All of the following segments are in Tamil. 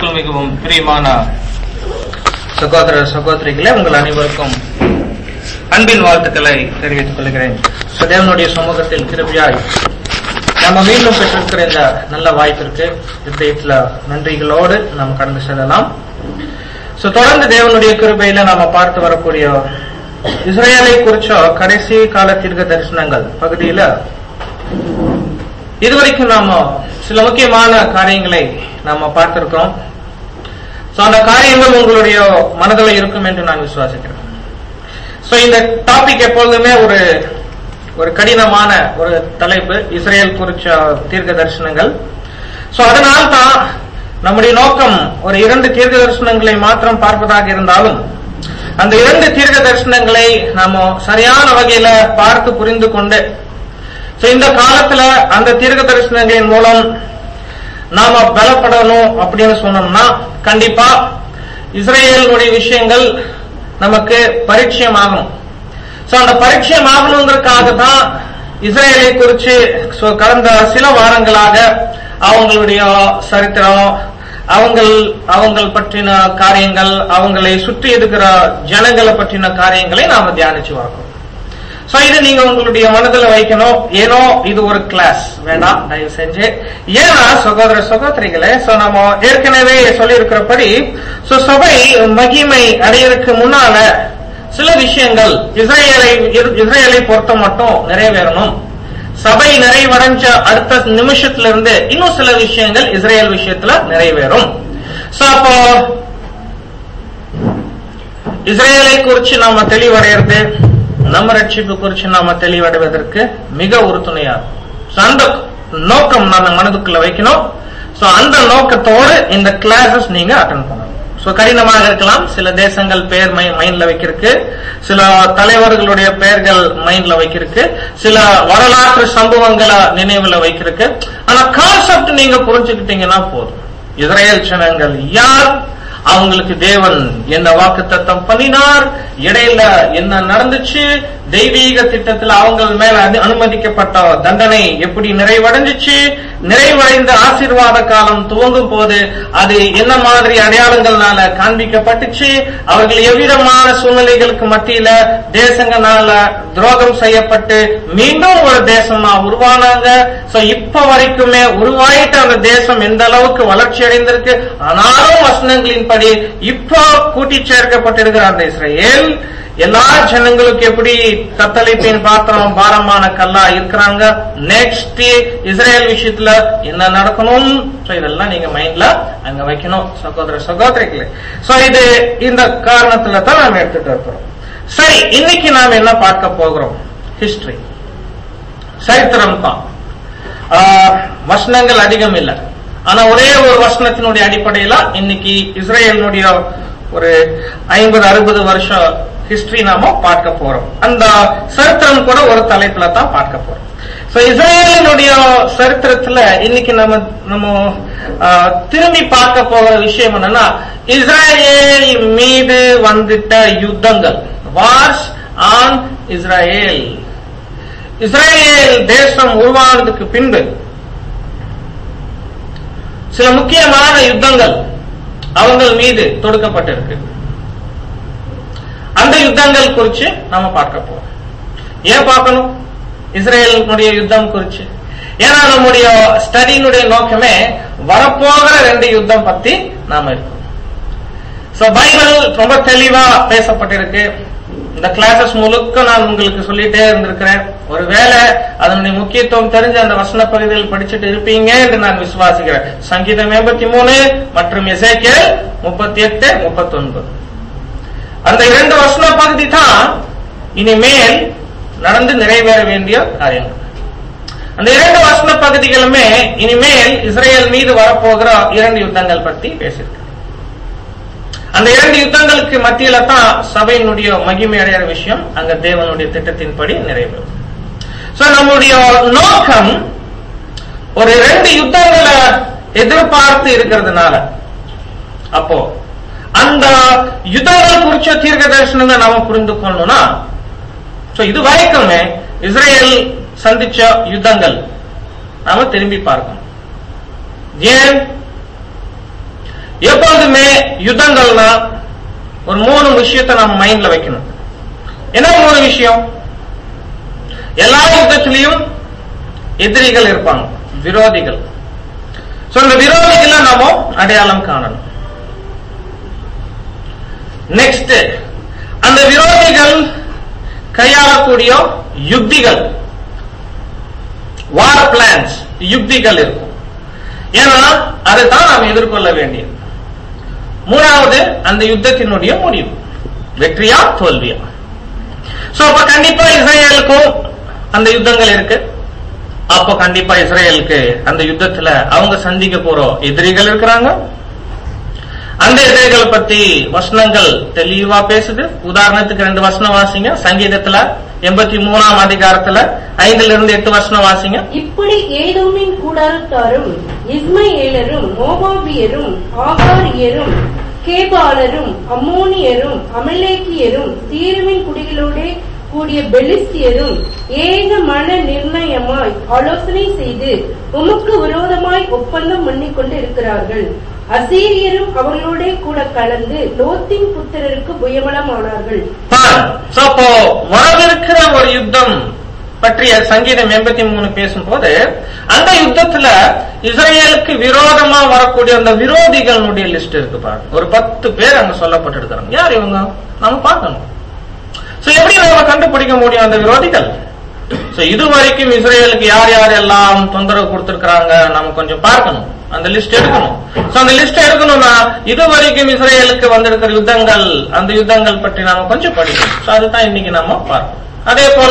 கிறிஸ்துவுக்குள் மிகவும் பிரியமான சகோதர சகோதரிகளே உங்கள் அனைவருக்கும் அன்பின் வாழ்த்துக்களை தெரிவித்துக் கொள்கிறேன் So, தேவனுடைய சமூகத்தில் கிருபியாய் நம்ம மீண்டும் பெற்றிருக்கிற இந்த நல்ல வாய்ப்பிற்கு இதயத்துல நன்றிகளோடு நாம் கடந்து செல்லலாம் So, தொடர்ந்து தேவனுடைய கிருபையில நாம பார்த்து வரக்கூடிய இஸ்ரேலை குறிச்ச கடைசி கால தீர்க்க தரிசனங்கள் பகுதியில இதுவரைக்கும் நாம சில முக்கியமான காரியங்களை நாம பார்த்திருக்கிறோம் சோ அந்த காரியங்கள் உங்களுடைய மனதில் இருக்கும் என்று நான் விசுவாசிக்கிறேன் சோ இந்த டாபிக் எப்பொழுதுமே ஒரு ஒரு கடினமான ஒரு தலைப்பு இஸ்ரேல் குறிச்ச தீர்க்க தரிசனங்கள் சோ அதனால் தான் நம்முடைய நோக்கம் ஒரு இரண்டு தீர்க்க தரிசனங்களை மாத்திரம் பார்ப்பதாக இருந்தாலும் அந்த இரண்டு தீர்க்க தரிசனங்களை நாம சரியான வகையில பார்த்து புரிந்து கொண்டு சோ இந்த காலத்துல அந்த தீர்க்க தரிசனங்களின் மூலம் நாம பலப்படணும் அப்படின்னு சொன்னோம்னா கண்டிப்பா இஸ்ரேலுடைய விஷயங்கள் நமக்கு பரிச்சயம் ஆகணும் சோ அந்த பரிச்சயம் ஆகணுங்கிறதுக்காக தான் இஸ்ரேலை குறிச்சு so கடந்த சில வாரங்களாக அவங்களுடைய சரித்திரம் அவங்கள் அவங்கள் பற்றின காரியங்கள் அவங்களை சுற்றி இருக்கிற ஜனங்களை பற்றின காரியங்களை நாம தியானிச்சு வரோம் சோ இது நீங்க உங்களுடைய மனதில் வைக்கணும் ஏனோ இது ஒரு கிளாஸ் வேண்டாம் தயவு செஞ்சு ஏன்னா சகோதர சகோதரிகளே சோ நம்ம ஏற்கனவே சொல்லி இருக்கிறபடி சோ சபை மகிமை அடையறதுக்கு முன்னால சில விஷயங்கள் இஸ்ரேலை இஸ்ரேலை பொறுத்த மட்டும் நிறைவேறணும் சபை நிறைவடைஞ்ச அடுத்த நிமிஷத்துல இருந்து இன்னும் சில விஷயங்கள் இஸ்ரேல் விஷயத்துல நிறைவேறும் சோ அப்போ இஸ்ரேலை குறிச்சு நாம தெளிவடைறது நம்ம ரட்சிப்பு குறிச்சு நாம தெளிவடைவதற்கு மிக உறுதுணையா இருக்கும். So, அந்த நோக்கம் நம்ம மனதுக்குள்ள வைக்கணும் சோ அந்த நோக்கத்தோடு இந்த கிளாஸஸ் நீங்க அட்டன் பண்ணணும் சோ கடினமாக இருக்கலாம் சில தேசங்கள் பெயர் மைண்ட்ல வைக்கிறதுக்கு சில தலைவர்களுடைய பெயர்கள் மைண்ட்ல வைக்கிறதுக்கு சில வரலாற்று சம்பவங்களை நினைவுல வைக்கிறதுக்கு ஆனா கான்செப்ட் நீங்க புரிஞ்சுக்கிட்டீங்கன்னா போதும் இஸ்ரேல் ஜனங்கள் யார் அவங்களுக்கு தேவன் என்ன வாக்கு தத்தம் பண்ணினார் இடையில என்ன நடந்துச்சு தெய்வீக திட்டத்தில் அவங்க மேல அனு- அனுமதிக்கப்பட்ட தண்டனை எப்படி நிறைவடைஞ்சிச்சு நிறைவடைந்த ஆசீர்வாத காலம் துவங்கும் போது அது என்ன மாதிரி அடையாளங்கள்னால காண்பிக்கப்பட்டுச்சு அவர்கள் எவ்விதமான சூழ்நிலைகளுக்கு மத்தியில தேசங்களால துரோகம் செய்யப்பட்டு மீண்டும் ஒரு தேசமா உருவானாங்க சோ இப்ப வரைக்குமே உருவாயிட்ட அந்த தேசம் எந்த அளவுக்கு வளர்ச்சி அடைந்திருக்கு ஆனாலும் வசனங்களின்படி இப்போ கூட்டி சேர்க்கப்பட்டிருக்கிற அந்த இஸ்ரேல் எல்லா ஜனங்களுக்கு எப்படி தத்தளிப்பின் பாத்திரம் பாரமான கல்லா இருக்கிறாங்க நெக்ஸ்ட் இஸ்ரேல் விஷயத்துல என்ன நடக்கணும் சோ இதெல்லாம் நீங்க மைண்ட்ல அங்க வைக்கணும் சகோதர சகோதரிகளே சோ இது இந்த காரணத்துல தான் நாம எடுத்துட்டு இருக்கிறோம் சரி இன்னைக்கு நாம என்ன பார்க்க போகிறோம் ஹிஸ்டரி சரித்திரம் தான் ஆஹ், வசனங்கள் அதிகம் இல்ல ஆனா ஒரே ஒரு வசனத்தினுடைய அடிப்படையில இன்னைக்கு இஸ்ரேலினுடைய ஒரு ஐம்பது அறுபது வருஷம் ஹிஸ்டரி நாம பார்க்க போறோம் அந்த சரித்திரம் கூட ஒரு தலைப்புல தான் பார்க்க போறோம் சோ இஸ்ரேலினுடைய சரித்திரத்துல இன்னைக்கு நம்ம நம்ம ஆஹ், திரும்பி பார்க்க போகிற விஷயம் என்னன்னா இஸ்ரேல் மீது வந்துட்ட யுத்தங்கள் வார்ஸ் ஆன் இஸ்ரேல் இஸ்ரேல் தேசம் உருவானதுக்கு பின்பு சில முக்கியமான யுத்தங்கள் அவங்கள் மீது தொடுக்கப்பட்டிருக்கு அந்த யுத்தங்கள் குறித்து நாம பார்க்க போறோம் ஏன் பார்க்கணும் இஸ்ரேலுடைய யுத்தம் குறித்து ஏன்னா நம்முடைய ஸ்டடியினுடைய நோக்கமே வரப்போகிற ரெண்டு யுத்தம் பத்தி நாம இருக்கோம் சோ பைபிள் ரொம்ப தெளிவா பேசப்பட்டிருக்கு இந்த கிளாஸஸ் முழுக்க நான் உங்களுக்கு சொல்லிட்டே இருந்திருக்கிறேன் ஒருவேளை அதனுடைய முக்கியத்துவம் தெரிஞ்ச அந்த வசன பகுதியில் படிச்சுட்டு இருப்பீங்க என்று நான் விசுவாசிக்கிறேன் சங்கீதம் எண்பத்தி மூணு மற்றும் எசேக்கியல் முப்பத்தி எட்டு முப்பத்தி ஒன்பது அந்த இரண்டு வசன பகுதி தான் இனிமேல் நடந்து நிறைவேற வேண்டிய காரியங்கள் அந்த இரண்டு வசன பகுதிகளுமே இனிமேல் இஸ்ரேல் மீது வரப்போகிற இரண்டு யுத்தங்கள் பற்றி பேசியிருக்கு அந்த இரண்டு யுத்தங்களுக்கு மத்தியில தான் சபையினுடைய மகிமை அடைகிற விஷயம் அங்க தேவனுடைய திட்டத்தின்படி நிறைவேறும் சோ நம்முடைய நோக்கம் ஒரு ரெண்டு யுத்தங்களை எதிர்பார்த்து இருக்கிறதுனால அப்போ அந்த யுத்தங்கள் குறிச்ச தீர்க்க தரிசனங்களை நாம புரிந்து கொள்ளணும்னா சோ இது வரைக்குமே இஸ்ரேல் சந்திச்ச யுத்தங்கள் நாம திரும்பி பார்க்கணும் ஏன் எப்பொழுதுமே யுத்தங்கள்னா ஒரு மூணு விஷயத்தை நம்ம மைண்ட்ல வைக்கணும் என்ன மூணு விஷயம் எல்லா யுத்தத்திலையும் எதிரிகள் இருப்பாங்க விரோதிகள் சோ இந்த விரோதிகளை நாம அடையாளம் காணணும் நெக்ஸ்ட் அந்த விரோதிகள் கையாளக்கூடிய யுக்திகள் வார் பிளான்ஸ் யுக்திகள் இருக்கும் ஏன்னா அதுதான் நாம் எதிர்கொள்ள வேண்டியது மூணாவது அந்த யுத்தத்தினுடைய முடிவு வெற்றியா தோல்வியா சோ அப்ப கண்டிப்பா இஸ்ரேலுக்கும் அந்த யுத்தங்கள் இருக்கு அப்ப கண்டிப்பா இஸ்ரேலுக்கு அந்த யுத்தத்துல அவங்க சந்திக்க போற எதிரிகள் இருக்கிறாங்க அந்த எதிரிகள் பத்தி வசனங்கள் தெளிவா பேசுது உதாரணத்துக்கு ரெண்டு வசனம் வாசிங்க சங்கீதத்துல எண்பத்தி மூணாம் அதிகாரத்துல ஐந்துல இருந்து எட்டு வசனம் வாசிங்க இப்படி ஏதோமின் கூடாரத்தாரும் இஸ்மையேலரும் மோபாபியரும் ஆகாரியரும் கேபாலரும் அம்மோனியரும் அமலேக்கியரும் தீருவின் குடிகளோடே கூடிய பெலிஸ்தியரும் ஏக மன நிர்ணயமாய் ஆலோசனை செய்து உமக்கு விரோதமாய் ஒப்பந்தம் பண்ணிக் கொண்டு இருக்கிறார்கள் அசீரியரும் அவர்களோட கூட கலந்து லோத்தின் புத்திரருக்கு புயமலமானார்கள் சோ அப்போ வரவிருக்கிற ஒரு யுத்தம் பற்றிய சங்கீதம் எண்பத்தி மூணு பேசும்போது அந்த யுத்தத்துல இஸ்ரேலுக்கு விரோதமா வரக்கூடிய அந்த விரோதிகளுடைய லிஸ்ட் இருக்கு பாருங்க ஒரு பத்து பேர் அங்க சொல்லப்பட்டிருக்கிறாங்க யார் இவங்க நாம பார்க்கணும் சோ எப்படி நாம கண்டுபிடிக்க முடியும் அந்த விரோதிகள் சோ இது வரைக்கும் இஸ்ரேலுக்கு யார் யார் எல்லாம் தொந்தரவு கொடுத்திருக்கிறாங்க நாம கொஞ்சம் பார்க்கணும் அந்த லிஸ்ட் எடுக்கணும் சோ அந்த லிஸ்ட் எடுக்கணும்னா இது வரைக்கும் இஸ்ரேலுக்கு வந்திருக்கிற யுத்தங்கள் அந்த யுத்தங்கள் பற்றி நாம கொஞ்சம் படிக்கணும் சோ அதுதான் இன்னைக்கு நாம பார்க்கணும் அதே போல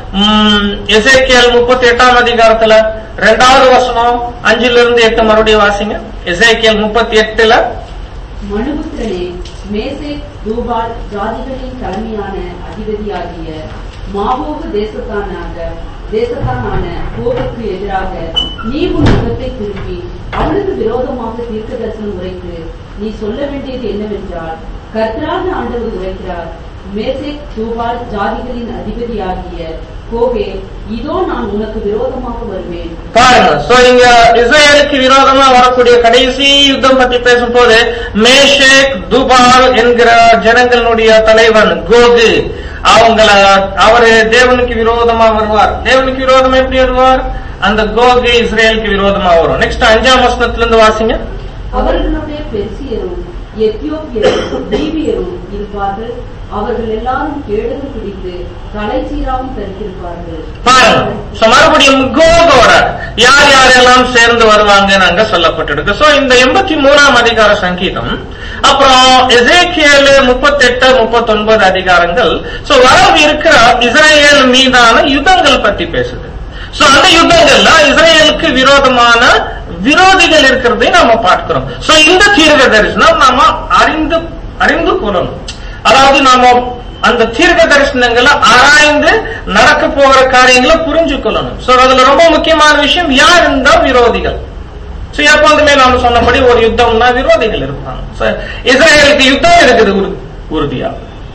எசேக்கியல் முப்பத்தி எட்டாம் அதிகாரத்துல ரெண்டாவது வசனம் அஞ்சுல இருந்து எட்டு மறுபடியும் வாசிங்க எசேக்கியல் முப்பத்தி எட்டுல மனுபுத்திரனே மேசேக் தூபால் ஜாதிகளின் தலைமையான அதிபதியாகிய மாவோகு தேசத்தானாக தேசத்தானான கோபுக்கு எதிராக நீ உன் முகத்தை திருப்பி அவனுக்கு விரோதமாக தீர்க்க தரிசனம் உரைத்து நீ சொல்ல வேண்டியது என்னவென்றால் கர்த்தராக ஆண்டவர் உரைக்கிறார் மேசேக் தூபால் ஜாதிகளின் அதிபதியாகிய கோகே இதோ நான் உனக்கு விரோதமாக வருவேன் பாருங்க சோ இங்க இஸ்ரேலுக்கு விரோதமா வரக்கூடிய கடைசி யுத்தம் பத்தி பேசும்போது மேஷேக் துபால் என்கிற ஜனங்களுடைய தலைவன் கோகு அவங்கள அவரு தேவனுக்கு விரோதமா வருவார் தேவனுக்கு விரோதமா எப்படி வருவார் அந்த கோகு இஸ்ரேலுக்கு விரோதமா வரும் நெக்ஸ்ட் அஞ்சாம் வசனத்துல இருந்து வாசிங்க அவர்களுடைய பெர்சியரும் எத்தியோப்பியரும் லீபியரும் இருப்பார்கள் அவர்கள் எல்லாரும் கேடகம் பிடித்து தலைச்சீராவும் தரித்திருப்பார்கள் பாருங்க சோ மறுபடியும் கோகோட யார் யாரெல்லாம் சேர்ந்து வருவாங்கன்னு அங்க சொல்லப்பட்டிருக்கு சோ இந்த எண்பத்தி மூணாம் அதிகார சங்கீதம் அப்புறம் எசேக்கியல் முப்பத்தெட்டு முப்பத்தொன்பது அதிகாரங்கள் சோ வரவு இருக்கிற இஸ்ரேல் மீதான யுத்தங்கள் பத்தி பேசுது சோ அந்த யுத்தங்கள்ல இஸ்ரேலுக்கு விரோதமான விரோதிகள் இருக்கிறதை நாம பார்க்கிறோம் சோ இந்த தீர்க்க தரிசனம் நாம அறிந்து அறிந்து கொள்ளணும் அதாவது நாம அந்த தீர்க்க தரிசனங்களை ஆராய்ந்து நடக்க போகிற காரியங்களை புரிஞ்சு கொள்ளணும் சோ அதுல ரொம்ப முக்கியமான விஷயம் யார் இந்த விரோதிகள் சோ எப்போதுமே நாம சொன்னபடி ஒரு யுத்தம்னா விரோதிகள் இருப்பாங்க So, இஸ்ரேலுக்கு யுத்தம் இருக்குது உறு- உறுதியா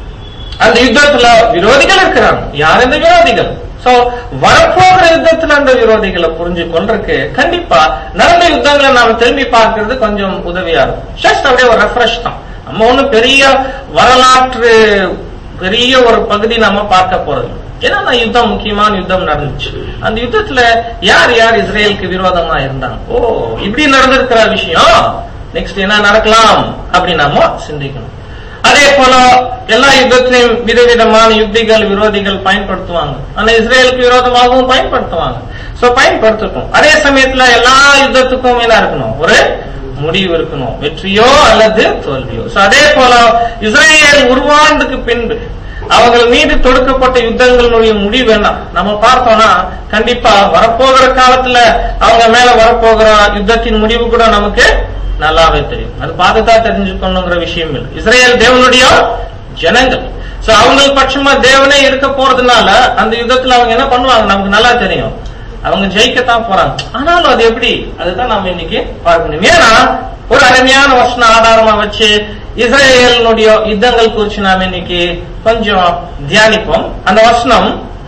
அந்த யுத்தத்துல விரோதிகள் இருக்கிறாங்க யார் இந்த விரோதிகள் சோ வரப்போகிற யுத்தத்துல அந்த விரோதிகளை புரிஞ்சு கொள்றதுக்கு கண்டிப்பா நடந்த யுத்தங்களை நாம திரும்பி பார்க்கிறது கொஞ்சம் உதவியா இருக்கும் ஜஸ்ட் அப்படியே ஒரு ரெஃப்ரெஷ் தான் நம்ம ஒண்ணும் பெரிய வரலாற்று பெரிய ஒரு பகுதி நாம பார்க்க போறது இல்ல. ஏன்னா அந்த யுத்தம் முக்கியமான யுத்தம் நடந்துச்சு அந்த யுத்தத்துல யார் யார் இஸ்ரேலுக்கு விரோதமா இருந்தாங்க ஓ இப்படி நடந்திருக்கிற விஷயம் நெக்ஸ்ட் என்ன நடக்கலாம் அப்படின்னு நாம சிந்திக்கணும் அதே போல எல்லா யுத்தத்திலையும் விதவிதமான யுக்திகள் விரோதிகள் பயன்படுத்துவாங்க ஆனா இஸ்ரேலுக்கு விரோதமாகவும் பயன்படுத்துவாங்க சோ பயன்படுத்தட்டும் அதே சமயத்துல எல்லா யுத்தத்துக்கும் என்ன இருக்கணும் ஒரு முடிவு இருக்கணும் வெற்றியோ அல்லது தோல்வியோ சோ அதே போல இஸ்ரேல் உருவானதுக்கு பின்பு அவர்கள் மீது தொடுக்கப்பட்ட யுத்தங்களுடைய முடிவு என்ன நம்ம பார்த்தோம்னா கண்டிப்பா வரப்போகிற காலத்துல அவங்க மேல வரப்போகிற யுத்தத்தின் முடிவு கூட நமக்கு நல்லாவே தெரியும் அது பார்த்துதான் தெரிஞ்சுக்கணுங்கிற விஷயம் இல்லை இஸ்ரேல் தேவனுடைய ஜனங்கள் சோ அவங்க பட்சமா தேவனே இருக்க போறதுனால அந்த யுத்தத்துல அவங்க என்ன பண்ணுவாங்க நமக்கு நல்லா தெரியும் அவங்க ஜெயிக்கத்தான் போறாங்க ஆனாலும் அது எப்படி அதுதான் நாம இன்னைக்கு பார்க்கணும் ஏன்னா ஒரு அருமையான வசன ஆதாரமா வச்சு இஸ்ரேலினுடைய யுத்தங்கள் குறித்து நாம இன்னைக்கு கொஞ்சம் தியானிப்போம் அந்த வசனம்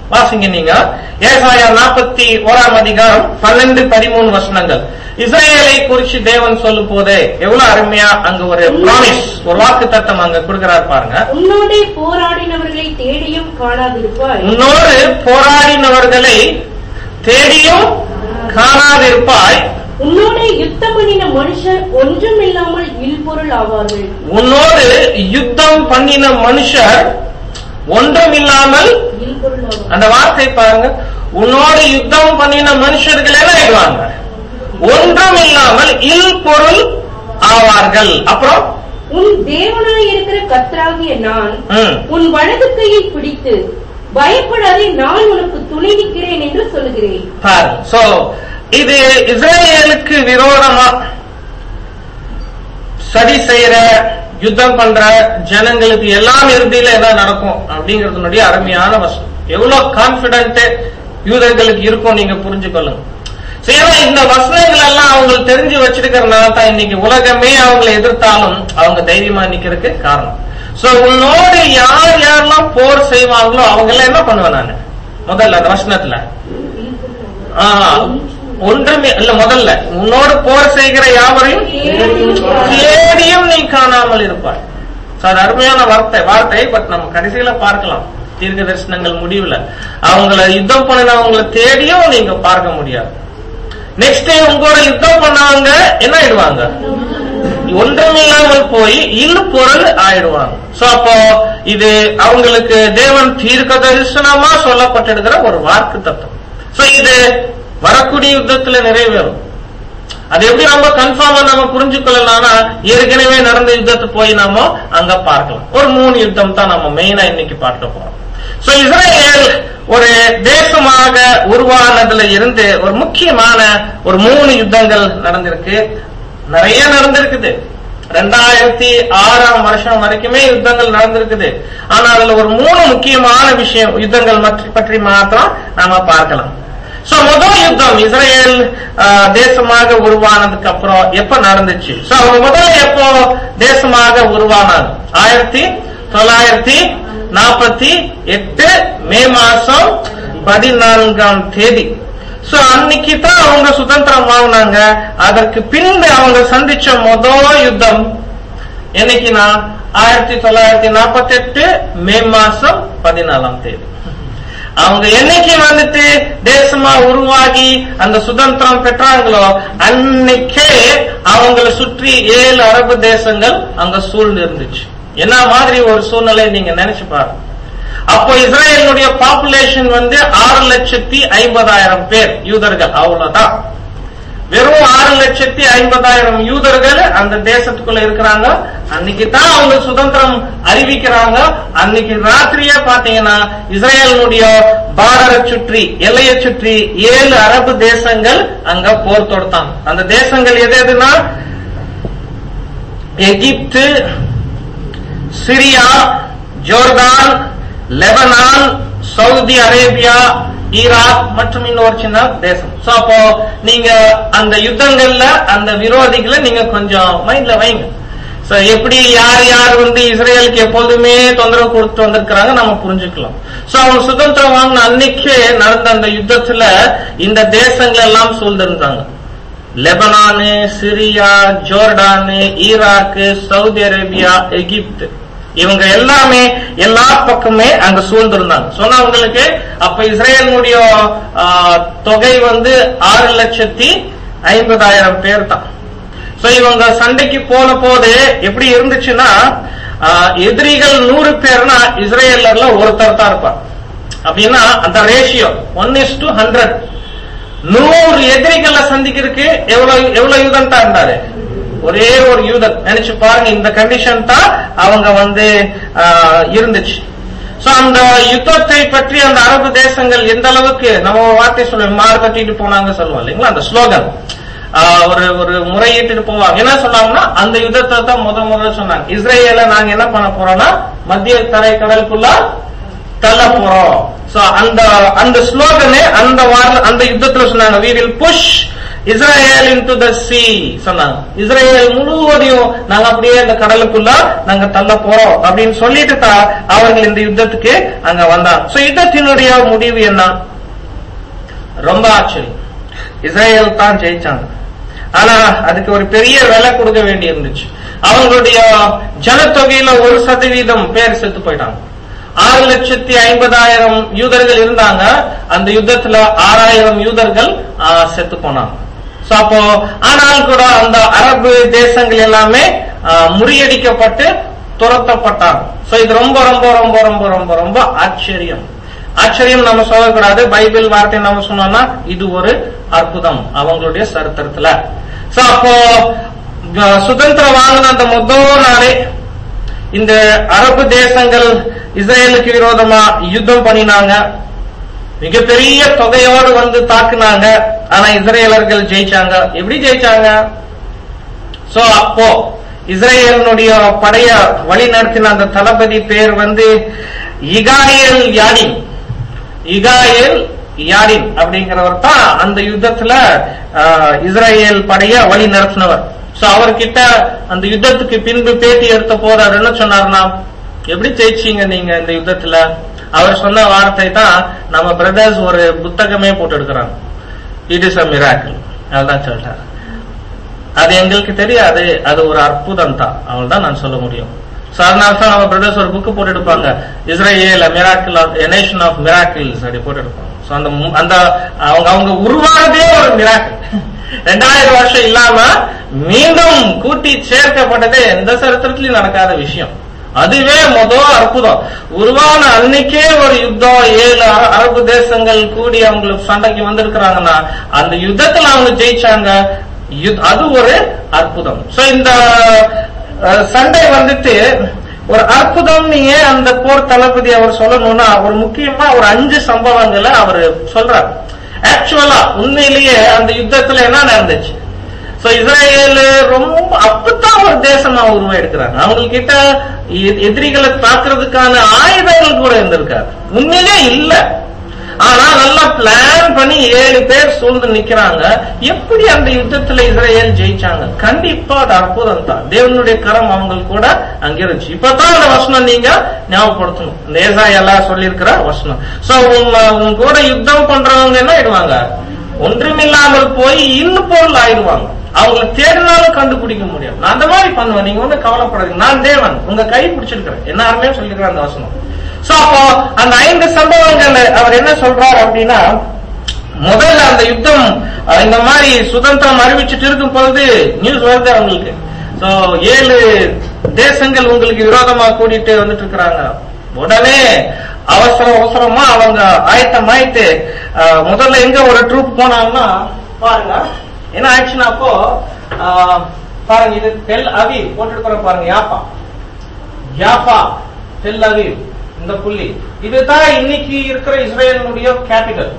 வாசிங்க நீங்க ஏசாயா நாற்பத்தி ஓராம் அதிகாரம் பன்னெண்டு பதிமூணு வசனங்கள் இஸ்ரேலை குறிச்சு தேவன் சொல்லும் போதே எவ்வளவு அருமையா அங்க ஒரு ப்ராமிஸ் ஒரு வாக்கு தத்தம் அங்க கொடுக்கிறார் பாருங்க உன்னோடே போராடினவர்களை தேடியும் காணாதிருப்பாய் உன்னோடு போராடினவர்களை தேடியும் காணாதிருப்பாய் உன்னோடே யுத்தம் பண்ணின மனுஷர் ஒன்றுமில்லாமல் இல்பொருள் ஆவார்கள் உன்னோடு யுத்தம் பண்ணின மனுஷர் ஒன்றும் இல்லாமல் இல்பொருள் ஆவார்கள் அந்த வார்த்தை பாருங்க உன்னோடு யுத்தம் பண்ணின மனுஷர்கள் என்ன ஆயிடுவாங்க ஒன்றும் இல்லாமல் இல் பொருள் ஆவார்கள் அப்புறம் உன் தேவனாய் இருக்கிற கர்த்தராகிய நான் ம், உன் வலது கையை பிடித்து பயப்படாதே நான் உனக்கு துணை நிற்கிறேன் என்று சொல்லுகிறேன் பாரு சோ இது இஸ்ரேலுக்கு விரோதமா சதி செய்யற யுத்தம் பண்ற ஜனங்களுக்கு எல்லாம் இறுதியில என்ன நடக்கும் அப்படிங்கறதுனுடைய அருமையான வசனம் எவ்வளவு கான்பிடன்ட் யூதர்களுக்கு இருக்கும் நீங்க புரிஞ்சுக்கொள்ளுங்க So, ஏன்னா இந்த வசனங்கள் எல்லாம் அவங்களுக்கு தெரிஞ்சு வச்சிருக்கிறதுனால தான் இன்னைக்கு உலகமே அவங்களை எதிர்த்தாலும் அவங்க தைரியமா நிக்கிறதுக்கு காரணம் சோ உன்னோடு யார் யாரெல்லாம் போர் செய்வாங்களோ அவங்க எல்லாம் என்ன பண்ணுவேன் நானு முதல்ல அந்த வசனத்துல ஆ, ஒன்றுமே இல்ல முதல்ல உன்னோடு போர் செய்கிற யாவரையும் தேடியும் நீ காணாமல் இருப்பாய் So, அது அருமையான வார்த்தை வார்த்தை பட் நம்ம கடைசியில பார்க்கலாம் தீர்க்க தரிசனங்கள் முடிவுல அவங்கள யுத்தம் பண்ணினவங்களை தேடியும் நீங்க பார்க்க முடியாது நெக்ஸ்ட் உங்களோட யுத்தம் பண்ணவங்க என்ன ஆயிடுவாங்க ஒன்றுமில்லாமல் போய் இல் பொருள் ஆயிடுவாங்க சோ அப்போ இது அவங்களுக்கு தேவன் தீர்க்க தரிசனமா சொல்லப்பட்டிருக்கிற ஒரு வாக்கு தத்துவம் சோ இது வரக்கூடிய யுத்தத்துல நிறைவேறும் அது எப்படி நம்ம கன்ஃபார்மா நம்ம புரிஞ்சுக்கொள்ளலாம்னா ஏற்கனவே நடந்த யுத்தத்தை போய் நாம அங்க பார்க்கலாம் ஒரு மூணு யுத்தம் தான் நம்ம மெயினா இன்னைக்கு பார்க்க போறோம் சோ இஸ்ரேல் ஒரு தேசமாக உருவானதுல இருந்து ஒரு முக்கியமான ஒரு மூணு யுத்தங்கள் நடந்திருக்கு நிறைய நடந்திருக்குது ரெண்டாயிரத்தி ஆறாம் வருஷம் வரைக்குமே யுத்தங்கள் நடந்திருக்குது ஆனா அதுல ஒரு மூணு முக்கியமான விஷயம் யுத்தங்கள் மற்ற- பற்றி மாத்திரம் நாம பார்க்கலாம் சோ முதல் யுத்தம் இஸ்ரேல் ஆஹ், தேசமாக உருவானதுக்கு அப்புறம் எப்ப நடந்துச்சு சோ அவங்க முதல்ல எப்போ தேசமாக உருவானாங்க ஆயிரத்தி தொள்ளாயிரத்தி நாற்பத்தி எட்டு மே மாசம் பதினான்காம் தேதி சோ அன்னைக்கு தான் அவங்க சுதந்திரம் வாங்கினாங்க அதற்கு பின்பு அவங்க சந்திச்ச முதல் யுத்தம் என்னைக்குன்னா ஆயிரத்தி தொள்ளாயிரத்தி நாற்பத்தி எட்டு மே மாசம் பதினாலாம் தேதி அவங்க என்னைக்கு வந்துட்டு தேசமா உருவாகி அந்த சுதந்திரம் பெற்றாங்களோ அன்னைக்கே அவங்கள சுற்றி ஏழு அரபு தேசங்கள் அங்க சூழ்ந்து இருந்துச்சு என்ன மாதிரி ஒரு சூழ்நிலை நீங்க நினைச்சு பாருங்க அப்போ இஸ்ரேலுடைய பாப்புலேஷன் வந்து ஆறு லட்சத்தி ஐம்பதாயிரம் பேர் யூதர்கள் அவ்வளவுதான் வெறும் ஆறு லட்சத்தி ஐம்பதாயிரம் யூதர்கள் அந்த தேசத்துக்குள்ள இருக்கிறாங்க அன்னைக்கு தான் அவங்க சுதந்திரம் அறிவிக்கிறாங்க அன்னைக்கு ராத்திரியே பாத்தீங்கன்னா இஸ்ரேலுடைய பார்டரை சுற்றி எல்லையை சுற்றி ஏழு அரபு தேசங்கள் அங்க போர் தொடுத்தாங்க அந்த தேசங்கள் எது எதுனா எகிப்து Syria Jordan Lebanon Saudi Arabia Iraq மற்றும் இன்னொரு சின்ன தேசம் சோ அப்போ நீங்க அந்த யுத்தங்கள்ல அந்த விரோதிகளை நீங்க கொஞ்சம் மைண்ட்ல வைங்க சோ எப்படி யார் யார் வந்து இஸ்ரேலுக்கு எப்போதுமே தொந்தரவு கொடுத்து வந்திருக்கிறாங்க நம்ம புரிஞ்சுக்கலாம் சோ அவங்க சுதந்திரம் வாங்கின அன்னைக்கே நடந்த அந்த யுத்தத்துல இந்த தேசங்கள் எல்லாம் சூழ்ந்திருந்தாங்க Lebanon Syria Jordan Iraq Saudi Arabia எகிப்து இவங்க எல்லாமே எல்லா பக்கமே அங்க சூழ்ந்திருந்தாங்க சொன்னா உங்களுக்கு அப்ப இஸ்ரேலுடைய ஆ, தொகை வந்து ஆறு லட்சத்தி ஐம்பதாயிரம் பேர் தான் சோ இவங்க சண்டைக்கு போன போது எப்படி இருந்துச்சுன்னா ஆ, எதிரிகள் நூறு பேர்னா இஸ்ரேலர்ல ஒருத்தர் தான் இருப்பார் அப்படின்னா அந்த ratio one is to hundred நூறு எதிரிகளை சந்திக்கிறதுக்கு எவ்வளவு எவ்வளவு யூதன் தான் இருந்தாரு ஒரே ஒரு யூதன் நினைச்சு பாருங்க இந்த கண்டிஷன் தான் அவங்க வந்து ஆஹ், இருந்துச்சு சோ அந்த யுத்தத்தை பற்றி அந்த அரபு தேசங்கள் எந்த அளவுக்கு நம்ம ஒரு வார்த்தை சொல்லுவோம் மாறு தட்டிட்டு போனாங்க சொல்லுவோம் இல்லைங்களா அந்த ஸ்லோகன் ஆஹ், ஒரு ஒரு முறையிட்டு போவாங்க என்ன சொன்னாங்கன்னா அந்த யுத்தத்தை தான் முத முதல்ல சொன்னாங்க இஸ்ரேல நாங்க என்ன பண்ண போறோம்னா மத்திய தரை கடலுக்குள்ள தள்ள போறோம் சோ அந்த அந்த ஸ்லோகனே அந்த வார அந்த யுத்தத்துல சொன்னாங்க we will push Israel into the sea சொன்னாங்க இஸ்ரேல் முழுவதையும் நாங்க அப்படியே இந்த கடலுக்குள்ள நாங்க தள்ள போறோம் அப்படின்னு சொல்லிட்டு தான் அவர்கள் இந்த யுத்தத்துக்கு அங்க வந்தாங்க சோ யுத்தத்தினுடைய முடிவு என்ன ரொம்ப ஆச்சரியம் இஸ்ரேல் தான் ஜெயிச்சாங்க ஆனா அதுக்கு ஒரு பெரிய விலை கொடுக்க வேண்டி இருந்துச்சு அவங்களுடைய ஜனத்தொகையில ஒரு சதவீதம் பேர் செத்து போயிட்டாங்க ஆறு லட்சத்தி ஐம்பதாயிரம் யூதர்கள் இருந்தாங்க அந்த யுத்தத்துல ஆறாயிரம் யூதர்கள் ஆ, செத்து போனாங்க சோ அப்போ ஆனால் கூட அந்த அரபு தேசங்கள் எல்லாமே ஆ, முறியடிக்கப்பட்டு துரத்தப்பட்டாங்க சோ இது ரொம்ப ரொம்ப ரொம்ப ரொம்ப ரொம்ப ரொம்ப ஆச்சரியம் ஆச்சரியம் நம்ம சொல்லக்கூடாது பைபிள் வார்த்தை நம்ம சொன்னோம்னா இது ஒரு அற்புதம் அவங்களுடைய சரித்திரத்துல சோ அப்போ அஹ், சுதந்திரம் வாங்கின அந்த முதல் நாளே இந்த அரபு தேசங்கள் இஸ்ரேலுக்கு விரோதமா யுத்தம் பண்ணினாங்க மிகப்பெரிய தொகையோடு வந்து தாக்குனாங்க ஆனா இஸ்ரேலர்கள் ஜெயிச்சாங்க எப்படி ஜெயிச்சாங்க சோ அப்போ இஸ்ரேலினுடைய படைய வழி நடத்தின அந்த தளபதி பேர் வந்து இகாயல் யாடின் இகாயல் யாடின் அப்படிங்கிறவர் தான் அந்த யுத்தத்துல ஆஹ், இஸ்ரேல் படைய வழி நடத்தினவர் சோ அவர்கிட்ட அந்த யுத்தத்துக்கு பின்பு பேட்டி எடுத்த போது அவர் என்ன சொன்னார்னா எப்படி ஜெயிச்சீங்க நீங்க இந்த யுத்தத்துல அவர் சொன்ன வார்த்தை தான் நம்ம பிரதர்ஸ் ஒரு புத்தகமே போட்டு எடுக்கிறாங்க இட் இஸ் அ மிராக்கிள் அதுதான் சொல்லிட்டார் அது எங்களுக்கு தெரியாது அது ஒரு அற்புதம் தான் அவ்வளவுதான் நான் சொல்ல முடியும் So, அதனால தான் நம்ம பிரதர்ஸ் ஒரு புக் போட்டு எடுப்பாங்க Israel miracle of nation of miracles அப்படி போட்டு எடுப்பாங்க So, அந்த மு- அந்த அவங்க அவங்க உருவானதே ஒரு மிராக்கிள் ரெண்டாயிரம் வருஷம் இல்லாம மீண்டும் கூட்டி சேர்க்கப்பட்டதே எந்த சரித்திரத்திலையும் நடக்காத விஷயம் அதுவே முதல் அற்புதம் உருவான அன்னைக்கே ஒரு யுத்தம் ஏழு அர- அரபு தேசங்கள் கூடி அவங்களுக்கு சண்டைக்கு வந்திருக்கிறாங்கன்னா அந்த யுத்தத்துல அவங்க ஜெயிச்சாங்க யுத்- அது ஒரு அற்புதம் சோ இந்த அஹ், சண்டை வந்துட்டு ஒரு அற்புதம் நீங்க அந்த போர் தளபதி அவர் சொல்லணும்னா ஒரு முக்கியமா ஒரு அஞ்சு சம்பவங்களை அவர் சொல்றார் ஆக்சுவலா உண்மையிலேயே அந்த யுத்தத்துல என்ன நடந்துச்சு சோ இஸ்ரேல் ரொம்ப அப்பதான் ஒரு தேசமா உருவாயிருக்கிறாங்க அவங்க கிட்ட எ- எதிரிகளை தாக்குறதுக்கான ஆயுதங்கள் கூட இருந்திருக்காது உண்மையிலே இல்ல ஆனா நல்லா பிளான் பண்ணி ஏழு பேர் சூழ்ந்து நிக்கிறாங்க எப்படி அந்த யுத்தத்துல இஸ்ரேல் ஜெயிச்சாங்க கண்டிப்பா அது அற்புதம் தான் தேவனுடைய கரம் அவங்களுக்கு கூட அங்க இருந்துச்சு இப்பதான் அந்த வசனம் நீங்க ஞாபகப்படுத்தணும் இந்த ஏசாயெல்லாம் சொல்லியிருக்கிற வசனம் சோ உங்க உங்க கூட யுத்தம் பண்றவங்க என்ன ஆயிடுவாங்க ஒன்றுமில்லாமல் போய் இன்னு பொருள் ஆயிடுவாங்க அவங்களை தேடினாலும் கண்டுபிடிக்க முடியும் நான் அந்த மாதிரி பண்ணுவேன் நீங்க ஒண்ணு கவலைப்படாதீங்க நான் தேவன் உங்க கை பிடிச்சிருக்கிறேன் என்ன அருமையா சொல்லிருக்கிறேன் அந்த வசனம் சோ அப்போ அந்த ஐந்து சம்பவங்கள் அவர் என்ன சொல்றாரு அப்படின்னா முதல்ல அந்த யுத்தம் அஹ், இந்த மாதிரி சுதந்திரம் அறிவிச்சிட்டு இருக்கும் பொழுது நியூஸ் வருது அவங்களுக்கு சோ ஏழு தேசங்கள் உங்களுக்கு விரோதமா கூட்டிட்டு வந்துட்டு இருக்கிறாங்க உடனே அவசர அவசரமா அவங்க ஆயத்தமாயிட்டு அஹ், முதல்ல எங்க ஒரு ட்ரூப் போனாங்கன்னா பாருங்க என்ன ஆச்சுன்னா அப்போ அஹ், பாருங்க இது தெல் அவி போட்டுருக்கிற பாருங்க யாப்பா யாப்பா டெல் அவீவ் இந்த புள்ளி இதுதான் இன்னைக்கு இருக்கிற இஸ்ரேலினுடைய கேபிட்டல்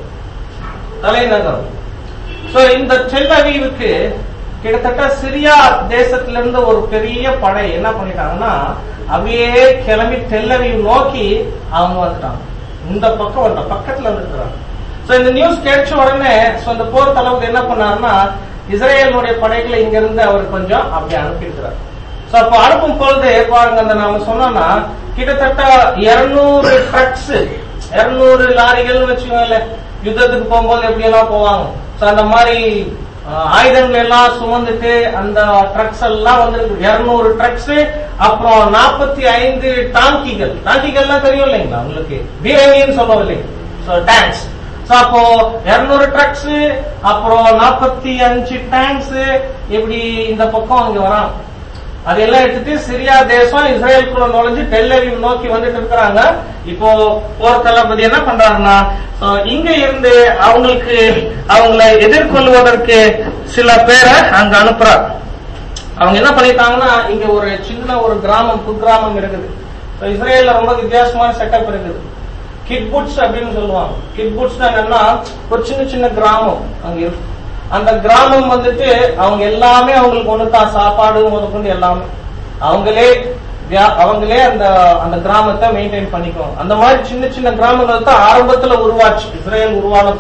தலைநகரம் சோ இந்த டெல் அவீவுக்கு கிட்டத்தட்ட சிரியா தேசத்திலிருந்து ஒரு பெரிய படை என்ன பண்ணிட்டாங்கன்னா அப்படியே கிளம்பி டெல் அவீவ் நோக்கி அவங்க வந்துட்டாங்க இந்த பக்கம் வந்த பக்கத்துல வந்துருக்காங்க சோ இந்த நியூஸ் கிடைச்ச உடனே சோ இந்த போர் தளபதி என்ன பண்ணாருன்னா இஸ்ரேலுடைய படைகளை இங்க இருந்து அவர் கொஞ்சம் அப்படி அனுப்பியிருக்கிறார் சோ அப்ப அனுப்பும் பொழுது பாருங்க அந்த நாம சொன்னோம்னா கிட்டத்தட்ட 200 ட்ரக்ஸ் 200 லாரிகள் வச்சுக்கோங்களேன் யுத்தத்துக்கு போகும்போது எப்படி எல்லாம் போவாங்க சோ அந்த மாதிரி அஹ், ஆயுதங்கள் எல்லாம் சுமந்துட்டு அந்த ட்ரக்ஸ் எல்லாம் வந்து 200 ட்ரக்ஸ் அப்புறம் 45 ஐந்து டாங்கிகள் டாங்கிகள்லாம் தெரியும் இல்லைங்களா உங்களுக்கு பீரங்கின்னு சொல்லுவோம் இல்லைங்க சோ டேங்க்ஸ் சோ அப்போ 200 ட்ரக்ஸ் அப்புறம் 45 அஞ்சு டேங்க்ஸ் இப்படி இந்த பக்கம் இங்க வராங்க அதெல்லாம் எடுத்துட்டு சிரியா தேசம் இஸ்ரேலுக்குள்ள நுழைஞ்சு டெல்லவிவ் நோக்கி வந்துட்டு இருக்கிறாங்க இப்போ போர் தளபதி என்ன பண்றாருன்னா so இங்க இருந்து அவங்களுக்கு அவங்கள எதிர்கொள்வதற்கு சில பேரை அங்க அனுப்புறார் அவங்க என்ன பண்ணிட்டாங்கன்னா இங்க ஒரு சின்ன ஒரு கிராமம் குக்கிராமம் இருக்குது So இஸ்ரேல்ல ரொம்ப வித்தியாசமான செட்டப் இருக்குது கிட்புட்ஸ் அப்படின்னு சொல்லுவாங்க கிட்புட்ஸ் என்னன்னா ஒரு சின்ன சின்ன கிராமம் அங்க இருக்கு அந்த கிராமம் வந்துட்டு அவங்க எல்லாமே அவங்களுக்கு ஒண்ணுதான் சாப்பாடு முதற்கொண்டு எல்லாமே அவங்களே வியா- அவங்களே அந்த அந்த கிராமத்தை மெயின்டைன் பண்ணிக்குவாங்க அந்த மாதிரி சின்ன சின்ன கிராமங்கள் தான் ஆரம்பத்துல உருவாச்சு இஸ்ரேல் உருவான போது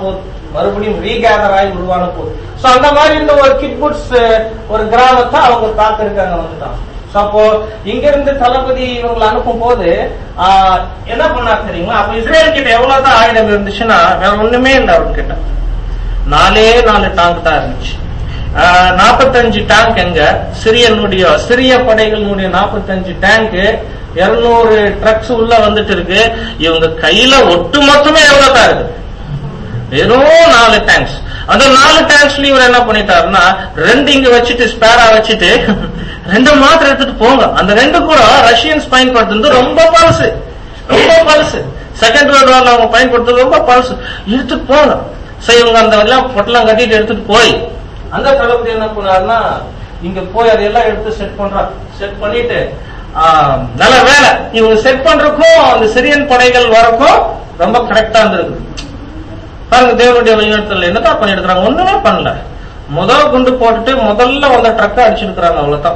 மறுபடியும் ரீகேதர் ஆகி உருவான போது சோ அந்த மாதிரி இந்த ஒரு கிட்புட்ஸ் ஒரு கிராமத்தை அவங்க தாக்கிருக்காங்க வந்துட்டான் சோ அப்போ இங்க இருந்து தளபதி இவங்களை அனுப்பும் போது ஆஹ், என்ன பண்ணார் தெரியுமா அப்ப இஸ்ரேல் கிட்ட எவ்வளவுதான் ஆயுதம் இருந்துச்சுன்னா வேற ஒண்ணுமே இல்லை அவர்கிட்ட நாலே நாலு டாங்க் தான் இருந்துச்சு ஆஹ், 45 டேங்க் எங்க சிரியனுடைய சிறிய படைகளினுடைய 45 டேங்க் 200 ட்ரக்ஸ் உள்ள வந்துட்டு இருக்கு இவங்க கையில ஒட்டு மொத்தமே எவ்வளவு தான் இருக்கு வெறும் நாலு டேங்க்ஸ் அந்த நாலு டேங்க்ஸ்ல இவர் என்ன பண்ணிட்டாருன்னா ரெண்டு இங்க வச்சுட்டு ஸ்பேரா வச்சுட்டு ரெண்டு மாத்திரம் எடுத்துட்டு போங்க அந்த ரெண்டு கூட ரஷ்யன்ஸ் பயன்படுத்துறது ரொம்ப பழசு ரொம்ப பழசு செகண்ட் வேர்ல்டு வார்ல அவங்க பயன்படுத்துறது ரொம்ப பழசு எடுத்துட்டு போங்க சரி இவங்க அந்த எல்லாம் பொட்டெல்லாம் கட்டிட்டு எடுத்துட்டு போய் அந்த தளபதி என்ன பண்ணாருன்னா இங்க போய் அதையெல்லாம் எடுத்து செட் பண்றாரு செட் பண்ணிட்டு ஆஹ், நல்ல வேலை இவங்க செட் பண்றதுக்கும் அந்த சிரியன் படைகள் வரக்கும் ரொம்ப கரெக்டா இருந்திருக்கு பாருங்க தேவனுடைய வழிநடத்தல என்னதான் பண்ணிருக்காங்க ஒண்ணுமே பண்ணல முதல் குண்டு போட்டுட்டு முதல்ல வந்த ட்ரக்கை அடிச்சிருக்கிறாங்க அவ்வளவுதான்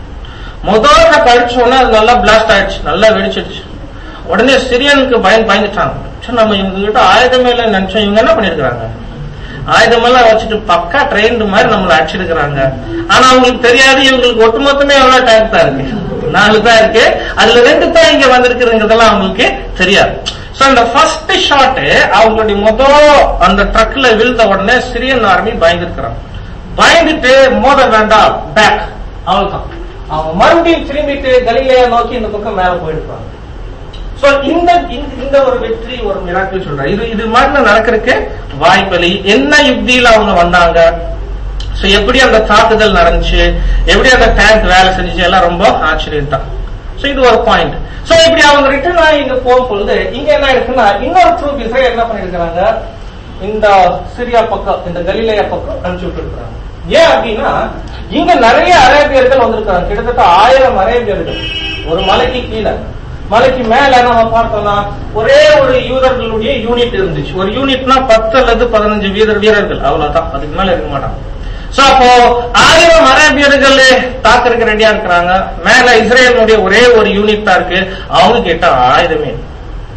முதல் ட்ரக் அடிச்ச உடனே அது நல்லா பிளாஸ்ட் ஆயிடுச்சு நல்லா வெடிச்சிடுச்சு உடனே சிரியனுக்கு பயன் பயந்துட்டாங்க சரி, நம்ம இவங்க கிட்ட ஆயுதமே இல்லை நினைச்சோம் இவங்க என்ன பண்ணிருக்காங்க ஆயுதமெல்லாம் வச்சுட்டு பக்கா ட்ரெயின்டு மாதிரி நம்மள அடிச்சிருக்கிறாங்க ஆனா அவங்களுக்கு தெரியாது இவங்களுக்கு ஒட்டுமொத்தமே எவ்வளவு டேங்க் தான் இருக்கு நாலு தான் இருக்கு அதுல ரெண்டு தான் இங்க வந்திருக்குதுங்கிறதெல்லாம் அவங்களுக்கு தெரியாது சோ அந்த ஃபர்ஸ்ட் ஷாட் அவங்களுடைய முதல் அந்த ட்ரக்ல விழுந்த உடனே சிரியன் ஆர்மி பயந்துருக்கிறாங்க பயந்துட்டு மோத வேண்டாம் பேக் அவ்வளவுதான் அவங்க மறுபடியும் திரும்பிட்டு கலிலேயா நோக்கி இந்த பக்கம் மேல போயிருப்பாங்க சோ இந்த இந்த- இந்த ஒரு வெற்றி ஒரு மிராக்கிள் சொல்றாரு இது இது மாதிரி நடக்கிறதுக்கு வாய்ப்பில்லை என்ன யுக்தியில அவங்க வந்தாங்க சோ எப்படி அந்த தாக்குதல் நடந்துச்சு எப்படி அந்த டேங்க் வேலை செஞ்சுச்சு எல்லாம் ரொம்ப ஆச்சரியம் தான் சோ இது ஒரு பாயிண்ட் சோ இப்படி அவங்க ரிட்டர்ன் ஆகி இங்க போகும் பொழுது இங்க என்ன இருக்குன்னா இன்னொரு ட்ரூப் இஸ்ரேல் என்ன பண்ணிருக்காங்க இந்த சிரியா பக்கம் இந்த கலிலேயா பக்கம் அனுப்பிச்சு விட்டுருக்காங்க ஏன் அப்படின்னா இங்க நிறைய அரேபியர்கள் வந்திருக்காங்க கிட்டத்தட்ட ஆயிரம் அரேபியர்கள் ஒரு மலைக்கு கீழே மலைக்கு மேல நம்ம பார்த்தோம்னா ஒரே ஒரு யூதர்களுடைய யூனிட் இருந்துச்சு ஒரு யூனிட்னா பத்து அல்லது பதினஞ்சு வீரர் வீரர்கள் அவ்வளவுதான் அதுக்கு மேல இருக்க மாட்டாங்க சோ அப்போ ஆயிரம் அரேபியர்கள் தாக்குறதுக்கு ரெடியா இருக்கிறாங்க மேல இஸ்ரேலுடைய ஒரே ஒரு யூனிட் தான் இருக்கு அவங்க கிட்ட ஆயுதமே இல்லை.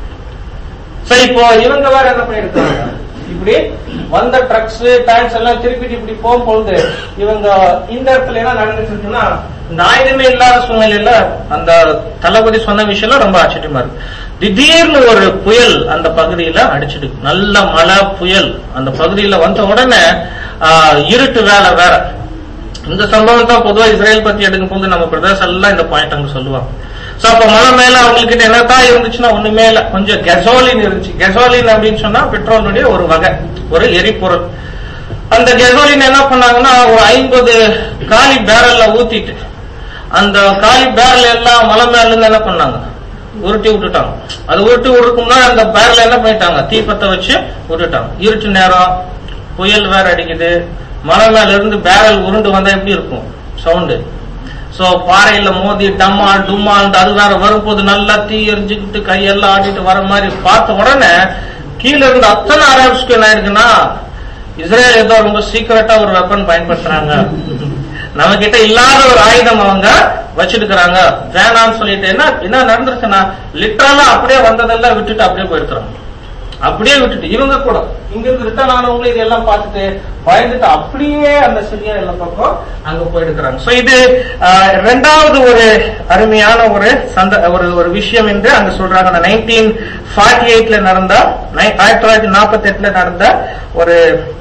சோ இப்போ இவங்க வேற என்ன பண்ணிருக்காங்க இப்படி வந்த ட்ரக்ஸ் டேங்க்ஸ் எல்லாம் திருப்பிட்டு இப்படி போகும்பொழுது இவங்க இந்த இடத்துல என்ன நடந்துட்டு இருக்குன்னா இந்த ஆயுதமே இல்லாத சூழ்நிலையில அந்த தளபதி சொன்ன விஷயம் ரொம்ப ஆச்சரியமா இருக்கு திடீர்னு ஒரு புயல் அந்த பகுதியில அடிச்சிடு நல்ல மழை புயல் அந்த பகுதியில வந்த உடனே ஆஹ், இருட்டு வேலை வேற இந்த சம்பவம் தான் பொதுவா இஸ்ரேல் பத்தி எடுக்கும் போது நம்ம பிரதர்ஸ் எல்லாம் இந்த பாயிண்ட் அங்க சொல்லுவாங்க சோ அப்ப மலை மேல அவங்களுக்கு என்னதான் இருந்துச்சுன்னா ஒண்ணுமே இல்ல கொஞ்சம் கெசோலின் இருந்துச்சு கெசோலின் அப்படின்னு சொன்னா பெட்ரோலுடைய ஒரு வகை ஒரு எரிபொருள் அந்த கெசோலின் என்ன பண்ணாங்கன்னா ஒரு ஐம்பது காலி பேரல்ல ஊத்திட்டு அந்த காலி பேரல் எல்லாம் மலை மேல இருந்து என்ன பண்ணாங்க உருட்டி விட்டுட்டாங்க அது உருட்டி விடுறதுக்கும்னா அந்த பேரல் என்ன பண்ணிட்டாங்க தீப்பத்த வச்சு விட்டுட்டாங்க இருட்டு நேரம் புயல் வேற அடிக்குது மலை மேல இருந்து பேரல் உருண்டு வந்தா எப்படி இருக்கும் சவுண்டு சோ பாறையில மோதி டம்மால் டும்மால் அது வேற வரும்போது நல்லா தீ எரிஞ்சுக்கிட்டு கையெல்லாம் ஆடிட்டு வர மாதிரி பார்த்த உடனே கீழ இருந்து அத்தனை அரேப்ஸ்க்கு என்ன ஆயிருக்குன்னா இஸ்ரேல் ஏதோ ரொம்ப சீக்கிரட்டா ஒரு வெப்பன் பயன்படுத்துறாங்க நம்ம கிட்ட இல்லாத ஒரு ஆயுதம் அவங்க வச்சிருக்கிறாங்க வேணாம்னு சொல்லிட்டு என்ன என்ன நடந்திருக்குன்னா லிட்டரலா அப்படியே வந்ததெல்லாம் விட்டுட்டு அப்படியே போயிருக்கிறாங்க அப்படியே விட்டுட்டு இவங்க கூட இங்க இருந்து ரிட்டர்ன் ஆனவங்களும் இதெல்லாம் பார்த்துட்டு பயந்துட்டு அப்படியே அந்த சிறிய எல்லா பக்கம் அங்க போயிருக்கிறாங்க சோ இது ஆஹ், இரண்டாவது ஒரு அருமையான ஒரு சந்த ஒரு ஒரு விஷயம் என்று அங்க சொல்றாங்க நைன்டீன் ஃபார்ட்டி எயிட்ல நடந்த நை- ஆயிரத்தி தொள்ளாயிரத்தி நாற்பத்தி எட்டுல நடந்த ஒரு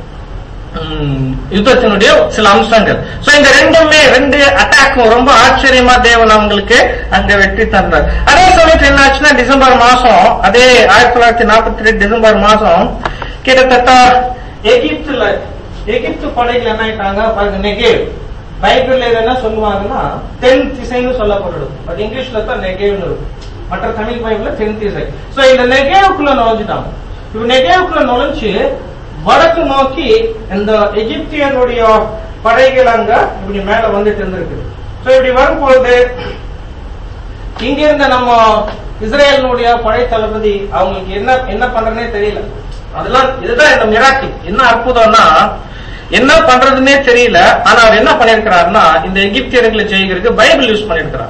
ம், யுத்தத்தினுடைய சில அம்சங்கள் சோ இந்த ரெண்டுமே ரெண்டு அட்டாக்கும் ரொம்ப ஆச்சரியமா தேவன் அவங்களுக்கு அங்க வெற்றி தந்தார் அதே சமயத்துல என்ன ஆச்சுன்னா டிசம்பர் மாசம் அதே ஆயிரத்தி தொள்ளாயிரத்தி நாற்பத்தி ரெண்டு டிசம்பர் மாசம் கிட்டத்தட்ட எகிப்துல எகிப்து படைகள் என்ன ஆயிட்டாங்க பாருங்க நெகேவ் பைபிள்ல இது என்ன சொல்லுவாங்கன்னா தென் திசைன்னு சொல்லப்படுது பட் இங்கிலீஷ்ல தான் நெகேவ்னு இருக்கும் மற்ற தமிழ் பைபிள்ல தென் திசை சோ இந்த நெகேவுக்குள்ள நுழைஞ்சிட்டாங்க இப்ப நெகேவுக்குள்ள நுழைஞ்சு வடக்கு நோக்கி இந்த எகிப்தியனுடைய படைகள் அங்க இப்படி மேல வந்துட்டு இருந்திருக்கு சோ இப்படி வரும்பொழுது இங்க இருந்த நம்ம இஸ்ரேலினுடைய படை தளபதி அவங்களுக்கு என்ன என்ன பண்றதுனே தெரியல அதெல்லாம் இதுதான் இந்த மிராக்கி என்ன அற்புதம்னா என்ன பண்றதுன்னே தெரியல ஆனா அவர் என்ன பண்ணிருக்கிறாருன்னா இந்த எகிப்தியர்களை ஜெயிக்கிறதுக்கு பைபிள் யூஸ் பண்ணிருக்கிறார்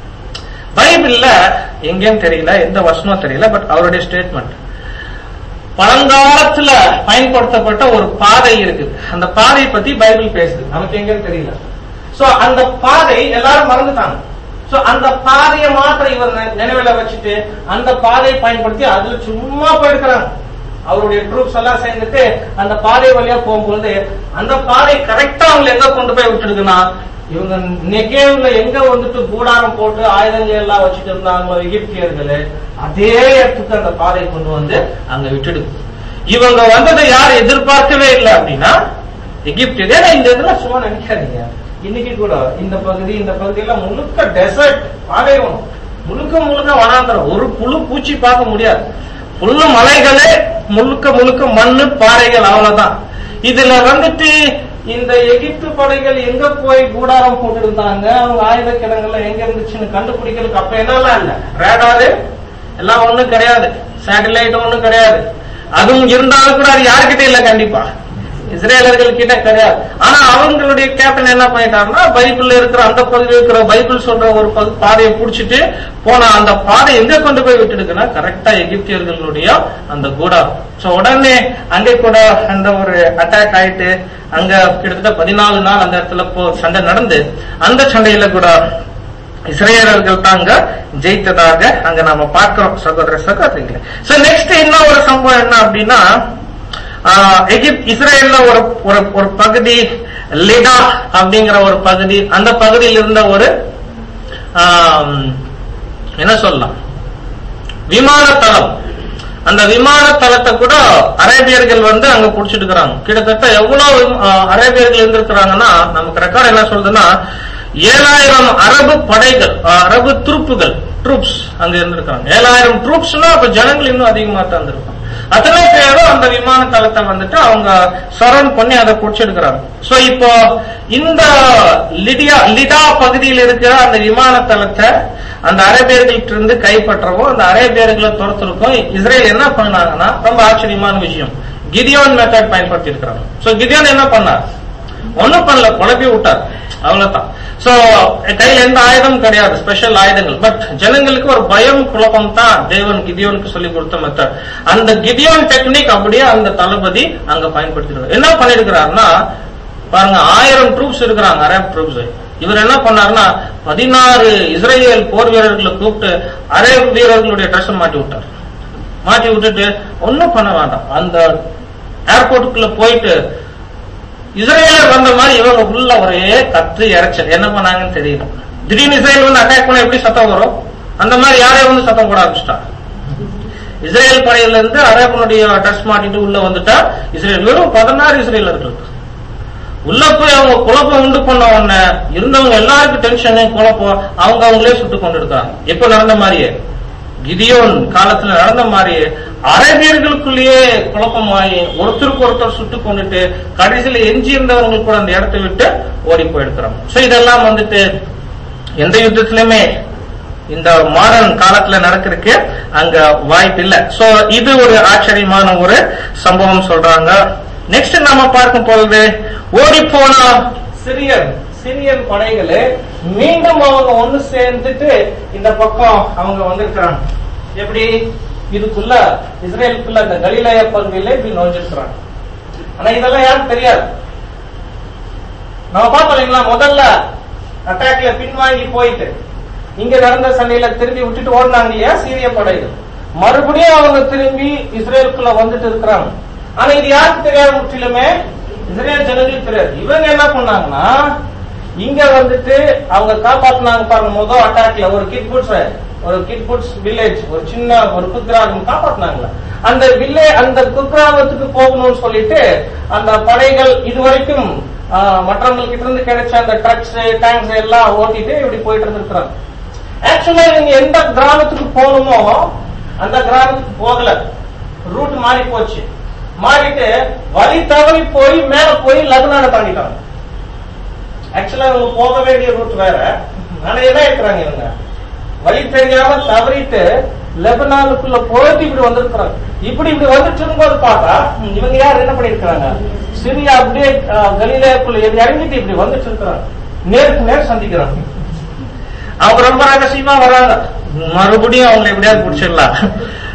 பைபிள்ல எங்கேன்னு தெரியல எந்த வசனம் தெரியல பட் அவருடைய ஸ்டேட்மெண்ட் பழங்காலத்துல பயன்படுத்தப்பட்ட ஒரு பாதை இருக்குது அந்த பாதையை பத்தி பைபிள் பேசுது நமக்கு எங்கன்னு தெரியல சோ அந்த பாதை எல்லாரும் மறந்துட்டாங்க சோ அந்த பாதையை மாத்திரம் இவர் நெ- நினைவுல வச்சுட்டு அந்த பாதையை பயன்படுத்தி அதுல சும்மா போயிருக்கிறாங்க அவருடைய ட்ரூப்ஸ் எல்லாம் சேர்ந்துட்டு அந்த பாதை வழியா போகும்போது அந்த பாதை கரெக்டா அவங்க எங்க கொண்டு போய் விட்டுடுதுன்னா இவங்க நெகேவ்ல எங்க வந்துட்டு கூடாரம் போட்டு ஆயுதங்கள் எல்லாம் வச்சுட்டு இருந்தாங்களோ எகிப்தியர்கள் அதே இடத்துக்கு அந்த பாதை கொண்டு வந்து அங்க விட்டுடுது இவங்க வந்ததை யார் எதிர்பார்க்கவே இல்லை அப்படின்னா எகிப்து ஏன்னா இந்த இதுல சும்மா நினைக்காதீங்க இன்னைக்கு கூட இந்த பகுதி இந்த பகுதியெல்லாம் முழுக்க டெசர்ட் பாலைவனம் முழுக்க முழுக்க வனாந்தரம் ஒரு புழு பூச்சி பார்க்க முடியாது புல்லு மலைகளே முழுக்க முழுக்க மண்ணு பாறைகள் அவ்வளவுதான் இதுல வந்துட்டு இந்த எகிப்து படைகள் எங்க போய் கூடாரம் போட்டு இருந்தாங்க அவங்க ஆயுத கிடங்குல எங்க இருந்துச்சுன்னு கண்டுபிடிக்கிறதுக்கு அப்ப என்னெல்லாம் இல்ல ரேடாரு எல்லாம் ஒண்ணும் கிடையாது சேட்டலைட் ஒண்ணும் கிடையாது அதுவும் இருந்தாலும் கூட அது யாருக்கிட்ட இல்ல கண்டிப்பா இஸ்ரேலர்கள் கிட்ட கிடையாது ஆனா அவங்களுடைய கேப்டன் என்ன பண்ணிட்டாருன்னா பைபிள்ல இருக்கிற அந்த பகுதியில் இருக்கிற பைபிள் சொல்ற ஒரு பகு- பாதையை புடிச்சிட்டு போன அந்த பாதை எங்க கொண்டு போய் விட்டுடுக்குன்னா கரெக்டா எகிப்தியர்களுடைய அந்த கூடாரம் சோ உடனே அங்கே கூட அந்த ஒரு அட்டாக் ஆயிட்டு அங்க கிட்டத்தட்ட பதினாலு நாள் அந்த இடத்துல போ சண்டை நடந்து அந்த சண்டையில கூட இஸ்ரேலர்கள் தாங்க ஜெயித்ததாக அங்க நாம பார்க்கிறோம் சகோதர சகோதரிகளே சோ நெக்ஸ்ட் இன்னும் ஒரு சம்பவம் என்ன அப்படின்னா ஆஹ், எகிப்த் இஸ்ரேல்ல ஒரு ஒரு ஒரு பகுதி லிடா அப்படிங்கிற ஒரு பகுதி அந்த பகுதியில் இருந்த ஒரு ஆம், என்ன சொல்லலாம் விமான தளம் அந்த விமான தளத்தை கூட அரேபியர்கள் வந்து அங்க புடிச்சிட்டு இருக்கிறாங்க கிட்டத்தட்ட எவ்வளவு ஆஹ், அரேபியர்கள் இருந்திருக்கிறாங்கன்னா நமக்கு ரெக்கார்ட் என்ன சொல்றதுன்னா ஏழாயிரம் அரபு படைகள் ஆஹ், அரபு துருப்புகள் ட்ரூப்ஸ் அங்க இருந்திருக்காங்க ஏழாயிரம் ட்ரூப்ஸ்னா அப்ப ஜனங்கள் இன்னும் அதிகமா தான் இருந்திருக்கும் அத்தனை பேரும் அந்த விமான தளத்தை வந்துட்டு அவங்க சரௌண்ட் பண்ணி அதை புடிச்செடுக்கிறாங்க சோ இப்போ இந்த லிடியா லிடா பகுதியில் இருக்கிற அந்த விமான தளத்தை அந்த அரேபியர்கள்ட்ட இருந்து கைப்பற்றவும் அந்த அரேபியர்களை துரத்துறதுக்கும் இஸ்ரேல் என்ன பண்ணாங்கன்னா ரொம்ப ஆச்சரியமான விஷயம் கிதியோன் மெத்தட் பயன்படுத்தி இருக்கிறாங்க சோ கிதியோன் என்ன பண்ணார் ஒண்ணும் பண்ணல குழப்பி விட்டார் அவ்வளவுதான் சோ கையில எந்த ஆயுதமும் கிடையாது ஸ்பெஷல் ஆயுதங்கள் பட் ஜனங்களுக்கு ஒரு பயம் குழப்பம் தான் தேவன் கிதியோனுக்கு சொல்லி கொடுத்த மெத்தட் அந்த கிதியோன் டெக்னிக் அப்படியே அந்த தளபதி அங்க பயன்படுத்திருக்காரு என்ன பண்ணிருக்கிறாருன்னா பாருங்க ஆயிரம் ட்ரூப்ஸ் இருக்கிறாங்க அரேப் ட்ரூப்ஸ் இவர் என்ன பண்ணாருன்னா பதினாறு இஸ்ரேல் போர் வீரர்களை கூப்பிட்டு அரேப் வீரர்களுடைய ட்ரெஸ் மாட்டி விட்டார் மாட்டி விட்டுட்டு ஒண்ணும் பண்ண வேண்டாம் அந்த ஏர்போர்ட்டுக்குள்ள போயிட்டு இஸ்ரேலர் வந்த மாதிரி இவங்க உள்ள ஒரே கத்து இறைச்சல் என்ன பண்ணாங்கன்னு தெரியல திடீர்னு இஸ்ரேல் வந்து அட்டாக் பண்ண எப்படி சத்தம் வரும் அந்த மாதிரி யாரையும் வந்து சத்தம் போட ஆரம்பிச்சிட்டாங்க இஸ்ரேல் படையில இருந்து அரேபனுடைய ட்ரெஸ் மாட்டிட்டு உள்ள வந்துட்டா இஸ்ரேல் வெறும் பதினாறு இஸ்ரேலர்கள் உள்ள போய் அவங்க குழப்பம் உண்டு பண்ண உடனே இருந்தவங்க எல்லாருக்கும் டென்ஷனு குழப்பம் அவங்க அவங்களே சுட்டு கொண்டு இருக்காங்க எப்ப நடந்த மாதிரியே கிதியோன் காலத்துல நடந்த மாதிரியே அரேபியர்களுக்குள்ளேயே குழப்பமாயி ஒருத்தருக்கு ஒருத்தர் சுட்டு கொண்டுட்டு கடைசியில எஞ்சி இருந்தவங்க கூட அந்த இடத்தை விட்டு ஓடி போயிருக்கிறாங்க சோ இதெல்லாம் வந்துட்டு எந்த யுத்தத்திலுமே இந்த மாடர்ன் காலத்துல நடக்கிறதுக்கு அங்க வாய்ப்பு இல்ல சோ இது ஒரு ஆச்சரியமான ஒரு சம்பவம் சொல்றாங்க நெக்ஸ்ட் நாம பார்க்கும் பொழுது ஓடி போன சிரியன் சிரியன் படைகளே மீண்டும் அவங்க ஒண்ணு சேர்ந்துட்டு இந்த பக்கம் அவங்க வந்திருக்கிறாங்க எப்படி இதுக்குள்ள இஸ்ரேலுக்குள்ள இந்த கலிலேய பகுதியில இப்படி நுழைஞ்சிருக்கிறாங்க ஆனா இதெல்லாம் யாருக்கு தெரியாது நம்ம பார்த்தோம் இல்லைங்களா முதல்ல அட்டாக்ல பின்வாங்கி போயிட்டு இங்க நடந்த சண்டையில திரும்பி விட்டுட்டு ஓடினாங்க இல்லையா சீரிய படைகள் மறுபடியும் அவங்க திரும்பி இஸ்ரேலுக்குள்ள வந்துட்டு இருக்கிறாங்க ஆனா இது யாருக்கு தெரியாது முற்றிலுமே இஸ்ரேல் ஜனங்களுக்கு தெரியாது இவங்க என்ன பண்ணாங்கன்னா இங்க வந்துட்டு அவங்க காப்பாத்தினாங்க பாருங்க முதல் அட்டாக்ல ஒரு கிட்புட்ஸ் ஒரு கிட்புட்ஸ் வில்லேஜ் ஒரு சின்ன ஒரு குக்கிராமம் காப்பாத்தினாங்களா அந்த வில்லே அந்த குக்கிராமத்துக்கு போகணும்னு சொல்லிட்டு அந்த படைகள் இதுவரைக்கும் ஆஹ், மற்றவங்க கிட்ட இருந்து கிடைச்ச அந்த ட்ரக்ஸ் டேங்க்ஸ் எல்லாம் ஓட்டிட்டு இப்படி போயிட்டு இருந்திருக்கிறாங்க ஆக்சுவலா இவங்க எந்த கிராமத்துக்கு போகணுமோ அந்த கிராமத்துக்கு போகல ரூட் மாறி போச்சு மாறிட்டு வழி தவறி போய் மேல போய் லக்னாட தாண்டிட்டாங்க ஆக்சுவலா இவங்க போக வேண்டிய ரூட் வேற ஆனா என்ன இருக்கிறாங்க இவங்க வழி தெரியாம தவறிட்டு லெபனானுக்குள்ள போயிட்டு இப்படி வந்திருக்கிறாங்க இப்படி இப்படி வந்துட்டு இருக்கும்போது பார்த்தா ம், இவங்க யார் என்ன பண்ணிருக்கிறாங்க சிரியா அப்படியே அஹ், கலிலேயாக்குள்ள இறங்கிட்டு இப்படி வந்துட்டு இருக்கிறாங்க நேருக்கு நேர் சந்திக்கிறாங்க அவங்க ரொம்ப ரகசியமா வராங்க மறுபடியும் அவங்களை எப்படியாவது பிடிச்சிடலாம்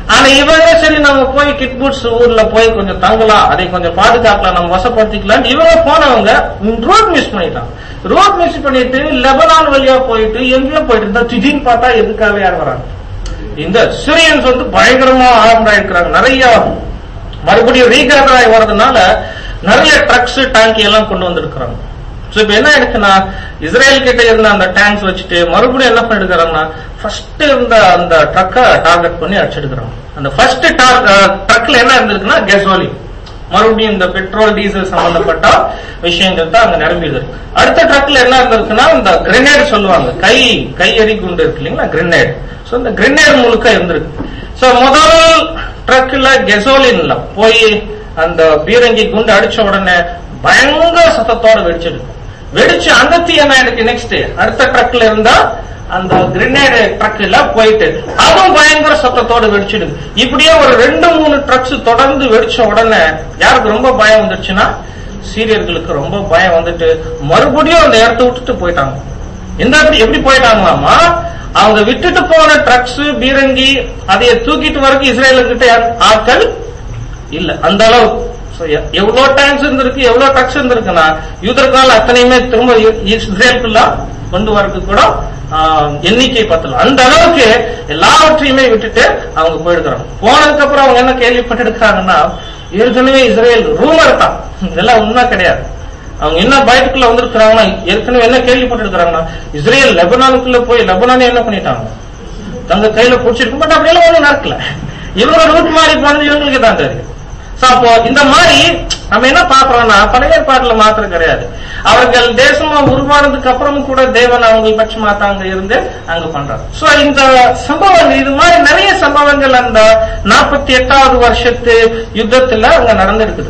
ஆனா இவங்க சரி நம்ம போய் கிட்புட்ஸ் ஊர்ல போய் கொஞ்சம் தங்கலாம் அதை கொஞ்சம் பாதுகாக்கலாம் நம்ம வசப்படுத்திக்கலாம் இவங்க போனவங்க ரோட் மிஸ் பண்ணிட்டாங்க ரோட் மிஸ் பண்ணிட்டு லெபனான் வழியா போயிட்டு எங்கேயோ போயிட்டு இருந்தா திடீர்னு பார்த்தா எதுக்காக யார் வராங்க இந்த சிரியன்ஸ் வந்து பயங்கரமா ஆரம்பராயிருக்கிறாங்க நிறைய மறுபடியும் ரீகேதர் ஆகி வர்றதுனால நிறைய ட்ரக்ஸ் டேங்க் எல்லாம் கொண்டு வந்திருக்கிறாங்க சோ இப்ப என்ன ஆயிடுச்சுன்னா இஸ்ரேல் கிட்ட இருந்த அந்த டேங்க்ஸ் வச்சுட்டு மறுபடியும் என்ன பண்ணிருக்காங்கன்னா ஃபர்ஸ்ட் இருந்த அந்த ட்ரக்கை டார்கெட் பண்ணி அடிச்சிருக்கிறாங்க அந்த ஃபர்ஸ்ட் ட்ரக்ல என்ன இருந்திருக்குன்னா கெசோலி மறுபடியும் இந்த பெட்ரோல் டீசல் சம்பந்தப்பட்ட விஷயங்கள் தான் அங்க நிரம்பிது அடுத்த ட்ரக்ல என்ன இருந்திருக்குன்னா இந்த கிரெனேட் சொல்லுவாங்க கை கை எறி குண்டு இருக்கு இல்லைங்களா கிரெனேட் சோ இந்த கிரெனேட் முழுக்க இருந்திருக்கு சோ முதல் ட்ரக்ல கெசோலின்ல போய் அந்த பீரங்கி குண்டு அடிச்ச உடனே பயங்கர சத்தத்தோட வெடிச்சிருக்கு வெடிச்சு அந்த தீ என்ன எனக்கு நெக்ஸ்ட் அடுத்த ட்ரக்ல இருந்தா அந்த கிரெனேடு ட்ரக்ல போயிட்டு அதுவும் பயங்கர சத்தத்தோட வெடிச்சிடுது இப்படியே ஒரு ரெண்டு மூணு ட்ரக்ஸ் தொடர்ந்து வெடிச்ச உடனே யாருக்கு ரொம்ப பயம் வந்துருச்சுன்னா சீரியர்களுக்கு ரொம்ப பயம் வந்துட்டு மறுபடியும் அந்த இடத்த விட்டுட்டு போயிட்டாங்க எந்த இடத்துல எப்படி போயிட்டாங்களாமா அவங்க விட்டுட்டு போன ட்ரக்ஸ் பீரங்கி அதை தூக்கிட்டு வரைக்கும் இஸ்ரேலுக்கிட்ட ஆட்கள் இல்ல அந்த அளவு So, எ- எவ்வளவு டேங்க்ஸ் இருந்திருக்கு எவ்வளவு ட்ரக்ஸ் இருந்திருக்குன்னா யூதர்கள் அத்தனையுமே திரும்ப இ- இஸ்ரேலுக்குள்ள கொண்டு வரதுக்கு கூட ஆஹ், எண்ணிக்கை பத்தல அந்த அளவுக்கு எல்லாவற்றையுமே விட்டுட்டு அவங்க போயிடுக்கிறாங்க போனதுக்கு அப்புறம் அவங்க என்ன கேள்விப்பட்டிருக்காங்கன்னா ஏற்கனவே இஸ்ரேல் ரூமர் தான் இதெல்லாம் உண்மை கிடையாது அவங்க என்ன பயத்துக்குள்ள வந்திருக்கிறாங்கன்னா ஏற்கனவே என்ன கேள்விப்பட்டிருக்கிறாங்கன்னா இஸ்ரேல் லெபனானுக்குள்ள போய் லெபனானே என்ன பண்ணிட்டாங்க தங்க கையில பிடிச்சிருக்கும் பட் அப்படியெல்லாம் ஒண்ணும் நடக்கல இவங்க ரூட் மாறி போனது இவங்களுக்கு தான் தெரியும் சோ அப்போ இந்த மாதிரி நம்ம என்ன பாக்குறோம்னா பழைய ஏற்பாட்டுல மாத்திரம் கிடையாது அவர்கள் தேசமா உருவானதுக்கு அப்புறமும் கூட தேவன் அவங்க பட்சமா தான் அங்க இருந்து அங்க பண்றாங்க சோ இந்த சம்பவங்கள் இது மாதிரி நிறைய சம்பவங்கள் அந்த நாற்பத்தி எட்டாவது வருஷத்து யுத்தத்துல அங்க நடந்திருக்குது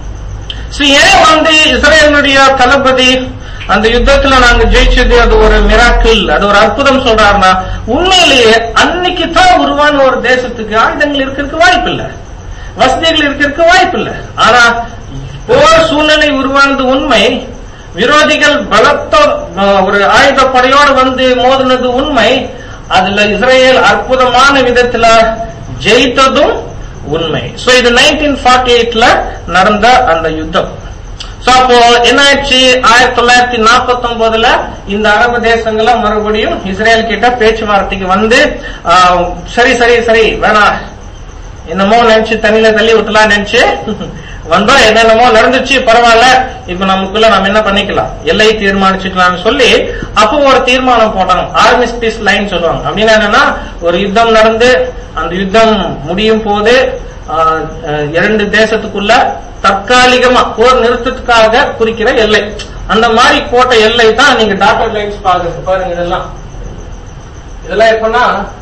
சோ ஏன் வந்து இஸ்ரேலுடைய தளபதி அந்த யுத்தத்துல நாங்க ஜெயிச்சது அது ஒரு மிராக்கிள் அது ஒரு அற்புதம் சொல்றாருன்னா உண்மையிலேயே அன்னைக்கு தான் உருவான ஒரு தேசத்துக்கு ஆயுதங்கள் இருக்கிறதுக்கு வாய்ப்பு இல்ல வசதிகள் இருக்கிறதுக்கு வாய்ப்பு இல்ல ஆனா போர் சூழ்நிலை உருவானது உண்மை விரோதிகள் பலத்த அஹ், ஒரு ஆயுத படையோடு வந்து மோதினது உண்மை அதுல இஸ்ரேல் அற்புதமான விதத்துல ஜெயித்ததும் உண்மை சோ இது நைன்டீன் ஃபார்ட்டி எயிட்ல நடந்த அந்த யுத்தம் சோ அப்போ என்ன ஆயிடுச்சு ஆயிரத்தி தொள்ளாயிரத்தி நாற்பத்தி ஒன்பதுல இந்த அரபு தேசங்கள்லாம் மறுபடியும் இஸ்ரேல் கிட்ட பேச்சுவார்த்தைக்கு வந்து ஆஹ், சரி சரி சரி வேணாம் என்னமோ நினைச்சு தண்ணியில தள்ளி விட்டலாம் நினைச்சு வந்தோம் என்னென்னமோ நடந்துச்சு பரவாயில்ல இப்ப நமக்குள்ள நம்ம என்ன பண்ணிக்கலாம் எல்லை தீர்மானிச்சுக்கலாம்னு சொல்லி அப்போ ஒரு தீர்மானம் போட்டாங்க ஆர்மிஸ் பீஸ் லைன் சொல்லுவாங்க அப்படின்னா என்னன்னா ஒரு யுத்தம் நடந்து அந்த யுத்தம் முடியும் போது ஆஹ், அஹ், இரண்டு தேசத்துக்குள்ள தற்காலிகமா போர் நிறுத்தத்துக்காக குறிக்கிற எல்லை அந்த மாதிரி போட்ட எல்லை தான் நீங்க டாக்டர் லைன்ஸ் பாருங்க பாருங்க இதெல்லாம் இதெல்லாம் எப்பன்னா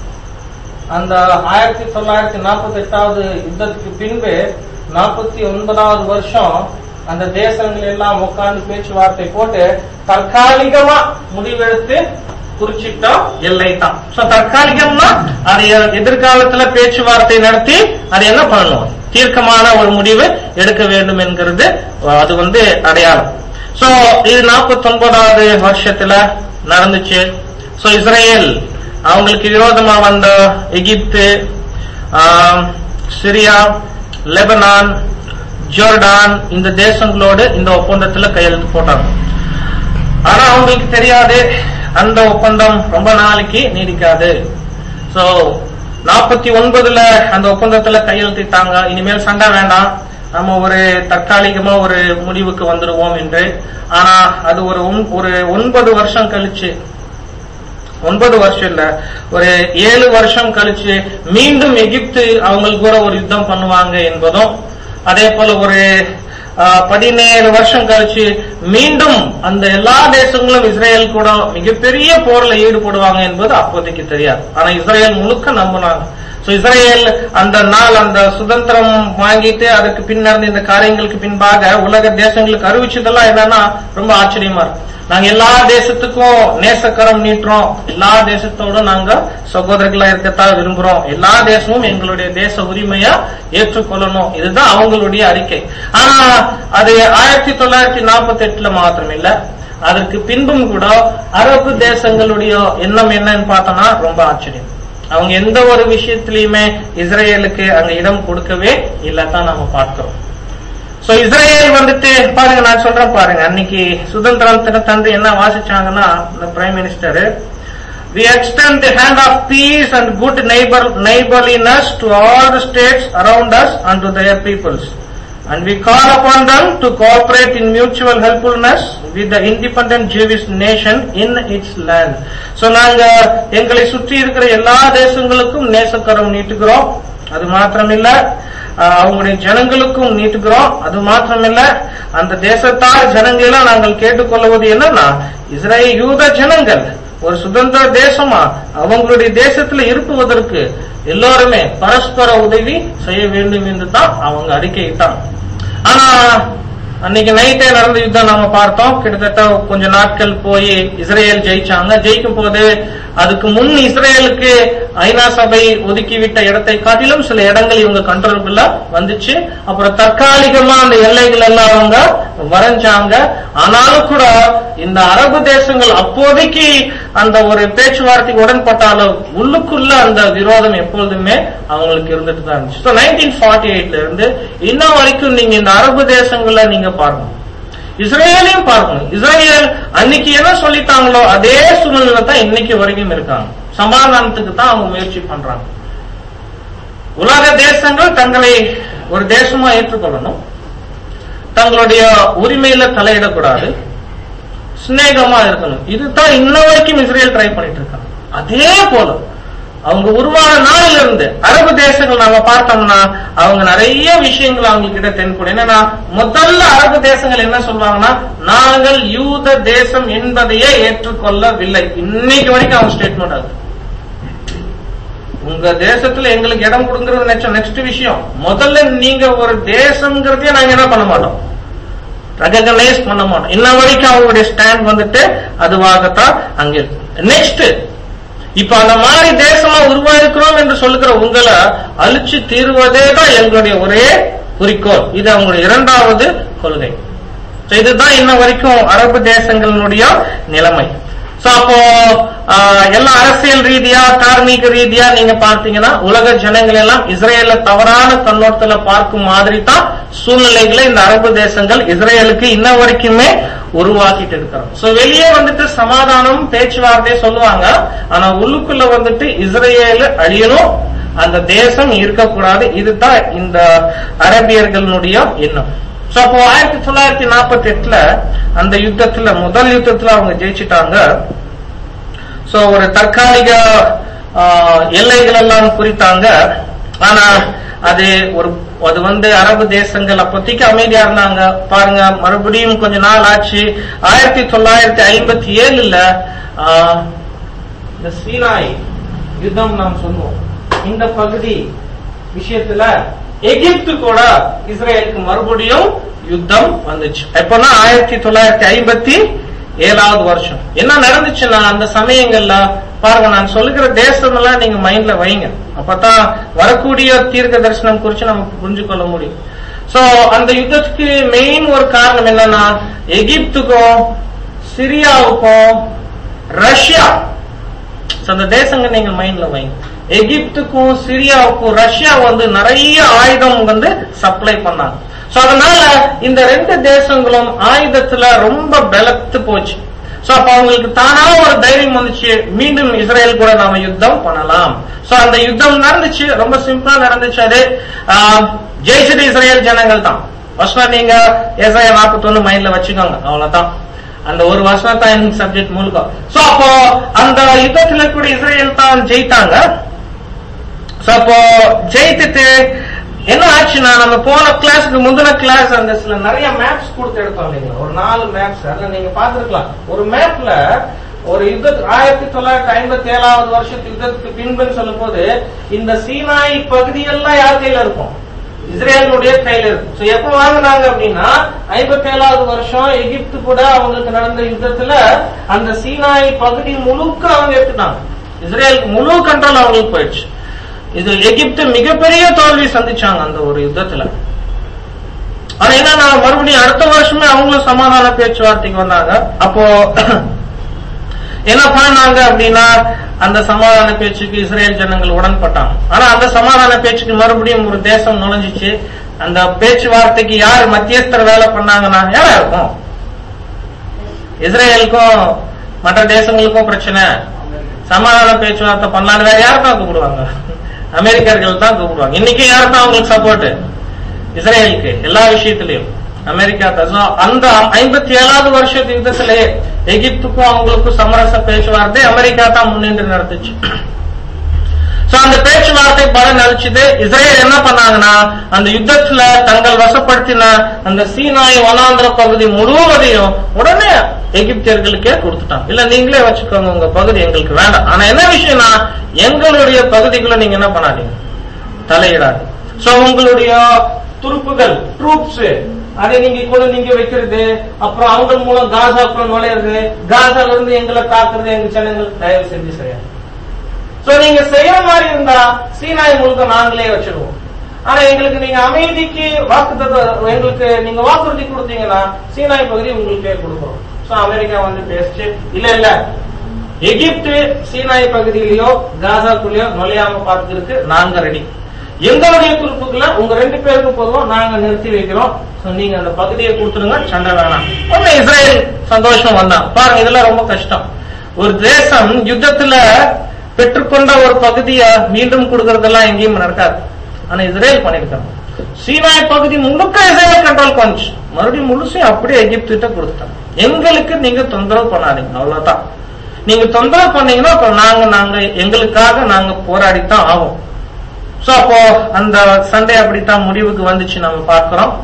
அந்த ஆயிரத்தி தொள்ளாயிரத்தி நாற்பத்தி எட்டாவது யுத்தத்துக்கு பின்பு நாற்பத்தி ஒன்பதாவது வருஷம் அந்த தேசங்கள் எல்லாம் உட்கார்ந்து பேச்சுவார்த்தை போட்டு தற்காலிகமா முடிவெடுத்து குறிச்சிட்டோம் எல்லை தான் சோ தற்காலிகம்னா அது எதிர்காலத்துல பேச்சுவார்த்தை நடத்தி அது என்ன பண்ணணும் தீர்க்கமான ஒரு முடிவு எடுக்க வேண்டும் என்கிறது அது வந்து அடையாளம் சோ இது நாற்பத்தி ஒன்பதாவது வருஷத்துல நடந்துச்சு சோ இஸ்ரேல் அவங்களுக்கு விரோதமா வந்த எகிப்து ஆம், சிரியா லெபனான் ஜோர்டான் இந்த தேசங்களோடு இந்த ஒப்பந்தத்துல கையெழுத்து போட்டாங்க ஆனா அவங்களுக்கு தெரியாது அந்த ஒப்பந்தம் ரொம்ப நாளைக்கு நீடிக்காது சோ நாற்பத்தி ஒன்பதுல அந்த ஒப்பந்தத்துல கையெழுத்திட்டாங்க இனிமேல் சண்டை வேண்டாம் நம்ம ஒரு தற்காலிகமா ஒரு முடிவுக்கு வந்துடுவோம் என்று ஆனா அது ஒரு ஒன்- ஒரு ஒன்பது வருஷம் கழிச்சு ஒன்பது வருஷம் இல்ல ஒரு ஏழு வருஷம் கழிச்சு மீண்டும் எகிப்து அவங்களுக்கு கூட ஒரு யுத்தம் பண்ணுவாங்க என்பதும் அதே போல ஒரு ஆஹ், பதினேழு வருஷம் கழிச்சு மீண்டும் அந்த எல்லா தேசங்களும் இஸ்ரேல் கூட மிகப்பெரிய போர்ல ஈடுபடுவாங்க என்பது அப்போதைக்கு தெரியாது ஆனா இஸ்ரேல் முழுக்க நம்பினாங்க சோ இஸ்ரேல் அந்த நாள் அந்த சுதந்திரம் வாங்கிட்டு அதுக்கு பின்னர் இந்த காரியங்களுக்கு பின்பாக உலக தேசங்களுக்கு அறிவிச்சதெல்லாம் என்னன்னா ரொம்ப ஆச்சரியமா இருக்கு நாங்க எல்லா தேசத்துக்கும் நேசக்கரம் நீட்டுறோம் எல்லா தேசத்தோடும் நாங்க சகோதரர்களா இருக்கத்தான் விரும்புறோம் எல்லா தேசமும் எங்களுடைய தேச உரிமையா ஏற்றுக்கொள்ளணும் இதுதான் அவங்களுடைய அறிக்கை ஆனா அது ஆயிரத்தி தொள்ளாயிரத்தி நாற்பத்தி எட்டுல மாத்திரம் இல்ல அதற்கு பின்பும் கூட அரபு தேசங்களுடைய எண்ணம் என்னன்னு பார்த்தோம்னா ரொம்ப ஆச்சரியம் அவங்க எந்த ஒரு விஷயத்திலயுமே இஸ்ரேலுக்கு அங்க இடம் கொடுக்கவே இல்லத்தான் நம்ம பார்க்கிறோம் சோ இஸ்ரேல் வந்துட்டு பாருங்க நான் சொல்றேன் பாருங்க அன்னைக்கு சுதந்திரம் தினத்தன்று என்ன வாசிச்சாங்கன்னா இந்த prime minister We extend the hand of peace and good neighbor, neighborliness to all the states around us and to their peoples. And we call upon them to cooperate in mutual helpfulness with the independent Jewish nation in its land. So நாங்க எங்களை சுற்றி இருக்கிற எல்லா தேசங்களுக்கும் நேசக்கரம் நீட்டுகிறோம் அது மாத்திரமில்ல ஆஹ், அவங்களுடைய ஜனங்களுக்கும் நீட்டுகிறோம் அது மாத்திரமில்ல அந்த தேசத்தார் ஜனங்களெல்லாம் நாங்கள் கேட்டுக்கொள்வது என்னன்னா இஸ்ரேல் யூத ஜனங்கள் ஒரு சுதந்திர தேசமா அவங்களுடைய தேசத்துல இருப்புவதற்கு எல்லாருமே பரஸ்பர உதவி செய்ய வேண்டும் என்று தான் அவங்க அறிக்கையிட்டாங்க ஆனா அன்னைக்கு நைட்டே நடந்த யுத்தம் நாம பார்த்தோம் கிட்டத்தட்ட கொஞ்ச நாட்கள் போய் இஸ்ரேல் ஜெயிச்சாங்க ஜெயிக்கும் போது அதுக்கு முன் இஸ்ரேலுக்கு ஐநா சபை ஒதுக்கிவிட்ட இடத்தை காட்டிலும் சில இடங்கள் இவங்க கண்ட்ரோலுக்குள்ள வந்துச்சு அப்புறம் தற்காலிகமா அந்த எல்லைகள் எல்லாம் அவங்க வரைஞ்சாங்க ஆனாலும் கூட இந்த அரபு தேசங்கள் அப்போதைக்கு அந்த ஒரு பேச்சுவார்த்தை உடன்பட்டாலும் உள்ளுக்குள்ள அந்த விரோதம் எப்பொழுதுமே அவங்களுக்கு இருந்துட்டு தான் இருந்துச்சு நைன்டீன் ஃபார்ட்டி எயிட்ல இருந்து இன்னும் வரைக்கும் நீங்க இந்த அரபு தேசங்கள்ல நீங்க பாருங்க இஸ்ரேலையும் பார்க்கணும் இஸ்ரேல் அன்னைக்கு என்ன சொல்லிட்டாங்களோ அதே சூழ்நிலை தான் இன்னைக்கு வரைக்கும் இருக்காங்க சமாதானத்துக்கு தான் அவங்க முயற்சி பண்றாங்க உலக தேசங்கள் தங்களை ஒரு தேசமா ஏற்றுக்கொள்ளணும் தங்களுடைய உரிமையில தலையிடக்கூடாது சிநேகமா இருக்கணும் இதுதான் இன்ன வரைக்கும் இஸ்ரேல் ட்ரை பண்ணிட்டு இருக்காங்க அதே போல அவங்க உருவான நாளில இருந்து அரபு தேசங்கள் நாம பார்த்தோம்னா அவங்க நிறைய விஷயங்கள் அவங்க கிட்ட தென்படும் என்னன்னா முதல்ல அரபு தேசங்கள் என்ன சொல்றாங்கன்னா நாங்கள் யூத தேசம் என்பதையே ஏற்றுக்கொள்ளவில்லை இன்னைக்கு வரைக்கும் அவங்க ஸ்டேட்மெண்ட் ஆகுது உங்க தேசத்துல எங்களுக்கு இடம் கொடுங்கறது நெக்ஸ்ட் நெக்ஸ்ட் விஷயம் முதல்ல நீங்க ஒரு தேசம்ங்கிறதே நாங்க என்ன பண்ண மாட்டோம் ரெகனைஸ் பண்ண மாட்டோம் இன்ன வரைக்கும் அவங்களுடைய ஸ்டாண்ட் வந்துட்டு அதுவாகத்தான் அங்க இருக்கு நெக்ஸ்ட் இப்ப அந்த மாதிரி தேசமா உருவாயிருக்கிறோம் என்று சொல்லுகிற உங்களை அழிச்சு தீர்வதே தான் எங்களுடைய ஒரே குறிக்கோள் இது அவங்களுடைய இரண்டாவது கொள்கை So இதுதான் இன்ன வரைக்கும் அரபு தேசங்களினுடைய நிலைமை சோ அப்போ ஆஹ், எல்லா அரசியல் ரீதியா தார்மீக ரீதியா நீங்க பார்த்தீங்கன்னா உலக ஜனங்கள் எல்லாம் இஸ்ரேல தவறான கண்ணோட்டத்துல பார்க்கும் மாதிரி தான் சூழ்நிலைகளை இந்த அரபு தேசங்கள் இஸ்ரேலுக்கு இன்ன வரைக்குமே உருவாக்கிட்டு இருக்கிறோம் சோ வெளியே வந்துட்டு சமாதானம் பேச்சுவார்த்தை சொல்லுவாங்க ஆனா உள்ளுக்குள்ள வந்துட்டு இஸ்ரேல் அழியணும் அந்த தேசம் இருக்கக்கூடாது இதுதான் இந்த அரபியர்களுடைய எண்ணம் சோ அப்போ ஆயிரத்தி தொள்ளாயிரத்தி நாற்பத்தி எட்டுல அந்த யுத்தத்துல முதல் யுத்தத்துல அவங்க ஜெயிச்சிட்டாங்க சோ ஒரு தற்காலிக ஆஹ், எல்லைகள் எல்லாம் குறித்தாங்க ஆனா அது ஒரு அது வந்து அரபு தேசங்கள் அப்போதைக்கு அமைதியா இருந்தாங்க பாருங்க மறுபடியும் கொஞ்ச நாள் ஆச்சு ஆயிரத்தி தொள்ளாயிரத்தி ஐம்பத்தி ஏழுல ஆஹ், இந்த சீனாய் யுத்தம் நாம் சொல்லுவோம் இந்த பகுதி விஷயத்துல எகிப்து கூட இஸ்ரேலுக்கு மறுபடியும் யுத்தம் வந்துச்சு எப்பன்னா ஆயிரத்தி தொள்ளாயிரத்தி ஐம்பத்தி ஏழாவது வருஷம் என்ன நடந்துச்சுன்னா அந்த சமயங்கள்ல பாருங்க நான் சொல்லுகிற தேசம் எல்லாம் நீங்க மைண்ட்ல வைங்க அப்பதான் வரக்கூடிய தீர்க்க தரிசனம் குறிச்சு நமக்கு புரிஞ்சு கொள்ள முடியும் சோ அந்த யுத்தத்துக்கு மெயின் ஒரு காரணம் என்னன்னா எகிப்துக்கும் சிரியாவுக்கும் ரஷ்யா So, அந்த தேசங்க நீங்க மைண்ட்ல வைங்க எகிப்துக்கும் சிரியாவுக்கும் ரஷ்யா வந்து நிறைய ஆயுதம் வந்து சப்ளை பண்ணாங்க சோ அதனால இந்த ரெண்டு தேசங்களும் ஆயுதத்துல ரொம்ப பலத்து போச்சு சோ அப்ப அவங்களுக்கு தானா ஒரு தைரியம் வந்துச்சு மீண்டும் இஸ்ரேல் கூட நாம யுத்தம் பண்ணலாம் சோ அந்த யுத்தம் நடந்துச்சு ரொம்ப சிம்பிளா நடந்துச்சு அது ஆஹ், ஜெயிச்சது இஸ்ரேல் ஜனங்கள் தான் வசனம் நீங்க ஏசாயா நாற்பத்தொன்னு மைண்ட்ல வச்சுக்கோங்க அவ்வளவுதான் அந்த ஒரு வருஷம் தான் எனக்கு சப்ஜெக்ட் முழுக்க சோ அப்போ அந்த யுத்தத்துல கூட இஸ்ரேல் தான் ஜெயித்தாங்க சோ அப்போ ஜெயித்துட்டு என்ன ஆச்சுன்னா நம்ம போன கிளாஸ்க்கு முந்தின கிளாஸ் அந்த சில நிறைய மேப்ஸ் கொடுத்து எடுத்தோம் இல்லைங்களா ஒரு நாலு மேப்ஸ் அதுல நீங்க பாத்துருக்கலாம் ஒரு மேப்ல ஒரு யுத்தத்து ஆயிரத்தி தொள்ளாயிரத்தி ஐம்பத்தி ஏழாவது வருஷத்து யுத்தத்துக்கு பின்புன்னு சொல்லும் போது இந்த சீனாய் பகுதியெல்லாம் யார் கையில இருக்கும் இஸ்ரேலுடைய கையில இருக்கு சோ எப்ப வாங்கினாங்க அப்படின்னா ஐம்பத்தி ஏழாவது வருஷம் எகிப்து கூட அவங்களுக்கு நடந்த யுத்தத்துல அந்த சீனாய் பகுதி முழுக்க அவங்க எடுத்துட்டாங்க இஸ்ரேலுக்கு முழு கண்ட்ரோல் அவங்களுக்கு போயிடுச்சு இது எகிப்து மிகப்பெரிய தோல்வி சந்திச்சாங்க அந்த ஒரு யுத்தத்துல ஆனா என்னன்னா மறுபடியும் அடுத்த வருஷமே அவங்களும் சமாதான பேச்சுவார்த்தைக்கு வந்தாங்க அப்போ என்ன பண்ணாங்க அப்படின்னா அந்த சமாதான பேச்சுக்கு இஸ்ரேல் ஜனங்கள் உடன்பட்டாங்க ஆனா அந்த சமாதான பேச்சுக்கு மறுபடியும் ஒரு தேசம் நுழைஞ்சிச்சு அந்த பேச்சுவார்த்தைக்கு யார் மத்தியஸ்தர் வேலை பண்ணாங்கன்னா யாரா இருக்கும் இஸ்ரேலுக்கும் மற்ற தேசங்களுக்கும் பிரச்சனை சமாதான பேச்சுவார்த்தை பண்ணலான்னு வேற யார் தான் கூப்பிடுவாங்க அமெரிக்கர்கள் தான் கூப்பிடுவாங்க இன்னைக்கு யார் தான் அவங்களுக்கு சப்போர்ட் இஸ்ரேலுக்கு எல்லா விஷயத்திலையும் அமெரிக்கா தான் So, அந்த ஐம்பத்தி ஏழாவது வருஷத்து யுத்தத்திலே எகிப்துக்கும் அவங்களுக்கும் சமரச பேச்சுவார்த்தை அமெரிக்கா தான் முன்னின்று நடத்துச்சு சோ அந்த பேச்சுவார்த்தை பலன் அளிச்சது இஸ்ரேல் என்ன பண்ணாங்கன்னா அந்த யுத்தத்துல தங்கள் வசப்படுத்தின அந்த சீனாய் வனாந்திர பகுதி முழுவதையும் உடனே எகிப்தியர்களுக்கே கொடுத்துட்டான் இல்ல நீங்களே வச்சுக்கோங்க உங்க பகுதி எங்களுக்கு வேண்டாம் ஆனா என்ன விஷயம்னா எங்களுடைய பகுதிக்குள்ள நீங்க என்ன பண்ணாதீங்க தலையிடாது சோ உங்களுடைய துருப்புகள் ட்ரூப்ஸ் அதை நீங்க கூட நீங்க வைக்கிறது அப்புறம் அவங்க மூலம் காசாக்குள்ள நுழையிறது காசால இருந்து எங்களை தாக்குறது எங்க ஜனங்கள் தயவு செஞ்சு செய்யாது சோ நீங்க செய்யற மாதிரி இருந்தா சீனாய் முழுக்க நாங்களே வச்சிருவோம் ஆனா எங்களுக்கு நீங்க அமைதிக்கு வாக்கு எங்களுக்கு நீங்க வாக்குறுதி கொடுத்தீங்கன்னா சீனாய் பகுதி உங்களுக்கே கொடுக்குறோம் சோ அமெரிக்கா வந்து பேசிச்சு இல்ல இல்ல எகிப்து சீனாய் பகுதியிலயோ காசாக்குள்ளயோ நுழையாம பார்த்துருக்கு நாங்க ரெடி எங்களுடைய துருப்புகளை உங்க ரெண்டு பேருக்கு போதும் நாங்க நிறுத்தி வைக்கிறோம் So, நீங்க அந்த பகுதியை கொடுத்துருங்க சண்டை வேணாம் உடனே இஸ்ரேல் சந்தோஷம் வந்தான் பாருங்க இதெல்லாம் ரொம்ப கஷ்டம் ஒரு தேசம் யுத்தத்துல பெற்றுக்கொண்ட ஒரு பகுதியை மீண்டும் கொடுக்கறதெல்லாம் எங்கேயும் நடக்காது ஆனா இஸ்ரேல் பண்ணிருக்காங்க சீனாய் பகுதி முழுக்க இஸ்ரேல் கண்ட்ரோல் பண்ணுச்சு மறுபடியும் முழுசையும் அப்படியே எகிப்து கிட்ட கொடுத்துட்டாங்க எங்களுக்கு நீங்க தொந்தரவு பண்ணாதீங்க அவ்வளவுதான் நீங்க தொந்தரவு பண்ணீங்கன்னா அப்ப நாங்க நாங்க எங்களுக்காக நாங்க போராடித்தான் ஆகும் சோ அப்போ அந்த சண்டை அப்படித்தான் முடிவுக்கு வந்துச்சு நம்ம பார்க்கிறோம்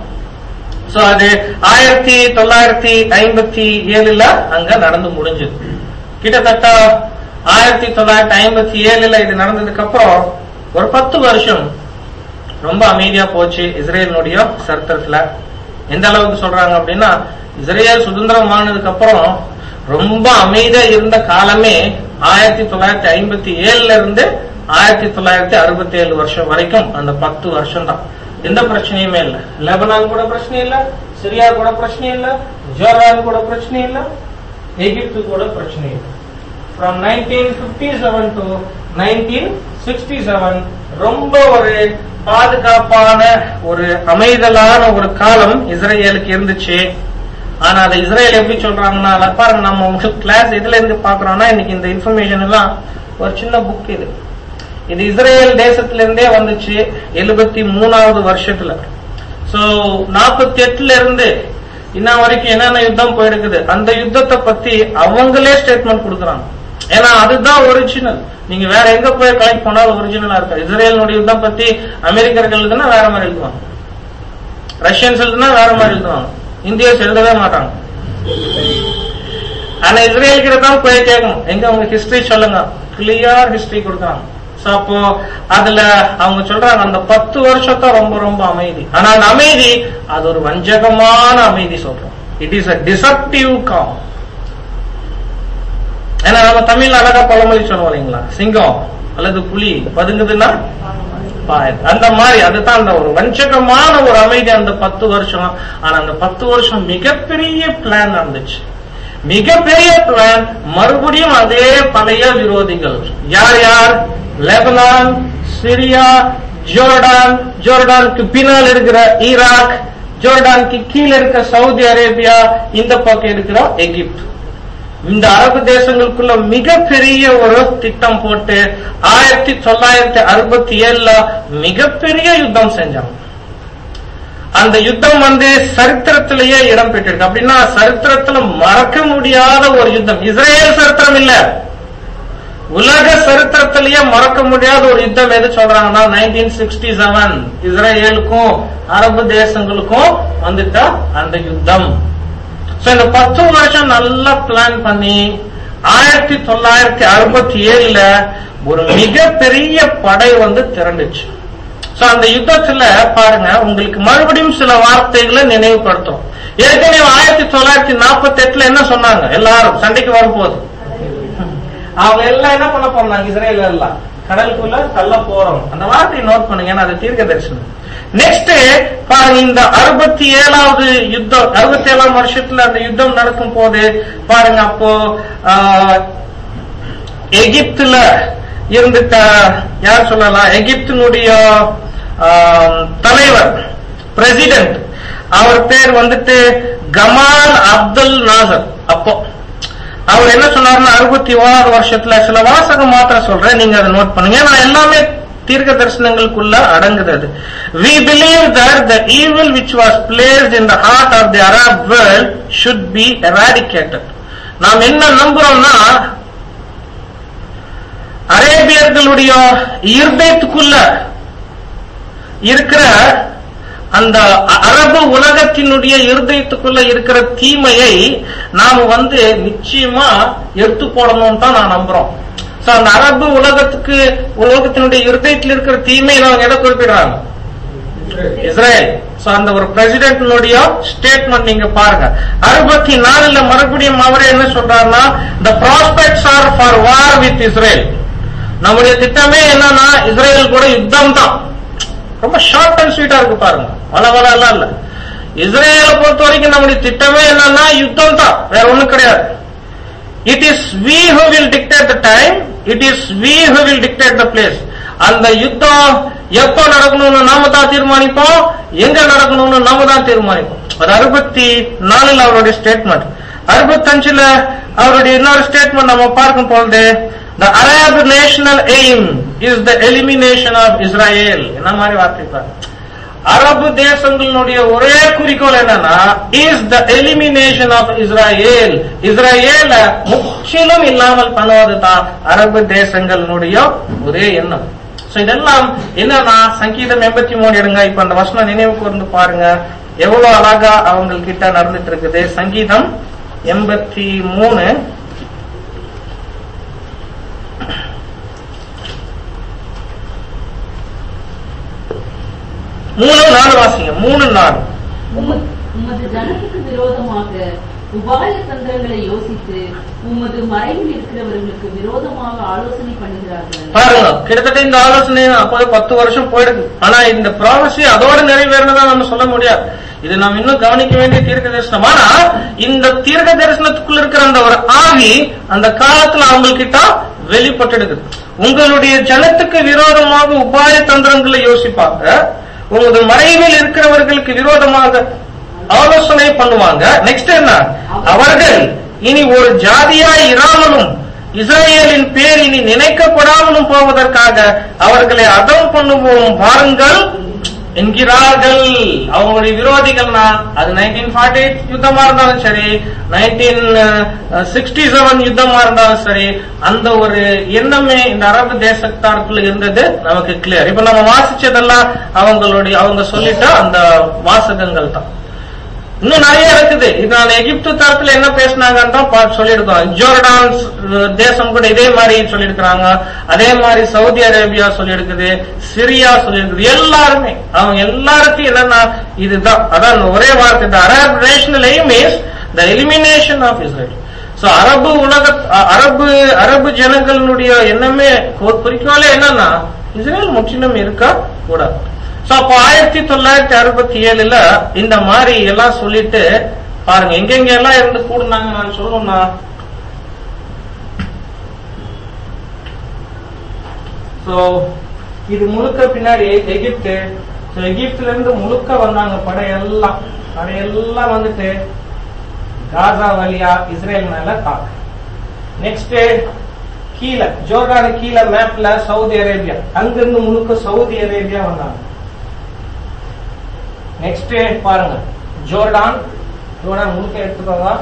சோ அது ஆயிரத்தி தொள்ளாயிரத்தி ஐம்பத்தி ஏழுல அங்க நடந்து முடிஞ்சது கிட்டத்தட்ட ஆயிரத்தி தொள்ளாயிரத்தி ஐம்பத்தி ஏழுல இது நடந்ததுக்கு அப்புறம் ஒரு பத்து வருஷம் ரொம்ப அமைதியா போச்சு இஸ்ரேலினுடைய சரித்திரத்துல எந்த அளவுக்கு சொல்றாங்க அப்படின்னா இஸ்ரேல் சுதந்திரம் ஆனதுக்கு அப்புறம் ரொம்ப அமைதியா இருந்த காலமே ஆயிரத்தி தொள்ளாயிரத்தி ஐம்பத்தி ஏழுல இருந்து ஆயிரத்தி தொள்ளாயிரத்தி அறுபத்தி ஏழு வருஷம் வரைக்கும் அந்த பத்து வருஷம் தான் எந்த பிரச்சனையுமே இல்ல லெபனான் கூட பிரச்சனை இல்ல சிரியா கூட பிரச்சனை இல்ல ஜோர்டான் கூட பிரச்சனை இல்ல எகிப்து கூட பிரச்சனை இல்ல from nineteen fifty seven to nineteen sixty seven ரொம்ப ஒரு பாதுகாப்பான ஒரு அமைதலான ஒரு காலம் இஸ்ரேலுக்கு இருந்துச்சு ஆனா அதை இஸ்ரேல் எப்படி சொல்றாங்கன்னா அதை பாருங்க நம்ம உங்களுக்கு கிளாஸ் எதுல இருந்து பாக்குறோம்னா இன்னைக்கு இந்த இன்ஃபர்மேஷன் எல்லாம் ஒரு சின்ன புக் இது இது இஸ்ரேல் தேசத்துல இருந்தே வந்துச்சு எழுபத்தி மூணாவது வருஷத்துல சோ நாற்பத்தி எட்டுல இருந்து இன்ன வரைக்கும் என்னென்ன யுத்தம் போயிருக்குது அந்த யுத்தத்தை பத்தி அவங்களே ஸ்டேட்மெண்ட் கொடுக்குறாங்க ஏன்னா அதுதான் ஒரிஜினல் நீங்க வேற எங்க போய் கலெக்ட் பண்ணாலும் ஒரிஜினலா இருக்கா இஸ்ரேலினுடைய யுத்தம் பத்தி அமெரிக்கர்கள் எழுதுனா வேற மாதிரி எழுதுவாங்க ரஷ்யன்ஸ் எழுதுனா வேற மாதிரி எழுதுவாங்க இந்தியர்ஸ் எழுதவே மாட்டாங்க ஆனா இஸ்ரேல் கிட்ட தான் போய் கேட்கணும் எங்க உங்க ஹிஸ்டரி சொல்லுங்க கிளியர் ஹிஸ்டரி கொடுக்குறாங்க சோ அப்போ அதுல அவங்க சொல்றாங்க அந்த பத்து வருஷத்தை ரொம்ப ரொம்ப அமைதி ஆனா அந்த அமைதி அது ஒரு வஞ்சகமான அமைதி சொல்றோம் it is a deceptive calm ஏன்னா நம்ம தமிழ்ல அழகா பழமொழி சொல்லுவோம் இல்லைங்களா சிங்கம் அல்லது புலி பதுங்குதுன்னா பாய். அந்த மாதிரி அதுதான் அந்த ஒரு வஞ்சகமான ஒரு அமைதி அந்த பத்து வருஷம் ஆனா அந்த பத்து வருஷம் மிகப்பெரிய பிளான் நடந்துச்சு மிகப்பெரிய பிளான் மறுபடியும் அதே பழைய விரோதிகள் யார் யார் லெபனான் சிரியா ஜோர்டான் ஜோர்டானுக்கு பின்னால் இருக்கிற ஈராக் ஜோர்டானுக்கு கீழே இருக்க சவுதி அரேபியா இந்த பக்கம் இருக்கிற எகிப்து இந்த அரபு தேசங்களுக்குள்ள மிகப்பெரிய ஒரு திட்டம் போட்டு ஆயிரத்தி தொள்ளாயிரத்தி அறுபத்தி ஏழுல மிகப்பெரிய யுத்தம் செஞ்சாங்க அந்த யுத்தம் வந்து சரித்திரத்திலேயே இடம் பெற்றிருக்கு அப்படின்னா சரித்திரத்துல மறக்க முடியாத ஒரு யுத்தம் இஸ்ரேல் சரித்திரம் இல்ல உலக சரித்திரத்திலேயே மறக்க முடியாத ஒரு யுத்தம் எது சொல்றாங்கன்னா நைன்டீன் சிக்ஸ்டி செவன் இஸ்ரேலுக்கும் அரபு தேசங்களுக்கும் வந்துட்ட அந்த யுத்தம் சோ இந்த பத்து வருஷம் நல்லா பிளான் பண்ணி ஆயிரத்தி தொள்ளாயிரத்தி அறுபத்தி ஏழுல ஒரு மிகப்பெரிய படை வந்து திரண்டுச்சு சோ அந்த யுத்தத்துல பாருங்க உங்களுக்கு மறுபடியும் சில வார்த்தைகளை நினைவுபடுத்தும் ஏற்கனவே ஆயிரத்தி தொள்ளாயிரத்தி நாற்பத்தி எட்டுல என்ன சொன்னாங்க எல்லாரும் சண்டைக்கு வரும்போது அவங்க எல்லாம் என்ன பண்ண போறாங்க இஸ்ரேல் எல்லாம் கடலுக்குள்ள தள்ள போறோம் அந்த வார்த்தையை நோட் பண்ணுங்க ஏன்னா அது தீர்க்க தரிசனம் நெக்ஸ்ட் பாருங்க இந்த அறுபத்தி ஏழாவது யுத்தம் அறுபத்தி ஏழாம் வருஷத்துல அந்த யுத்தம் நடக்கும் போது பாருங்க அப்போ ஆஹ், எகிப்துல இருந்துட்ட யார் சொல்லலாம் எகிப்தினுடைய ஆம், தலைவர் பிரசிடென்ட் அவர் பேர் வந்துட்டு கமால் அப்துல் நாசர் அப்போ அவர் என்ன சொன்னாருன்னா அறுபத்தி ஓராவது வருஷத்துல சில வாசகம் மாத்திரம் சொல்றேன் நீங்க அதை நோட் பண்ணுங்க நான் எல்லாமே தீர்க்க தரிசனங்களுக்குள்ள அடங்குது அது we believe that the evil which was placed in the heart of the arab world should be eradicated நாம் என்ன நம்புறோம்னா அரேபியர்களுடைய இருதயத்துக்குள்ள இருக்கிற அந்த அ- அரபு உலகத்தினுடைய இருதயத்துக்குள்ள இருக்கிற தீமையை நாம வந்து நிச்சயமா எடுத்து போடணும்னு தான் நான் நம்புறோம் சோ அந்த அரபு உலகத்துக்கு உலகத்தினுடைய இருதயத்தில் இருக்கிற தீமையை அவங்க எதை குறிப்பிடுறாங்க இஸ்ரேல் சோ அந்த ஒரு பிரசிடென்ட்னுடைய ஸ்டேட்மெண்ட் நீங்க பாருங்க அறுபத்தி நாலுல மறுபடியும் அவரே என்ன சொல்றாருன்னா the prospects are for war with Israel நம்முடைய திட்டமே என்னன்னா இஸ்ரேல் கூட யுத்தம் தான் ரொம்ப ஷார்ட் அண்ட் ஸ்வீட்டா இருக்கு பாருங்க வள வள எல்லாம் இல்ல இஸ்ரேலை பொறுத்த வரைக்கும் நம்முடைய திட்டமே என்னன்னா யுத்தம் தான் வேற ஒண்ணும் கிடையாது it is we who will dictate the time it is we who will dictate the place அந்த யுத்தம் எப்போ நடக்கணும்னு நாம தான் தீர்மானிப்போம் எங்க நடக்கணும்னு நாம தான் தீர்மானிப்போம் அது அறுபத்தி நாலுல அவருடைய ஸ்டேட்மெண்ட் அறுபத்தஞ்சுல அவருடைய இன்னொரு ஸ்டேட்மெண்ட் நம்ம பார்க்கும் பொழுது the arab national aim is the elimination of israel என்ன மாதிரி வார்த்தை பாருங்க அரபு தேசங்களுடைய ஒரே குறிக்கோள் என்னன்னா is the elimination of Israel இஸ்ரேல முற்றிலும் இல்லாமல் பண்ணுவது தான் அரபு தேசங்களுடைய ஒரே எண்ணம் சோ இதெல்லாம் என்னன்னா சங்கீதம் எண்பத்தி மூணு எடுங்க இப்ப அந்த வசனம் நினைவு கூர்ந்து பாருங்க எவ்வளவு அழகா அவங்க கிட்ட நடந்துட்டு இருக்குது சங்கீதம் எண்பத்தி மூணு மூணு நாலு வாசிங்க மூணு நாலு உமது உமது ஜனத்துக்கு விரோதமாக உபாய தந்திரங்களை யோசித்து உமது மறைவில் இருக்கிறவர்களுக்கு விரோதமாக ஆலோசனை பண்ணுகிறார்கள் பாருங்க கிட்டத்தட்ட இந்த ஆலோசனை அப்போது பத்து வருஷம் போயிடுது ஆனா இந்த ப்ராசஸி அதோட நிறைவேறினதா நம்ம சொல்ல முடியாது இது நாம் இன்னும் கவனிக்க வேண்டிய தீர்க்க தரிசனம் ஆனா இந்த தீர்க்க தரிசனத்துக்குள்ள இருக்கிற அந்த ஒரு ஆவி அந்த காலத்துல அவங்கக்கிட்ட வெளிப்பட்டுடுது உங்களுடைய ஜனத்துக்கு விரோதமாக உபாய தந்திரங்களை யோசிப்பாங்க உங்களது மறைவில் இருக்கிறவர்களுக்கு விரோதமாக ஆலோசனை பண்ணுவாங்க நெக்ஸ்ட் என்ன அவர்கள் இனி ஒரு ஜாதியாய் இராமலும் இஸ்ரேலின் பேர் இனி நினைக்கப்படாமலும் போவதற்காக அவர்களை அதம் பண்ணுவோம் பாருங்கள் என்கிறார்கள் அவங்களுடைய விரோதிகள்னா அது நைன்டீன் ஃபார்ட்டி யுத்தமா இருந்தாலும் சரி நைன்டீன் சிக்ஸ்டி செவன் யுத்தமா இருந்தாலும் சரி அந்த ஒரு எண்ணமே இந்த அரபு தேசத்தாருக்குள்ள இருந்தது நமக்கு கிளியர் இப்ப நம்ம வாசிச்சதெல்லாம் அவங்களுடைய அவங்க சொல்லிட்ட அந்த வாசகங்கள் தான் இன்னும் நிறைய இருக்குது இது நான் எகிப்து தரப்புல என்ன பேசினாங்கன்னு தான் பார்த்து சொல்லியிருக்கோம் ஜோர்டான் அஹ், தேசம் கூட இதே மாதிரி சொல்லியிருக்கிறாங்க அதே மாதிரி சவுதி அரேபியா சொல்லியிருக்குது சிரியா சொல்லியிருக்குது எல்லாருமே அவங்க எல்லாருக்கும் என்னன்னா இதுதான் அதான் ஒரே வார்த்தை இந்த Arab national aim is the elimination of Israel so அரபு உலக அ- அரபு அரபு ஜனங்களுடைய எண்ணமே கு- குறிக்கோளே என்னன்னா இஸ்ரேல் முற்றிலும் இருக்க கூடாது சோ அப்போ ஆயிரத்தி தொள்ளாயிரத்தி அறுபத்தி ஏழுல இந்த மாதிரி எல்லாம் சொல்லிட்டு பாருங்க எங்கெங்க எல்லாம் இருந்து கூடுனாங்க நான் சொல்லணும்னா சோ இது முழுக்க பின்னாடி எகிப்து சோ எகிப்துல இருந்து முழுக்க வந்தாங்க படையெல்லாம் படையெல்லாம் வந்துட்டு காசா வழியா இஸ்ரேல் மேல தாக்கு நெக்ஸ்ட் கீழே ஜோர்டானு கீழே மேப்ல சவுதி அரேபியா அங்கிருந்து முழுக்க சவுதி அரேபியா வந்தாங்க நெக்ஸ்ட் பாருங்க ஜோர்டான் ஜோர்டான் முழுக்க எடுத்துக்கோங்க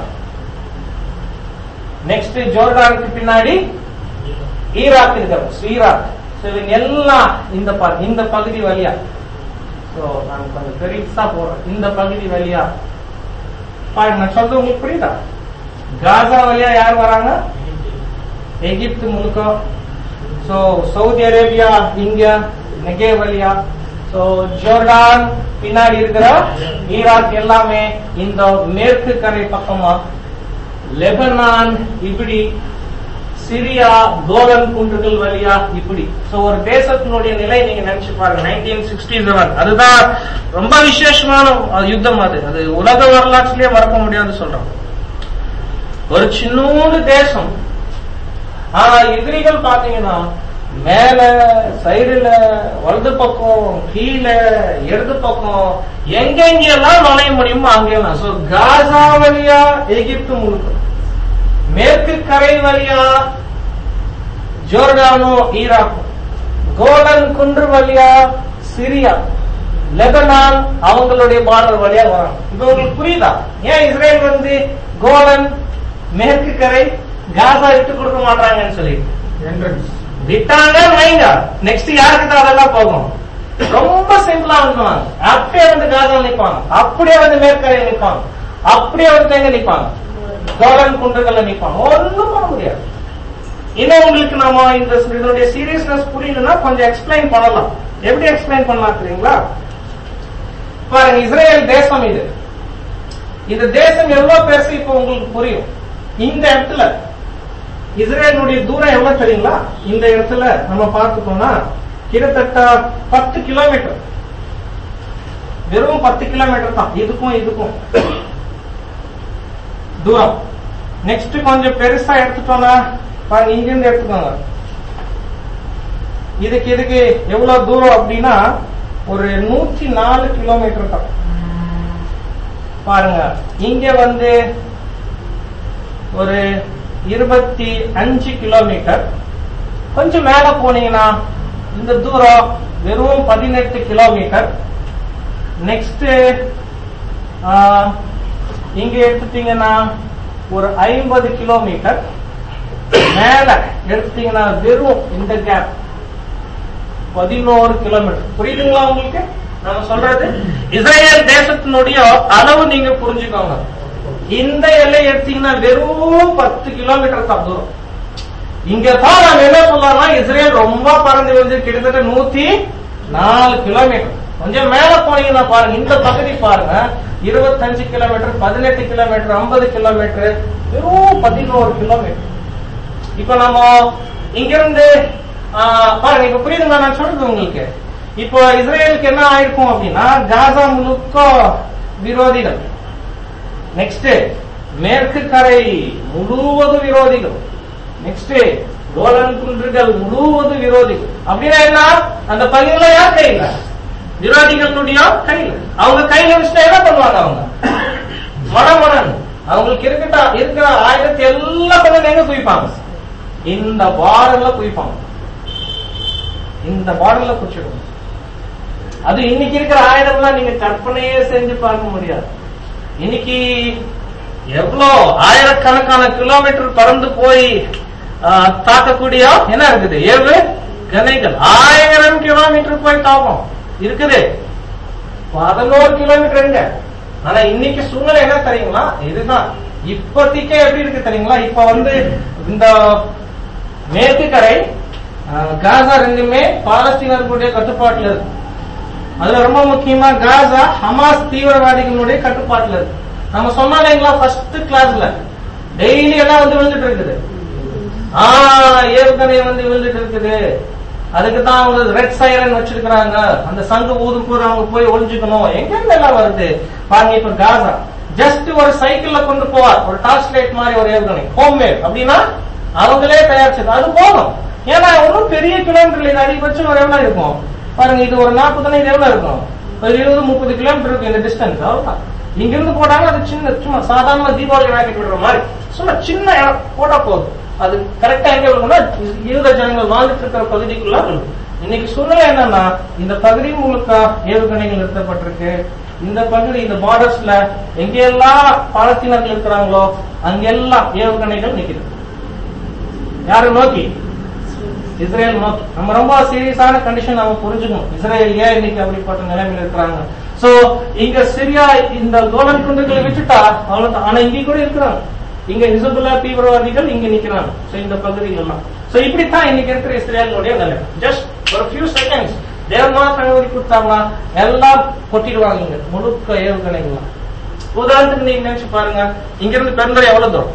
நெக்ஸ்ட் ஜோர்டானுக்கு பின்னாடி ஈராக் இருக்கு ஈராக் So, இவங்க எல்லாம் இந்த ப- இந்த பகுதி வழியா சோ நான் கொஞ்சம் பெருசா போடுறேன் இந்த பகுதி வழியா பாருங்க நான் சொல்றது உங்களுக்கு புரியுதா காசா வழியா யார் வராங்க எகிப்து முழுக்க சோ சவுதி அரேபியா இங்க நெகே வழியா சோ ஜோர்டான் பின்னாடி இருக்கிற ஈராக் எல்லாமே இந்த மேற்கு கரை பக்கமா லெபனான் இப்படி சிரியா கோலன் குன்றுகள் வழியா இப்படி சோ ஒரு தேசத்தினுடைய நிலை நீங்க நினைச்சு பாருங்க நைன்டீன் சிக்ஸ்டி செவன் அதுதான் ரொம்ப விசேஷமான அஹ், யுத்தம் அது அது உலக வரலாற்றிலேயே மறக்க முடியாது சொல்றோம் ஒரு சின்னூண்டு தேசம் ஆனா எதிரிகள் பாத்தீங்கன்னா மேல சைடுல வலது பக்கம் கீழே இடது பக்கம் எங்கெங்கெல்லாம் நுழைய முடியுமோ அங்கெல்லாம் சோ காசா வழியா எகிப்து முழுக்க மேற்கு கரை வழியா ஜோர்டானோ ஈராக்கும் கோலன் குன்று வழியா சிரியா லெபனான் அவங்களுடைய பார்டர் வழியா வராங்க இப்ப உங்களுக்கு புரியுதா ஏன் இஸ்ரேல் வந்து கோலன் மேற்கு கரை காசா விட்டு கொடுக்க மாட்டாங்கன்னு சொல்லி என்ட்ரன்ஸ் விட்டாங்க வைங்க நெக்ஸ்ட் யாருக்கு தான் அதெல்லாம் போகும் ரொம்ப சிம்பிளா வந்துவாங்க அப்படியே வந்து காசா நிப்பாங்க அப்படியே வந்து மேற்கரையில் நிப்பாங்க அப்படியே வந்து எங்க நிப்பாங்க கோலன் குன்றுகள்ல நிப்பாங்க ஒண்ணும் பண்ண முடியாது இன்னும் உங்களுக்கு நாம இந்த இதனுடைய சீரியஸ்னஸ் புரியணும்னா கொஞ்சம் எக்ஸ்பிளைன் பண்ணலாம் எப்படி எக்ஸ்பிளைன் பண்ணலாம் தெரியுங்களா பாருங்க இஸ்ரேல் தேசம் இது இந்த தேசம் எவ்வளவு பெருசு இப்போ உங்களுக்கு புரியும் இந்த இடத்துல இஸ்ரேலுடைய தூரம் எவ்வளவு தெரியுங்களா இந்த இடத்துல நம்ம பார்த்துக்கோம்னா கிட்டத்தட்ட பத்து கிலோமீட்டர் வெறும் பத்து கிலோமீட்டர் தான் இதுக்கும் இதுக்கும் தூரம் நெக்ஸ்ட் கொஞ்சம் பெருசா எடுத்துட்டோம்னா பாருங்க இங்க இருந்து எடுத்துக்கோங்க இதுக்கு இதுக்கு எவ்வளவு தூரம் அப்படின்னா ஒரு நூத்தி நாலு கிலோமீட்டர் தான் பாருங்க இங்க வந்து ஒரு இருபத்தி அஞ்சு கிலோமீட்டர் கொஞ்சம் மேல போனீங்கன்னா இந்த தூரம் வெறும் பதினெட்டு கிலோமீட்டர் நெக்ஸ்ட் இங்க எடுத்துட்டீங்கன்னா ஒரு ஐம்பது கிலோமீட்டர் மேல எடுத்தீங்கன்னா வெறும் இந்த கேப் பதினோரு கிலோமீட்டர் புரியுதுங்களா உங்களுக்கு நம்ம சொல்றது இஸ்ரேல் தேசத்தினுடைய அளவு நீங்க புரிஞ்சுக்கோங்க இந்த எல்லை எடுத்தீங்கன்னா வெறும் பத்து கிலோமீட்டர் தான் தூரம் இங்க தான் நம்ம என்ன சொல்லலாம் இஸ்ரேல் ரொம்ப பறந்து வந்து கிட்டத்தட்ட நூத்தி நாலு கிலோமீட்டர் கொஞ்சம் மேல போனீங்கன்னா பாருங்க இந்த பகுதி பாருங்க இருபத்தஞ்சு கிலோமீட்டர் பதினெட்டு கிலோமீட்டர் ஐம்பது கிலோமீட்டர் வெறும் பதினோரு கிலோமீட்டர் இப்ப நம்ம இங்கிருந்து ஆ, பாருங்க இப்ப புரியுதுங்களா நான் சொல்றது உங்களுக்கு இப்போ இஸ்ரேலுக்கு என்ன ஆயிருக்கும் அப்படின்னா காசா முழுக்க விரோதிகள் நெக்ஸ்ட் மேற்கு கரை முழுவதும் விரோதிகள் நெக்ஸ்ட் கோலன் குன்றுகள் முழுவதும் விரோதிகள் அப்படின்னா என்ன அந்த பகுதியில யார் கையில விரோதிகளுடைய கையில அவங்க கையில வச்சுட்டா என்ன பண்ணுவாங்க அவங்க மடமடன் அவங்களுக்கு இருக்கட்ட இருக்கிற ஆயுதத்தை எல்லாம் கொண்டு எங்க குவிப்பாங்க இந்த பார்டர்ல குவிப்பாங்க இந்த பார்டர்ல குச்சிடுவோம் அது இன்னைக்கு இருக்கிற ஆயுதம்லாம் நீங்க கற்பனையே செஞ்சு பார்க்க முடியாது இன்னைக்கு எவ்வளோ ஆயிரக்கணக்கான கிலோமீட்டர் பறந்து போய் ஆ, தாக்கக்கூடிய என்ன இருக்குது ஏவு கனைகள் ஆயிரம் கிலோமீட்டர் போய் தாக்கும் இருக்குது பதினோரு கிலோமீட்டர் எங்க ஆனா இன்னைக்கு சூழ்நிலை என்ன தெரியுங்களா இதுதான் இப்போதைக்கே எப்படி இருக்கு தெரியுங்களா இப்ப வந்து இந்த மேற்கு கரை ஆஹ், காசா ரெண்டுமே பாலஸ்தீனர்களுடைய கட்டுப்பாட்டுல இருக்கு அதுல ரொம்ப முக்கியமா காசா ஹமாஸ் தீவிரவாதிகளுடைய கட்டுப்பாட்டுல இருக்கு நம்ம சொன்னோம் இல்லைங்களா ஃபர்ஸ்ட் கிளாஸ்ல டெய்லி எல்லாம் வந்து விழுந்துட்டு இருக்குது ஆ ஏவுகணை வந்து விழுந்துட்டு இருக்குது அதுக்கு தான் அவங்க ரெட் சைரன் வச்சிருக்கிறாங்க அந்த சங்கு ஊதும் போது அவங்க போய் ஒளிஞ்சுக்கணும் எங்க இருந்து எல்லாம் வருது பாருங்க இப்ப காசா ஜஸ்ட் ஒரு சைக்கிள்ல கொண்டு போவார் ஒரு டார்ச் லைட் மாதிரி ஒரு ஏவுகணை ஹோம்மேட் அப்படின்னா அவங்களே தயாரிச்சது அது போதும் ஏன்னா ஒன்றும் பெரிய கிலோமீட்டர் இது அதிகபட்சம் ஒரு எவ்வளவு இருக்கும் பாருங்க இது ஒரு நாற்பதுனா இது எவ்வளவு இருக்கும் ஒரு இருபது முப்பது கிலோமீட்டர் இருக்கும் இந்த டிஸ்டன்ஸ் அவ்வளவுதான் இங்க இருந்து போட்டாங்க அது சின்ன சும்மா சாதாரண தீபாவளி ராக்கெட் விடுற மாதிரி சும்மா சின்ன இடம் போட்டா போதும் அது கரெக்டா எங்க விழுகும்னா யூத ஜனங்கள் வாழ்ந்துட்டு இருக்கிற பகுதிக்குள்ள விழுகும் இன்னைக்கு சூழ்நிலை என்னன்னா இந்த பகுதி முழுக்க ஏவுகணைகள் நிறுத்தப்பட்டிருக்கு இந்த பகுதி இந்த பார்டர்ஸ்ல எங்கெல்லாம் பாலஸ்தீனர்கள் இருக்கிறாங்களோ அங்கெல்லாம் ஏவுகணைகள் நிக்குது யாரை நோக்கி இஸ்ரேல் நோக்கி நம்ம ரொம்ப சீரியஸான கண்டிஷன் நம்ம புரிஞ்சுக்கணும் இஸ்ரேல் ஏன் இன்னைக்கு அப்படிப்பட்ட நிலைமையில இருக்கிறாங்க சோ இங்க சிரியா இந்த கோலன் குண்டுகளை விட்டுட்டா அவ்வளவுதான் ஆனா இங்க கூட இருக்கிறாங்க இங்க ஹிசபுல்லா தீவிரவாதிகள் இங்க நிக்கிறாங்க சோ இந்த பகுதிகள் எல்லாம் சோ இப்படித்தான் இன்னைக்கு இருக்கிற இஸ்ரேலுடைய நிலை ஜஸ்ட் ஒரு ஃபியூ செகண்ட்ஸ் தேவநாத் அனுமதி கொடுத்தாங்கன்னா எல்லாம் கொட்டிடுவாங்க இங்க முழுக்க ஏவுகணைகள்லாம் உதாரணத்துக்கு நீங்க நினைச்சு பாருங்க இங்க இருந்து பெருந்துறை எவ்வளவு தூரம்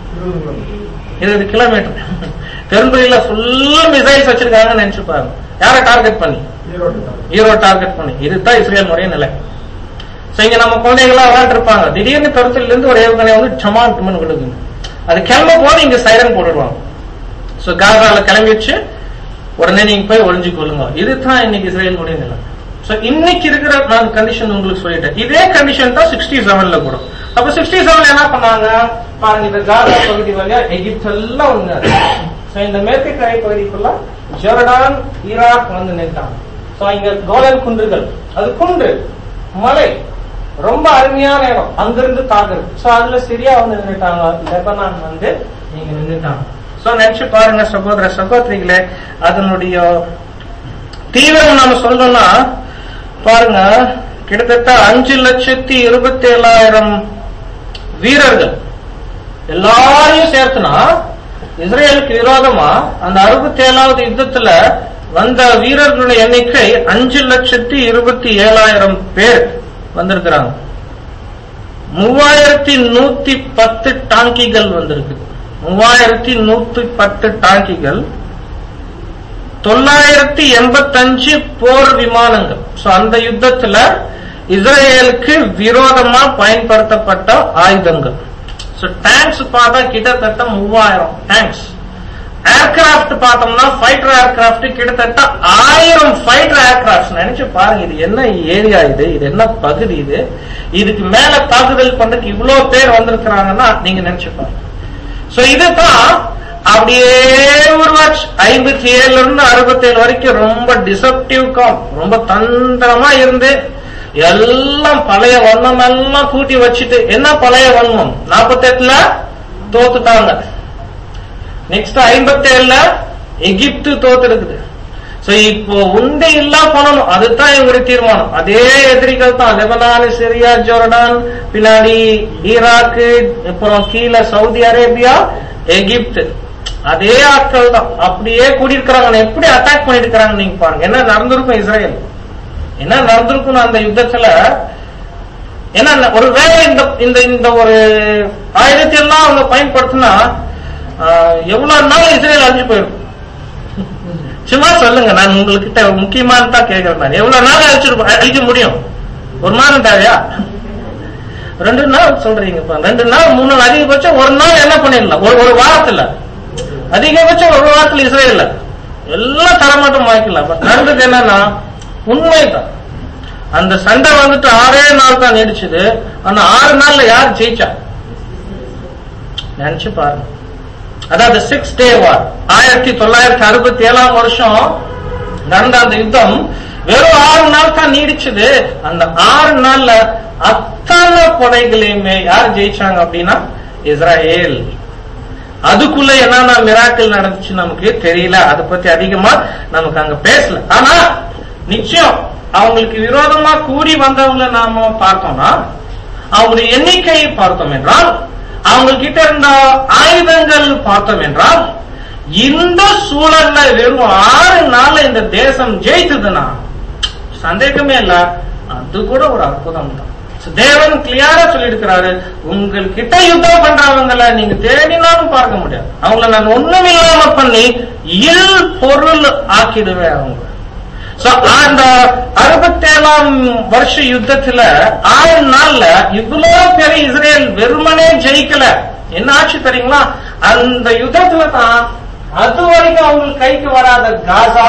இருபது கிலோமீட்டர் பெருந்துறையில ஃபுல்லா மிசைல்ஸ் வச்சிருக்காங்கன்னு நினைச்சு பாருங்க யாரை டார்கெட் பண்ணி ஈரோ டார்கெட் பண்ணி இதுதான் இஸ்ரேலுடைய நிலை சோ இங்க நம்ம குழந்தைகளா விளையாண்டுருப்பாங்க திடீர்னு பெருத்துல இருந்து ஒரு ஏவுகணை வந்து சமான் டுமன் விழுகுங்க அது கிளம்ப போது இங்க சைரன் போட்டுடுவாங்க சோ காசால கிளம்பிடுச்சு உடனே நீங்க போய் ஒளிஞ்சு கொள்ளுங்க இதுதான் இன்னைக்கு இஸ்ரேலுடைய நிலை சோ இன்னைக்கு இருக்கிற நான் கண்டிஷன் உங்களுக்கு சொல்லிட்டேன் இதே கண்டிஷன் தான் சிக்ஸ்டி செவன்ல கூட அப்ப சிக்ஸ்டி செவன்ல என்ன பண்ணாங்க பாருங்க இந்த காசா பகுதி வழியா எகிப்து எல்லாம் வந்தாரு சோ இந்த மேற்கு கரை பகுதிக்குள்ள ஜோர்டான் ஈராக் வந்து நின்றாங்க சோ இங்க கோலன் குன்றுகள் அது குன்று மலை ரொம்ப அருமையான இடம் அங்கிருந்து தாக்குறது சோ அதுல சிரியா வந்து நின்றுட்டாங்க லெபனான் வந்து நீங்க நின்றுட்டாங்க சோ நினைச்சு பாருங்க சகோதர சகோதரிகளே அதனுடைய தீவிரம் நாம சொல்லணும்னா பாருங்க கிட்டத்தட்ட அஞ்சு லட்சத்தி இருபத்தி ஏழாயிரம் வீரர்கள் எல்லாரையும் சேர்த்துனா இஸ்ரேலுக்கு விரோதமா அந்த அறுபத்தி ஏழாவது யுத்தத்துல வந்த வீரர்களுடைய எண்ணிக்கை அஞ்சு லட்சத்தி இருபத்தி ஏழாயிரம் பேர் வந்திருக்கிறாங்க மூவாயிரத்தி நூத்தி பத்து டாங்கிகள் வந்திருக்கு மூவாயிரத்தி நூத்தி பத்து டாங்கிகள் தொள்ளாயிரத்தி எண்பத்தஞ்சு போர் விமானங்கள் சோ அந்த யுத்தத்துல இஸ்ரேலுக்கு விரோதமா பயன்படுத்தப்பட்ட ஆயுதங்கள் சோ டேங்க்ஸ் பார்த்தா கிட்டத்தட்ட மூவாயிரம் டேங்க்ஸ் ஏர்கிராப்ட் பார்த்தோம்னா ஃபைட்டர் ஏர்கிராப்ட் கிட்டத்தட்ட ஆயிரம் ஃபைட்டர் ஏர்கிராப்ட் நினைச்சு பாருங்க இது என்ன ஏரியா இது இது என்ன பகுதி இது இதுக்கு மேல தாக்குதல் பண்றதுக்கு இவ்வளவு பேர் வந்திருக்கிறாங்கன்னா நீங்க நினைச்சு பாருங்க சோ இதுதான் அப்படியே உருவாச்சு ஐம்பத்தி ஏழுல இருந்து அறுபத்தி ஏழு வரைக்கும் ரொம்ப டிசப்டிவ் காம் ரொம்ப தந்திரமா இருந்து எல்லாம் பழைய வண்ணம் எல்லாம் கூட்டி வச்சுட்டு என்ன பழைய வண்ணம் நாற்பத்தி எட்டுல தோத்துட்டாங்க நெக்ஸ்ட் ஐம்பத்தி ஏழுல எகிப்து தோத்து இருக்குது சோ இப்போ உண்டை எல்லாம் பண்ணணும் அதுதான் இவங்களுடைய தீர்மானம் அதே எதிரிகள் தான் லெபனான் சிரியா ஜோர்டான் பின்னாடி ஈராக்கு அப்புறம் கீழே சவுதி அரேபியா எகிப்து அதே ஆட்கள் தான் அப்படியே கூடியிருக்கிறாங்க எப்படி அட்டாக் பண்ணிட்டு இருக்கிறாங்க நீங்க பாருங்க என்ன நடந்திருக்கும் இஸ்ரேல் என்ன நடந்திருக்கும் அந்த யுத்தத்துல ஏன்னா ஒருவேளை இந்த இந்த இந்த ஒரு ஆயுதத்தை எல்லாம் அவங்க பயன்படுத்தினா ஆஹ், எவ்வளவு நாள் இஸ்ரேல் அழிஞ்சு போயிருக்கும் சும்மா சொல்லுங்க நான் உங்ககிட்ட முக்கியமானதா கேட்கிறேன் நான் எவ்வளவு நாள் அழிச்சிருப்போம் அழிக்க முடியும் ஒரு மாதம் தேவையா ரெண்டு நாள் சொல்றீங்க இப்ப. ரெண்டு நாள் மூணு நாள் அதிகபட்சம் ஒரு நாள் என்ன பண்ணிடலாம் ஒரு ஒரு வாரத்துல அதிகபட்சம் ஒரு வாரத்துல இஸ்ரேல்ல எல்லாம் தரமாட்டம் வாய்க்கலாம் பட் நடந்தது என்னன்னா உண்மைதான் அந்த சண்டை வந்துட்டு ஆறே நாள் தான் நீடிச்சது அந்த ஆறு நாள்ல யார் ஜெயிச்சா நினைச்சு பாருங்க அதாவது சிக்ஸ் டே வார் ஆயிரத்தி தொள்ளாயிரத்தி அறுபத்தி ஏழாம் வருஷம் நடந்த அந்த யுத்தம் வெறும் ஆறு நாள் தான் நீடிச்சது அந்த ஆறு நாள்ல அத்தனை படைகளையுமே யார் ஜெயிச்சாங்க அப்படின்னா இஸ்ராயேல் அதுக்குள்ள என்னென்ன மிராக்கள் நடந்துச்சு நமக்கு தெரியல அதை பத்தி அதிகமா நமக்கு அங்க பேசல ஆனா நிச்சயம் அவங்களுக்கு விரோதமா கூடி வந்தவங்களை நாம பார்த்தோம்னா அவங்களுடைய எண்ணிக்கையை பார்த்தோம் என்றால் அவங்க கிட்ட இருந்த ஆயுதங்கள் பார்த்தோம் என்றால் இந்த சூழல்ல வெறும் ஆறு நாள்ல இந்த தேசம் ஜெயித்ததுன்னா சந்தேகமே இல்ல அது கூட ஒரு அற்புதம் தான் So, தேவன் கிளியரா சொல்லியிருக்கிறாரு உங்கள்கிட்ட யுத்தம் பண்றவங்கள நீங்க தேடினாலும் பார்க்க முடியாது அவங்கள நான் ஒண்ணும் இல்லாம பண்ணி இல் பொருள் ஆக்கிடுவேன் அவங்க So, அந்த அறுபத்தேழாம் வருஷ யுத்தத்துல ஆறு நாள்ல இவ்வளவு பெரிய இஸ்ரேல் வெறுமனே ஜெயிக்கல என்ன ஆச்சு தெரியுங்களா அந்த யுத்தத்துல தான் அது வரைக்கும் அவங்களுக்கு கைக்கு வராத காசா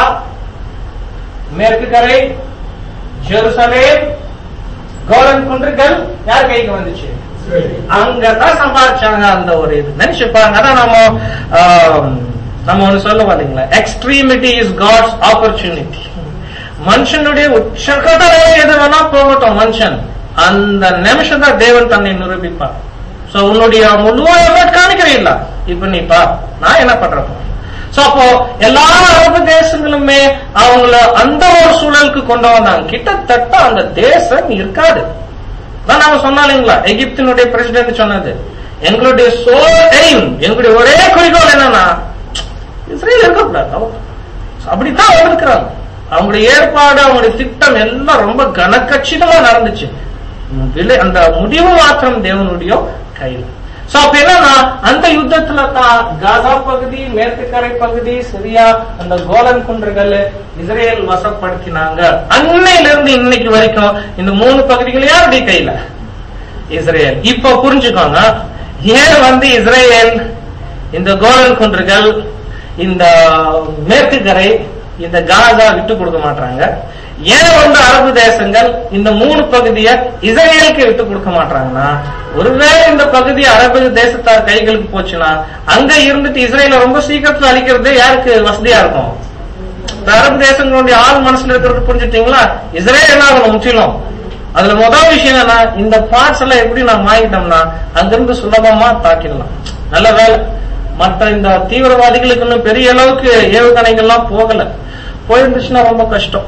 மேற்கு கரை ஜெருசலேம் கோலன் குன்றுகள் யார் கைக்கு வந்துச்சு அங்கதான் சம்பாதிச்சாங்க அந்த ஒரு இது நினைச்சு பாருங்க அதான் நம்ம ஆம், நம்ம ஒண்ணு சொல்லுவோம் இல்லைங்களா எக்ஸ்ட்ரீமிட்டி இஸ் காட்ஸ் ஆப்பர்ச்சுனிட்டி மனுஷனுடைய உச்சகட்டளை எது வேணா போகட்டும் மனுஷன் அந்த நிமிஷம் தான் தேவன் தன்னை நிரூபிப்பார் சோ உன்னுடைய முழு எஃபர்ட் காணிக்கிறீல்ல இப்ப நீ பா நான் என்ன பண்றேன் சோ அப்போ எல்லா அரபு தேசங்களுமே அவங்கள அந்த ஒரு சூழலுக்கு கொண்டு வந்தாங்க கிட்டத்தட்ட அந்த தேசம் இருக்காது தான் நாம சொன்னோம் இல்லைங்களா எகிப்தினுடைய பிரசிடென்ட் சொன்னது எங்களுடைய சோல் எய்ம் எங்களுடைய ஒரே குறிக்கோள் என்னன்னா இஸ்ரேல் இருக்கக்கூடாது அவ்வளவுதான். So, அப்படித்தான் வந்திருக்கிறாங்க அவங்களுடைய ஏற்பாடு அவங்களுடைய திட்டம் எல்லாம் ரொம்ப கனக்கச்சிதமா நடந்துச்சு உம் விலை அந்த முடிவு மாத்திரம் தேவனுடைய கையில் சோ அப்ப என்னன்னா அந்த யுத்தத்துல தான் காசா பகுதி மேற்கு கரை பகுதி சிரியா அந்த கோலன் குன்றுகள் இஸ்ரேல் வசப்படுத்தினாங்க அன்னையில இருந்து இன்னைக்கு வரைக்கும் இந்த மூணு பகுதிகள் யாருடைய கையில இஸ்ரேல் இப்ப புரிஞ்சுக்கோங்க ஏன் வந்து இஸ்ரேல் இந்த கோலன் குன்றுகள் இந்த மேற்கு கரை இந்த காசா விட்டு கொடுக்க மாட்டாங்க ஏன் வந்து அரபு தேசங்கள் இந்த மூணு பகுதியை இஸ்ரேலுக்கு விட்டு கொடுக்க மாட்டாங்கன்னா ஒருவேளை இந்த பகுதி அரபு தேசத்தார் கைகளுக்கு போச்சுன்னா அங்க இருந்துட்டு இஸ்ரேல ரொம்ப சீக்கிரத்துல அழிக்கிறது யாருக்கு வசதியா இருக்கும் இந்த அரபு தேசங்களுடைய ஆள் மனசுல இருக்கிறது புரிஞ்சுட்டீங்களா இஸ்ரேல் என்ன ஆகணும் முற்றிலும் அதுல முதல் விஷயம் என்னன்னா இந்த பார்ட்ஸ் எல்லாம் எப்படி நான் மாறிட்டோம்னா அங்கிருந்து சுலபமா தாக்கிடலாம் நல்ல வேலை மற்ற இந்த தீவிரவாதிகளுக்கு இன்னும் பெரிய அளவுக்கு ஏவுகணைகள்லாம் போகல போயிருந்துச்சுன்னா ரொம்ப கஷ்டம்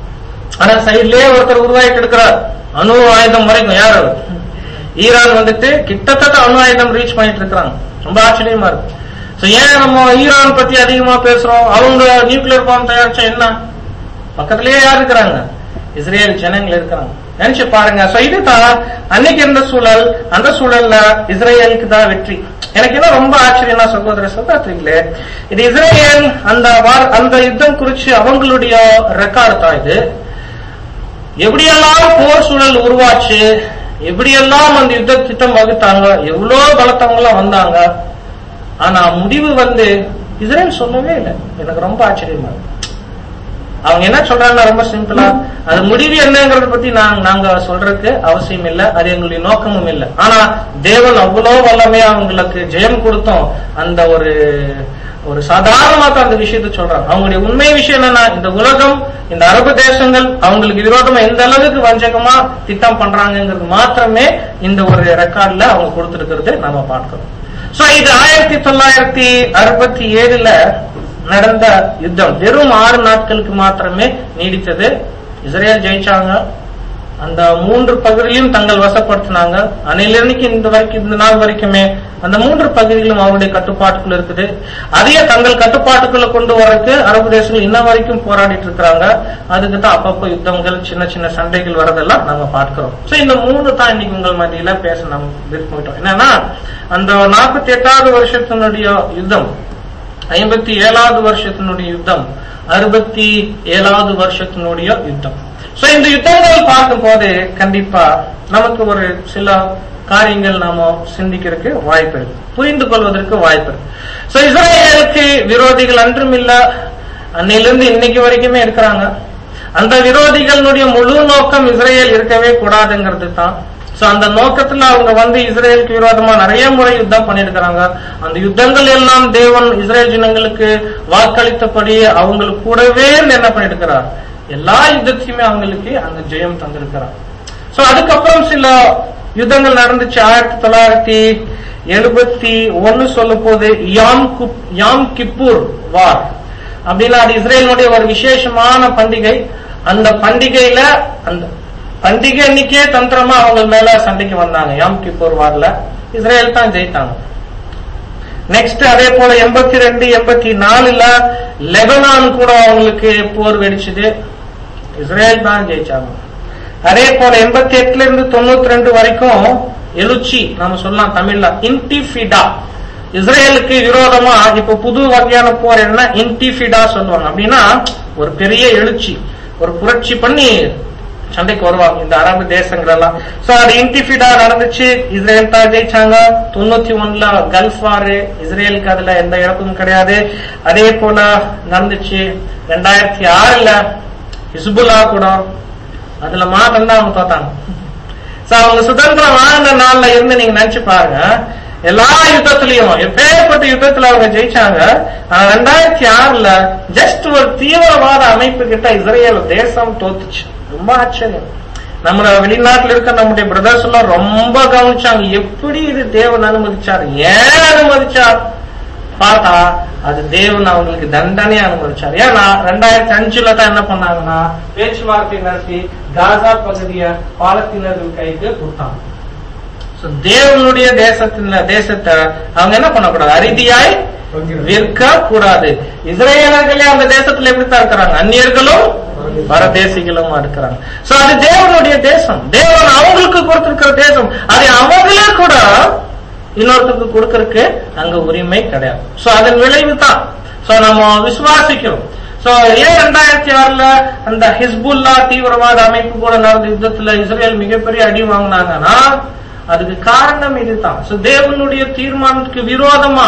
ஆனா சைட்லயே ஒருத்தர் உருவாக்கிட்டு இருக்கிறார் அணு ஆயுதம் வரைக்கும் யார் அவர் ஈரான் வந்துட்டு கிட்டத்தட்ட அணு ஆயுதம் ரீச் பண்ணிட்டு இருக்காங்க ரொம்ப ஆச்சரியமா இருக்கு சோ ஏன் நம்ம ஈரான் பத்தி அதிகமா பேசுறோம் அவங்க நியூக்ளியர் பாம் தயாரிச்சா என்ன பக்கத்திலேயே யார் இருக்கிறாங்க இஸ்ரேல் ஜனங்கள் இருக்கிறாங்க நினைச்சு பாருங்க சோ இதுதான் அன்னைக்கு இருந்த சூழல் அந்த சூழல்ல இஸ்ரேலுக்கு தான் வெற்றி எனக்கு என்ன ரொம்ப ஆச்சரியம்னா சகோதர சகோதரிகளே இது இஸ்ரேல் அந்த வார- அந்த யுத்தம் குறிச்சு அவங்களுடைய ரெக்கார்டு தான் இது எப்படியெல்லாம் போர் சூழல் உருவாச்சு எப்படியெல்லாம் அந்த யுத்த திட்டம் வகுத்தாங்க எவ்வளவு பலத்தவங்களாம் வந்தாங்க ஆனா முடிவு வந்து இஸ்ரேல் சொல்லவே இல்லை எனக்கு ரொம்ப ஆச்சரியமா இருக்கு அவங்க என்ன சொல்றாங்கன்னா ரொம்ப சிம்பிளா அது முடிவு என்னங்கறத பத்தி நாங்க நாங்க சொல்றதுக்கு அவசியம் இல்ல அது எங்களுடைய நோக்கமும் இல்ல ஆனா தேவன் அவ்வளவு வல்லமையா அவங்களுக்கு ஜெயம் கொடுத்தோம் அந்த ஒரு ஒரு சாதாரணமா தான் அந்த விஷயத்தை சொல்றாங்க அவங்களுடைய உண்மை விஷயம் என்னன்னா இந்த உலகம் இந்த அரபு தேசங்கள் அவங்களுக்கு விரோதமா எந்த அளவுக்கு வஞ்சகமா திட்டம் பண்றாங்கிறது மாத்திரமே இந்த ஒரு ரெக்கார்ட்ல அவங்க கொடுத்திருக்கிறது நம்ம பார்க்கிறோம் சோ இது ஆயிரத்தி தொள்ளாயிரத்தி அறுபத்தி ஏழுல நடந்த யுத்தம் வெறும் ஆறு நாட்களுக்கு மாத்திரமே நீடித்தது இஸ்ரேல் ஜெயிச்சாங்க அந்த மூன்று பகுதியிலும் தங்கள் வசப்படுத்தினாங்க அன்னையிலிருந்து இந்த வரைக்கும் இந்த நாள் வரைக்குமே அந்த மூன்று பகுதிகளும் அவருடைய கட்டுப்பாட்டுக்குள்ள இருக்குது அதையே தங்கள் கட்டுப்பாட்டுக்குள்ள கொண்டு வரக்கு அரபு தேசங்கள் இன்ன வரைக்கும் போராடிட்டு இருக்கிறாங்க அதுக்கு தான் அப்பப்போ யுத்தங்கள் சின்ன சின்ன சண்டைகள் வரதெல்லாம் நாங்க பார்க்கிறோம் சோ இந்த மூணு தான் இன்னைக்கு உங்கள் மத்தியில பேச நம்ம விரும்பிட்டோம் என்னன்னா அந்த நாற்பத்தி எட்டாவது வருஷத்தினுடைய யுத்தம் ஐம்பத்தி ஏழாவது வருஷத்தினுடைய யுத்தம் அறுபத்தி ஏழாவது வருஷத்தினுடைய யுத்தம் சோ இந்த யுத்தங்கள் பார்க்கும் போது கண்டிப்பா நமக்கு ஒரு சில காரியங்கள் நாம சிந்திக்கிறதுக்கு வாய்ப்பு இருக்கு புரிந்து கொள்வதற்கு வாய்ப்பு இருக்கு சோ இஸ்ரேலுக்கு விரோதிகள் அன்றும் இல்ல அன்னையிலிருந்து இன்னைக்கு வரைக்குமே இருக்கிறாங்க அந்த விரோதிகளுடைய முழு நோக்கம் இஸ்ரேல் இருக்கவே கூடாதுங்கிறது தான் சோ அந்த நோக்கத்துல அவங்க வந்து இஸ்ரேலுக்கு விரோதமா நிறைய முறை யுத்தம் பண்ணிருக்கிறாங்க அந்த யுத்தங்கள் எல்லாம் தேவன் இஸ்ரேல் ஜனங்களுக்கு வாக்களித்தபடி அவங்களுக்கு கூடவே இருந்து என்ன பண்ணிருக்கிறார் எல்லா யுத்தத்தையுமே அவங்களுக்கு அங்க ஜெயம் தந்திருக்கிறார் சோ அதுக்கப்புறம் சில யுத்தங்கள் நடந்துச்சு ஆயிரத்தி தொள்ளாயிரத்தி எழுபத்தி ஒன்னு சொல்லும் போது யாம் குப் யாம் கிப்பூர் வார் அப்படின்னா அது இஸ்ரேலுடைய ஒரு விசேஷமான பண்டிகை அந்த பண்டிகையில அந்த பண்டிகை அன்னைக்கே தந்திரமா அவங்க மேல சண்டைக்கு வந்தாங்க யாம் கிப்பூர் வார்ல இஸ்ரேல் தான் ஜெயித்தாங்க நெக்ஸ்ட் அதே போல எண்பத்தி ரெண்டு எண்பத்தி நாலுல லெபனான் கூட அவங்களுக்கு போர் வெடிச்சது இஸ்ரேல் தான் ஜெயிச்சாங்க அதே போல எண்பத்தி எட்டுல இருந்து தொண்ணூத்தி ரெண்டு வரைக்கும் எழுச்சி நாம சொல்லலாம் தமிழ்ல இன்டிஃபிடா இஸ்ரேலுக்கு விரோதமா இப்ப புது வகையான போர் என்ன இன்டிஃபிடா சொல்லுவாங்க அப்படின்னா ஒரு பெரிய எழுச்சி ஒரு புரட்சி பண்ணி சண்டைக்கு வருவாங்க இந்த அரபு தேசங்கள் எல்லாம் சோ அது இன்டிஃபிடா நடந்துச்சு இஸ்ரேல் தான் ஜெயிச்சாங்க தொண்ணூத்தி ஒண்ணுல கல்ஃப் வாரு இஸ்ரேலுக்கு அதுல எந்த இழப்பும் கிடையாது அதே போல நடந்துச்சு ரெண்டாயிரத்தி ஆறுல ஹிஸ்புல்லா கூட அதுல மாற்றம் தான் அவங்க தோத்தாங்க சோ அவங்க சுதந்திரம் வாழ்ந்த நாள்ல இருந்து நீங்க நினைச்சு பாருங்க எல்லா யுத்தத்திலையும் எப்பேற்பட்ட யுத்தத்துல அவங்க ஜெயிச்சாங்க ஆனா ரெண்டாயிரத்தி ஆறுல ஜஸ்ட் ஒரு தீவிரவாத அமைப்பு கிட்ட இஸ்ரேல் தேசம் தோத்துச்சு ரொம்ப ஆச்சரியம் நம்ம வெளிநாட்டுல இருக்க நம்முடைய பிரதர்ஸ் எல்லாம் ரொம்ப கவனிச்சாங்க எப்படி இது தேவன் அனுமதிச்சார் ஏன் அனுமதிச்சார் பார்த்தா அது தேவன் அவங்களுக்கு தண்டனை அனுமதிச்சார் ஏன்னா ரெண்டாயிரத்தி அஞ்சுல தான் என்ன பண்ணாங்கன்னா பேச்சுவார்த்தை நடத்தி காசா பகுதிய பாலஸ்தீனர்கள் கைக்கு கொடுத்தாங்க So, தேவனுடைய தேசத்தின் தேசத்தை அவங்க என்ன பண்ணக்கூடாது அரிதியாய் விற்க கூடாது இஸ்ரேலர்களே அந்த தேசத்துல எப்படித்தான் இருக்கிறாங்க அந்நியர்களும் பரதேசிகளும் இருக்கிறாங்க சோ அது தேவனுடைய தேசம் தேவன் அவங்களுக்கு கொடுத்திருக்கிற தேசம் அதை அவங்களே கூட இன்னொருத்தருக்கு கொடுக்கறதுக்கு அங்க உரிமை கிடையாது சோ அதன் விளைவு தான் சோ நம்ம விசுவாசிக்கிறோம் சோ ஏன் ரெண்டாயிரத்தி ஆறுல அந்த ஹிஸ்புல்லா தீவிரவாத அமைப்பு கூட நடந்த யுத்தத்துல இஸ்ரேல் மிகப்பெரிய அடி வாங்கினாங்கன்னா அதுக்கு காரணம் இதுதான் சோ தேவனுடைய தீர்மானத்துக்கு விரோதமா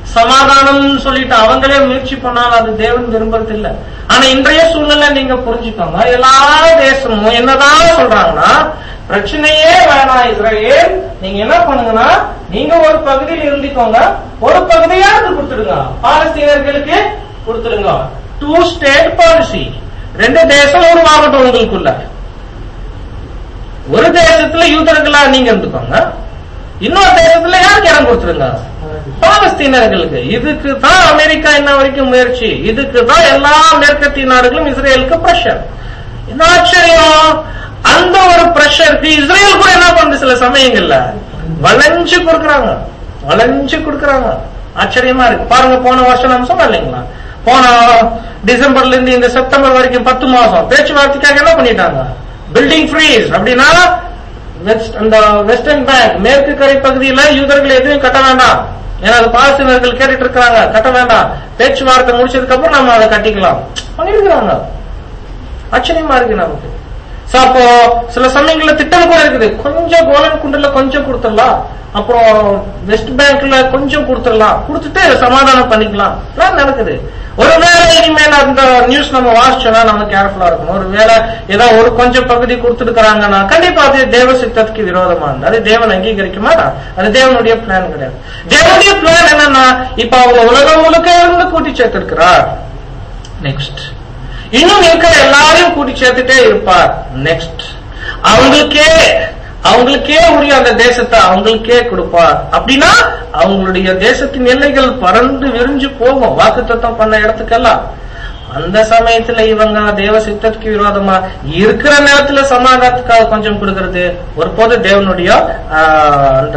சமாதானம் சொல்லிட்டு அவங்களே முயற்சி பண்ணாலும் அது தேவன் விரும்புறது இல்ல ஆனா இன்றைய சூழ்நிலை நீங்க புரிஞ்சுக்கோங்க எல்லா தேசமும் என்னதான் சொல்றாங்கன்னா பிரச்சனையே வேணாம் இஸ்ரேல் நீங்க என்ன பண்ணுங்கன்னா நீங்க ஒரு பகுதியில் இருந்துக்கோங்க ஒரு பகுதியாவது கொடுத்துடுங்க பாலஸ்தீனர்களுக்கு கொடுத்துடுங்க டூ ஸ்டேட் பாலிசி ரெண்டு தேசம் உருவாகட்டும் உங்களுக்குள்ள ஒரு தேசத்துல யூதர்களா நீங்க இருந்துக்கோங்க இன்னொரு தேசத்துல யாருக்கு இடம் கொடுத்துருங்க பாலஸ்தீனர்களுக்கு இதுக்கு தான் அமெரிக்கா இன்ன வரைக்கும் முயற்சி இதுக்கு தான் எல்லா மேற்கத்திய நாடுகளும் இஸ்ரேலுக்கு பிரஷர் என்ன ஆச்சரியம் அந்த ஒரு பிரஷருக்கு இஸ்ரேல் கூட என்ன பண்ணுது சில சமயங்கள்ல வளைஞ்சு கொடுக்கறாங்க வளைஞ்சு கொடுக்கறாங்க ஆச்சரியமா இருக்கு பாருங்க போன வருஷம் நம்ம சொன்னோம் இல்லைங்களா போன டிசம்பர்ல இருந்து இந்த செப்டம்பர் வரைக்கும் பத்து மாசம் பேச்சுவார்த்தைக்காக என்ன பண்ணிட்டாங்க பில்டிங் ஃப்ரீஸ் அப்படின்னா வெஸ்ட் அந்த வெஸ்டர்ன் பேங்க் மேற்கு கரை பகுதியில யூதர்கள் எதுவும் கட்ட வேண்டாம் ஏன்னா அது பாலஸ்தீனர்கள் கேட்டுட்டு இருக்காங்க கட்ட வேண்டாம் பேச்சுவார்த்தை முடிச்சதுக்கு அப்புறம் நம்ம அதை கட்டிக்கலாம் பண்ணிருக்கிறாங்க ஆச்சரியமா இருக்கு நமக்கு சோ அப்போ சில சமயங்கள்ல திட்டம் கூட இருக்குது கொஞ்சம் கோலன் குண்டுல கொஞ்சம் கொடுத்துடலாம் அப்புறம் வெஸ்ட் பேங்க்ல கொஞ்சம் கொடுத்துடலாம் கொடுத்துட்டு சமாதானம் பண்ணிக்கலாம் எல்லாம் நடக்குது ஒருவேளை இனிமேல் அந்த நியூஸ் நம்ம வாசிச்சோம்னா நம்ம கேர்ஃபுல்லா இருக்கணும் ஒருவேளை ஏதோ ஒரு கொஞ்சம் பகுதி கொடுத்துருக்காங்கன்னா கண்டிப்பா அது தேவ சித்தத்துக்கு விரோதமானது அது தேவன் அங்கீகரிக்க மாட்டான் அது தேவனுடைய பிளான் கிடையாது தேவனுடைய பிளான் என்னன்னா இப்ப அவங்க உலகம் முழுக்க இருந்து கூட்டி சேர்த்திருக்கிறார் நெக்ஸ்ட் இன்னும் இருக்கிற எல்லாரையும் கூட்டி சேர்த்துட்டே இருப்பார் நெக்ஸ்ட் அவங்களுக்கே அவங்களுக்கே உரிய அந்த தேசத்தை அவங்களுக்கே கொடுப்பார் அப்படின்னா அவங்களுடைய தேசத்தின் எல்லைகள் பறந்து விரிஞ்சு போகும் வாக்குத்தத்தம் பண்ண இடத்துக்கெல்லாம் அந்த சமயத்துல இவங்க தேவ சித்தத்துக்கு விரோதமா இருக்கிற நேரத்துல சமாதானத்துக்காக கொஞ்சம் கொடுக்கறது ஒருபோது தேவனுடைய ஆஹ், அந்த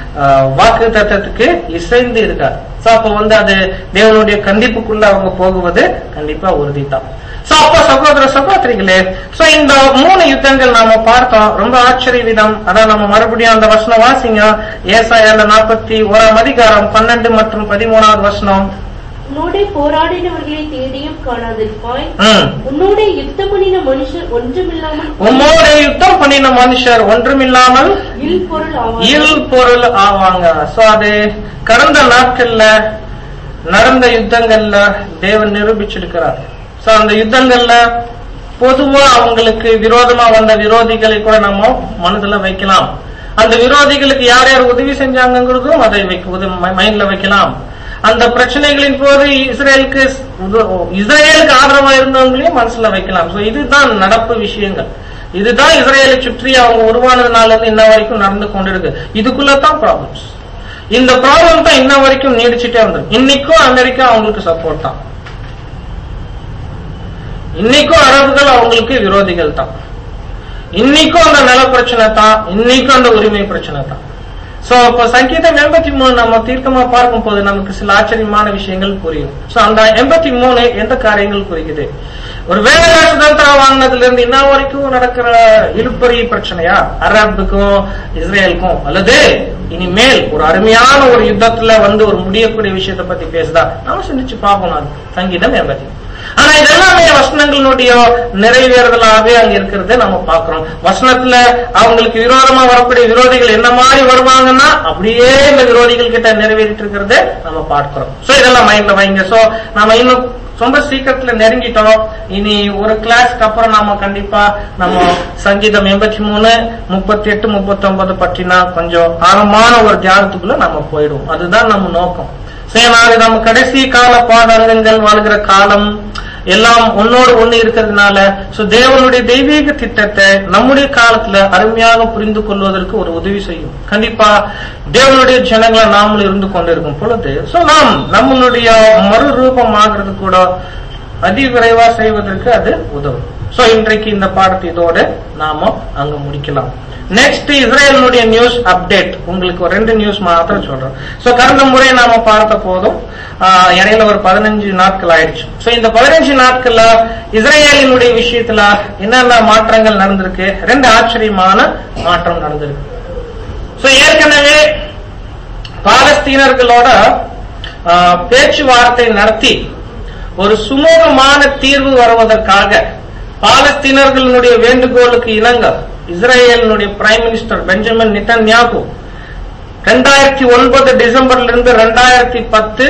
வாக்கு தத்தத்துக்கு இசைந்து இருக்கார் சோ அப்ப வந்து அது தேவனுடைய கண்டிப்புக்குள்ள அவங்க போகுவது கண்டிப்பா உறுதிதான் சோ அப்ப சகோதர சகோதரிகளே சோ இந்த மூணு யுத்தங்கள் நாம பார்த்தோம் ரொம்ப ஆச்சரிய விதம் அதான் நம்ம மறுபடியும் அந்த வசனம் வாசிங்க ஏசாயால நாற்பத்தி ஓராம் அதிகாரம் பன்னெண்டு மற்றும் பதிமூணாவது வசனம் உன்னோட போராடினவர்களை தேடியும் காணாதிருப்பாய் ம் உன்னோட யுத்தம் பண்ணின மனுஷர் ஒன்றுமில்லாமல் உம்மோட யுத்தம் பண்ணின மனுஷர் ஒன்றுமில்லாமல் இல் பொருள் ஆவார் இல் பொருள் ஆவாங்க சோ அது கடந்த நாட்கள்ல நடந்த யுத்தங்கள்ல தேவன் நிரூபிச்சிருக்கிறார் சோ அந்த யுத்தங்கள்ல பொதுவா அவங்களுக்கு விரோதமா வந்த விரோதிகளை கூட நம்ம மனதுல வைக்கலாம் அந்த விரோதிகளுக்கு யார் யார் உதவி செஞ்சாங்கிறதும் அதை மைண்ட்ல வைக்கலாம் அந்த பிரச்சனைகளின் போது இஸ்ரேலுக்கு உத- இஸ்ரேலுக்கு ஆதரவா இருந்தவங்களையும் மனசுல வைக்கலாம் சோ இதுதான் நடப்பு விஷயங்கள் இதுதான் இஸ்ரேலை சுற்றி அவங்க உருவானதுனால இருந்து இன்ன வரைக்கும் நடந்து கொண்டிருக்கு இதுக்குள்ளதான் ப்ராப்ளம்ஸ் இந்த ப்ராப்ளம் தான் இன்ன வரைக்கும் நீடிச்சுட்டே வந்திருக்கு இன்னைக்கும் அமெரிக்கா அவங்களுக்கு சப்போர்ட் தான் இன்னைக்கும் அரபுகள் அவங்களுக்கு விரோதிகள் தான் இன்னைக்கும் அந்த நில பிரச்சனை தான் இன்னைக்கும் அந்த உரிமை பிரச்சனை தான் சோ இப்ப சங்கீதம் எண்பத்தி மூணு நம்ம தீர்க்கமா பார்க்கும் போது நமக்கு சில ஆச்சரியமான விஷயங்கள் புரியும் சோ அந்த எண்பத்தி மூணு எந்த காரியங்கள் குறிக்குது ஒரு வேலை சுதந்திரம் வாங்கினதுல இருந்து இன்ன வரைக்கும் நடக்கிற இழுப்பறி பிரச்சனையா அரபுக்கும் இஸ்ரேலுக்கும் அல்லது இனிமேல் ஒரு அருமையான ஒரு யுத்தத்துல வந்து ஒரு முடியக்கூடிய விஷயத்தை பத்தி பேசுதா நாம சிந்திச்சு பார்க்கணும் அது சங்கீதம் எண்பத்தி மூணு ஆனா இதெல்லாமே வசனங்களுடைய நிறைவேறுதலாகவே அங்க இருக்கிறத நம்ம பார்க்கிறோம் வசனத்துல அவங்களுக்கு விரோதமா வரக்கூடிய விரோதிகள் என்ன மாதிரி வருவாங்கன்னா அப்படியே இந்த விரோதிகள் கிட்ட நிறைவேறிட்டு இருக்கிறத நம்ம பார்க்கிறோம் சோ இதெல்லாம் மைண்ட்ல வைங்க சோ நாம இன்னும் ரொம்ப சீக்கிரத்துல நெருங்கிட்டோம் இனி ஒரு கிளாஸ்க்கு அப்புறம் நாம கண்டிப்பா நம்ம சங்கீதம் எண்பத்தி மூணு முப்பத்தி எட்டு முப்பத்தி ஒன்பது பற்றினா கொஞ்சம் ஆழமான ஒரு தியானத்துக்குள்ள நம்ம போயிடுவோம் அதுதான் நம்ம நோக்கம் சரி நாளை நம்ம கடைசி கால பாடங்கள் வாழ்கிற காலம் எல்லாம் ஒன்னோடு ஒண்ணு இருக்கிறதுனால சோ தேவனுடைய தெய்வீக திட்டத்தை நம்முடைய காலத்துல அருமையாக புரிந்து கொள்வதற்கு ஒரு உதவி செய்யும் கண்டிப்பா தேவனுடைய ஜனங்களை நாமளும் இருந்து கொண்டிருக்கும் பொழுது சோ நாம் நம்மளுடைய மறுரூபம் ஆகிறது கூட அதிவிரைவா செய்வதற்கு அது உதவும் சோ இன்றைக்கு இந்த பாடத்தை இதோட நாம அங்க முடிக்கலாம் நெக்ஸ்ட் இஸ்ரேலுடைய நியூஸ் அப்டேட் உங்களுக்கு ஒரு ரெண்டு நியூஸ் மாத்திரம் சொல்றேன் சோ கடந்த முறை நாம பார்த்த போதும் ஆஹ், இடையில ஒரு பதினஞ்சு நாட்கள் ஆயிடுச்சு சோ இந்த பதினஞ்சு நாட்கள்ல இஸ்ரேலினுடைய விஷயத்துல என்னென்ன மாற்றங்கள் நடந்திருக்கு ரெண்டு ஆச்சரியமான மாற்றம் நடந்திருக்கு சோ ஏற்கனவே பாலஸ்தீனர்களோட ஆஹ், பேச்சுவார்த்தை நடத்தி ஒரு சுமூகமான தீர்வு வருவதற்காக பாலஸ்தீனர்களுடைய வேண்டுகோளுக்கு இணங்க இஸ்ரேலினுடைய பிரைம் மினிஸ்டர் பெஞ்சமின் நிதன்யாகு ரெண்டாயிரத்தி ஒன்பது டிசம்பர்ல இருந்து ரெண்டாயிரத்தி பத்து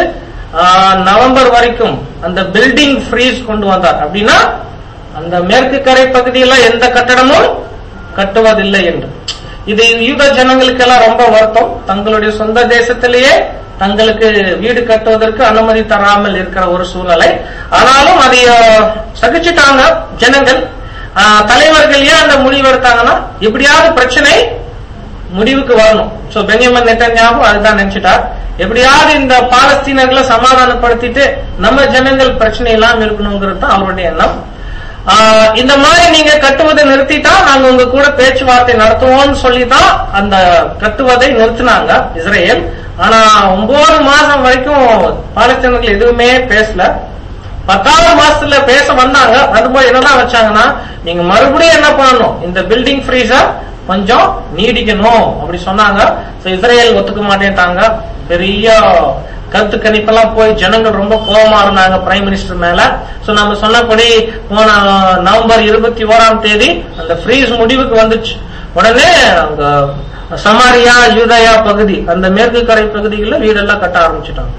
நவம்பர் வரைக்கும் அந்த பில்டிங் ஃப்ரீஸ் கொண்டு வந்தார் அப்படின்னா அந்த மேற்கு கரை பகுதியில எந்த கட்டடமும் கட்டுவதில்லை என்று இது யூத ஜனங்களுக்கெல்லாம் ரொம்ப வருத்தம் தங்களுடைய சொந்த தேசத்திலேயே தங்களுக்கு வீடு கட்டுவதற்கு அனுமதி தராமல் இருக்கிற ஒரு சூழ்நிலை ஆனாலும் அதை அஹ், சகிச்சுட்டாங்க ஜனங்கள் ஆஹ், தலைவர்கள் ஏன் அந்த முடிவு எடுத்தாங்கன்னா எப்படியாவது பிரச்சனை முடிவுக்கு வரணும் சோ பென்யமன் நெட்டன்யாவும் அதுதான் நினைச்சிட்டார் எப்படியாவது இந்த பாலஸ்தீனர்களை சமாதானப்படுத்திட்டு நம்ம ஜனங்கள் பிரச்சனை இல்லாம இருக்கணுங்கிறது தான் அவருடைய எண்ணம் ஆஹ் இந்த மாதிரி நீங்க கட்டுவதை நிறுத்திட்டா நாங்க உங்க கூட பேச்சுவார்த்தை நடத்துவோம்னு சொல்லி தான் அந்த கட்டுவதை நிறுத்தினாங்க இஸ்ரேல் ஆனா ஒன்பது மாசம் வரைக்கும் பாலஸ்தீனர்கள் எதுவுமே பேசல பத்தாவது மாசத்துல பேச வந்தாங்க வரும்போது என்னதான் வச்சாங்கன்னா நீங்க மறுபடியும் என்ன பண்ணணும் இந்த பில்டிங் ஃப்ரீஸ கொஞ்சம் நீடிக்கணும் அப்படி சொன்னாங்க So, இஸ்ரேல் ஒத்துக்க மாட்டேன்ட்டாங்க பெரிய கருத்து கணிப்பெல்லாம் போய் ஜனங்கள் ரொம்ப கோபமா இருந்தாங்க பிரைம் மினிஸ்டர் மேல சோ நம்ம சொன்னபடி போன நவம்பர் இருபத்தி ஓராம் தேதி அந்த ஃப்ரீஸ் முடிவுக்கு வந்துச்சு உடனே அங்க சமாரியா யூதயா பகுதி அந்த மேற்கு கரை பகுதிகளில் வீடெல்லாம் கட்ட ஆரம்பிச்சிட்டாங்க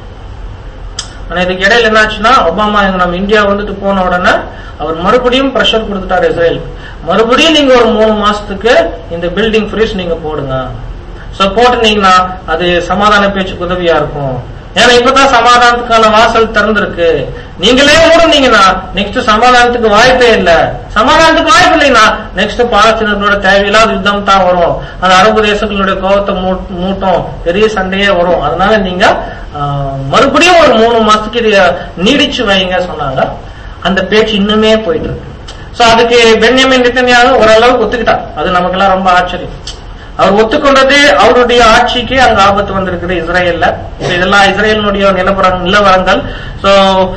ஆனா இதுக்கு இடையில என்னாச்சுன்னா ஒபாமா இங்க நம்ம இந்தியா வந்துட்டு போன உடனே அவர் மறுபடியும் பிரஷர் கொடுத்துட்டாரு இஸ்ரேல் மறுபடியும் நீங்க ஒரு மூணு மாசத்துக்கு இந்த பில்டிங் ஃப்ரீஸ் நீங்க போடுங்க சோ போட்டுனீங்கன்னா அது சமாதான பேச்சுக்கு உதவியா இருக்கும் ஏன்னா இப்பதான் சமாதானத்துக்கான வாசல் திறந்திருக்கு நீங்களே மூடுனீங்கன்னா நெக்ஸ்ட் சமாதானத்துக்கு வாய்ப்பே இல்ல சமாதானத்துக்கு வாய்ப்பு இல்லைன்னா நெக்ஸ்ட் பாலஸ்தீனர்களோட தேவையில்லாத யுத்தம் தான் வரும் அந்த அரபு தேசங்களுடைய கோபத்தை மூ- மூட்டும் பெரிய சண்டையே வரும் அதனால நீங்க ஆஹ், மறுபடியும் ஒரு மூணு மாசத்துக்கு இதை நீடிச்சு வைங்க சொன்னாங்க அந்த பேச்சு இன்னுமே போயிட்டு இருக்கு சோ அதுக்கு பென்யமின் நித்தன்யாவும் ஓரளவுக்கு ஒத்துக்கிட்டார் அது நமக்கெல்லாம் ரொம்ப ஆச்சரியம் அவர் ஒத்துக்கொண்டது அவருடைய ஆட்சிக்கு அங்க ஆபத்து வந்திருக்குது இஸ்ரேல்ல So, இதெல்லாம் இஸ்ரேலினுடைய நிலவரங் நிலவரங்கள் சோ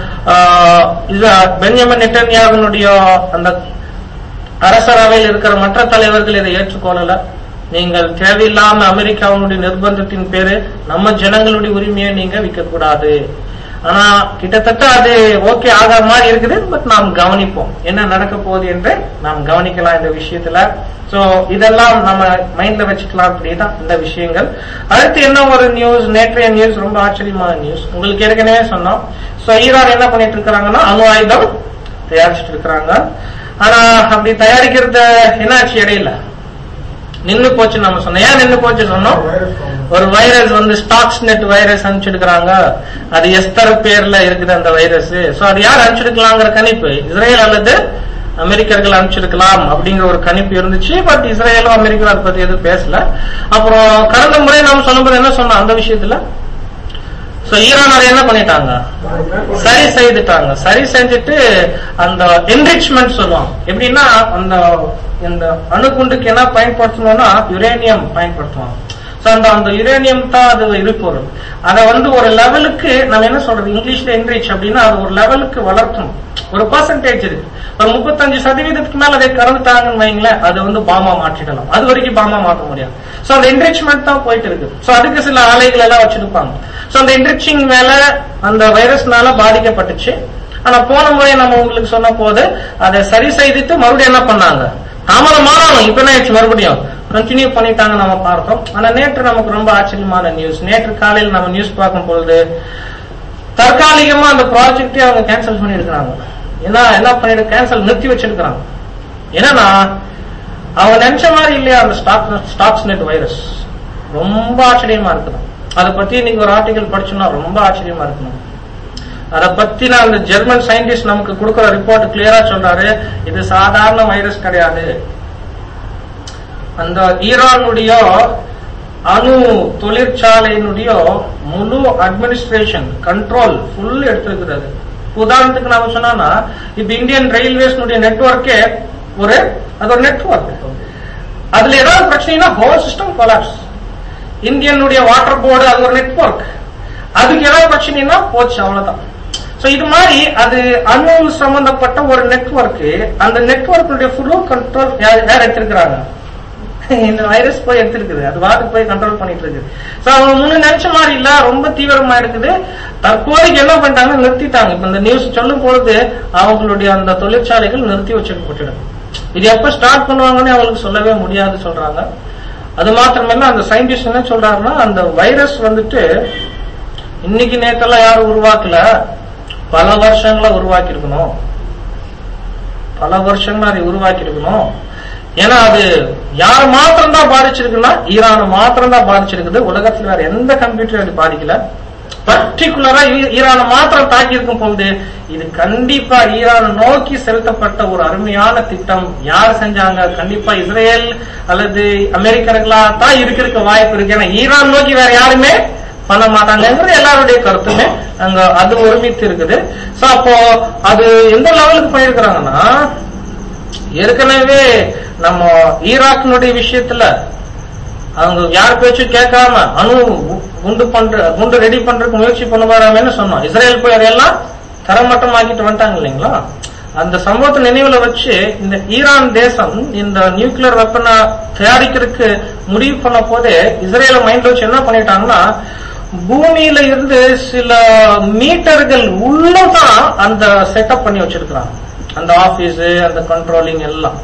பென்யமின் நெட்டன்யாவினுடைய அந்த அரசரவையில் இருக்கிற மற்ற தலைவர்கள் இதை ஏற்றுக்கொள்ளல நீங்கள் தேவையில்லாம அமெரிக்காவினுடைய நிர்பந்தத்தின் பேரு நம்ம ஜனங்களுடைய உரிமையை நீங்க விற்க கூடாது ஆனா கிட்டத்தட்ட அது ஓகே ஆகிற மாதிரி இருக்குது பட் நாம் கவனிப்போம் என்ன நடக்க போகுது என்று நாம் கவனிக்கலாம் இந்த விஷயத்துல சோ இதெல்லாம் நம்ம மைண்ட்ல வச்சுக்கலாம் அப்படிதான் இந்த விஷயங்கள் அடுத்து என்ன ஒரு நியூஸ் நேற்றைய நியூஸ் ரொம்ப ஆச்சரியமான நியூஸ் உங்களுக்கு ஏற்கனவே சொன்னோம் சோ ஈரான் என்ன பண்ணிட்டு இருக்காங்கன்னா அணு ஆயுதம் தயாரிச்சுட்டு இருக்கிறாங்க ஆனா அப்படி தயாரிக்கிறது என்னாச்சு இடையில நின்னு போச்சு நம்ம சொன்னோம் ஏன் நின்னு போச்சு சொன்னோம் ஒரு வைரஸ் வந்து ஸ்டாக்ஸ் நெட் வைரஸ் அனுப்பிச்சிருக்கிறாங்க அது எஸ்தர் பேர்ல இருக்குது அந்த வைரஸ் சோ அது யார் அனுப்பிச்சிருக்கலாங்கிற கணிப்பு இஸ்ரேல் அல்லது அமெரிக்கர்கள் அனுப்பிச்சிருக்கலாம் அப்படிங்கிற ஒரு கணிப்பு இருந்துச்சு பட் இஸ்ரேலும் அமெரிக்கா அதை பத்தி எதுவும் பேசல அப்புறம் கடந்த முறை நாம சொன்னபோது என்ன சொன்னோம் அந்த விஷயத்துல சோ ஈரான் அதை என்ன பண்ணிட்டாங்க சரி செய்துட்டாங்க சரி செஞ்சுட்டு அந்த என்ரிச்மெண்ட் சொல்லுவாங்க எப்படின்னா அந்த இந்த அணுகுண்டுக்கு என்ன பயன்படுத்தணும்னா யுரேனியம் பயன்படுத்துவாங்க சோ அந்த அந்த யுரேனியம் தான் அது இருப்பொருள் அதை வந்து ஒரு லெவலுக்கு நம்ம என்ன சொல்றது இங்கிலீஷ்ல என்ரிச் அப்படின்னா அது ஒரு லெவலுக்கு வளர்க்கணும் ஒரு பர்சன்டேஜ் இருக்கு ஒரு முப்பத்தஞ்சு சதவீதத்துக்கு மேல அதை கறந்துட்டாங்கன்னு வைங்களேன் அது வந்து பாமா மாற்றிடலாம் அது வரைக்கும் பாமா மாற்ற முடியாது சோ அந்த என்ரிச்மெண்ட் தான் போயிட்டு இருக்கு சோ அதுக்கு சில ஆலைகள் எல்லாம் வச்சிருப்பாங்க சோ அந்த என்ரிச்சிங் மேல அந்த வைரஸ்னால பாதிக்கப்பட்டுச்சு ஆனா போன முறை நம்ம உங்களுக்கு சொன்ன போது அதை சரி செய்துட்டு மறுபடியும் என்ன பண்ணாங்க தாமதமானாலும் இப்ப என்ன ஆயிடுச்சு மறுபடியும் கண்டினியூ பண்ணிட்டாங்க நம்ம பார்த்தோம் ஆனா நேற்று நமக்கு ரொம்ப ஆச்சரியமான நியூஸ் நேற்று காலையில் நம்ம நியூஸ் பார்க்கும் பொழுது தற்காலிகமா அந்த ப்ராஜெக்டே அவங்க கேன்சல் பண்ணிருக்கிறாங்க ஏன்னா என்ன பண்ணிட்டு கேன்சல் நிறுத்தி வச்சிருக்கிறாங்க என்னன்னா அவங்க நினைச்ச மாதிரி இல்லையா அந்த ஸ்டாக் ஸ்டாக்ஸ் நெட் வைரஸ் ரொம்ப ஆச்சரியமா இருக்குது அதை பத்தி நீங்க ஒரு ஆர்டிகல் படிச்சோம்னா ரொம்ப ஆச்சரியமா இருக்கணும் அதை பத்தின அந்த ஜெர்மன் சயின்டிஸ்ட் நமக்கு கொடுக்கிற ரிப்போர்ட் கிளியரா சொல்றாரு இது சாதாரண வைரஸ் கிடையாது அந்த ஈரானுடைய அணு தொழிற்சாலையினுடைய முழு அட்மினிஸ்ட்ரேஷன் கண்ட்ரோல் ஃபுல் எடுத்திருக்கிறது உதாரணத்துக்கு நாம சொன்னா இப்ப இந்தியன் ரயில்வேஸ்னுடைய நெட்வொர்க்கே ஒரு அது ஒரு நெட்வொர்க் அதுல ஏதாவது பிரச்சனைனா ஹோல் சிஸ்டம் கொலாப்ஸ் இந்தியனுடைய வாட்டர் போர்டு அது ஒரு நெட்வொர்க் அதுக்கு ஏதாவது பிரச்சனைனா போச்சு அவ்வளவுதான் சோ இது மாதிரி அது அணு சம்பந்தப்பட்ட ஒரு நெட்வொர்க் அந்த நெட்வொர்க்குடைய ஃபுல்லோ கண்ட்ரோல் யார் எடுத்திருக்கிறாங்க இந்த வைரஸ் போய் எடுத்திருக்குது அது வாட்டுக்கு போய் கண்ட்ரோல் பண்ணிட்டு இருக்கு சோ அவங்க முன்ன நினைச்ச மாதிரி இல்ல ரொம்ப தீவிரமா இருக்குது தற்போதைக்கு என்ன பண்ணிட்டாங்க நிறுத்திட்டாங்க இப்ப இந்த நியூஸ் சொல்லும் பொழுது அவங்களுடைய அந்த தொழிற்சாலைகள் நிறுத்தி வச்சுக்கப்பட்டிடும் இது எப்ப ஸ்டார்ட் பண்ணுவாங்கன்னு அவங்களுக்கு சொல்லவே முடியாது சொல்றாங்க அது மாத்திரமல்ல அந்த சயின்டிஸ்ட் என்ன சொல்றாருன்னா அந்த வைரஸ் வந்துட்டு இன்னைக்கு நேத்தெல்லாம் யாரும் உருவாக்கல பல வருஷங்களா உருவாக்கி இருக்கணும் பல வருஷங்களா அதை உருவாக்கி இருக்கணும் ஏன்னா அது யார் மாத்திரம் தான் பாதிச்சிருக்குன்னா ஈரான் மாத்திரம் தான் பாதிச்சிருக்குது உலகத்துல வேற எந்த கம்ப்யூட்டர் அது பாதிக்கல பர்டிகுலரா ஈரான் மாத்திரம் தாக்கி இருக்கும் பொழுது இது கண்டிப்பா ஈரான் நோக்கி செலுத்தப்பட்ட ஒரு அருமையான திட்டம் யார் செஞ்சாங்க கண்டிப்பா இஸ்ரேல் அல்லது அமெரிக்கர்களா தான் இருக்கிறதுக்கு வாய்ப்பு இருக்கு ஏன்னா ஈரான் நோக்கி வேற யாருமே பண்ண மாட்டாங்கிறது எல்லாருடைய கருத்துமே அங்க அது ஒருமித்து இருக்குது சோ அப்போ அது எந்த லெவலுக்கு போயிருக்கிறாங்கன்னா ஏற்கனவே நம்ம ஈராக்கினுடைய விஷயத்துல அவங்க யார் பேச்சும் கேட்காம அணு குண்டு பண்ற குண்டு ரெடி பண்றதுக்கு முயற்சி பண்ணுவாராமேன்னு சொன்னோம் இஸ்ரேல் போய் அதையெல்லாம் தரமட்டமாக்கிட்டு வந்துட்டாங்க இல்லைங்களா அந்த சம்பவத்தை நினைவுல வச்சு இந்த ஈரான் தேசம் இந்த நியூக்ளியர் வெப்பனை தயாரிக்கிறதுக்கு முடிவு பண்ண போதே இஸ்ரேல மைண்ட் வச்சு என்ன பண்ணிட்டாங்கன்னா பூமியில இருந்து சில மீட்டர்கள் உள்ளதான் அந்த செட்டப் பண்ணி வச்சிருக்கிறாங்க அந்த ஆபீஸ் அந்த கண்ட்ரோலிங் எல்லாம்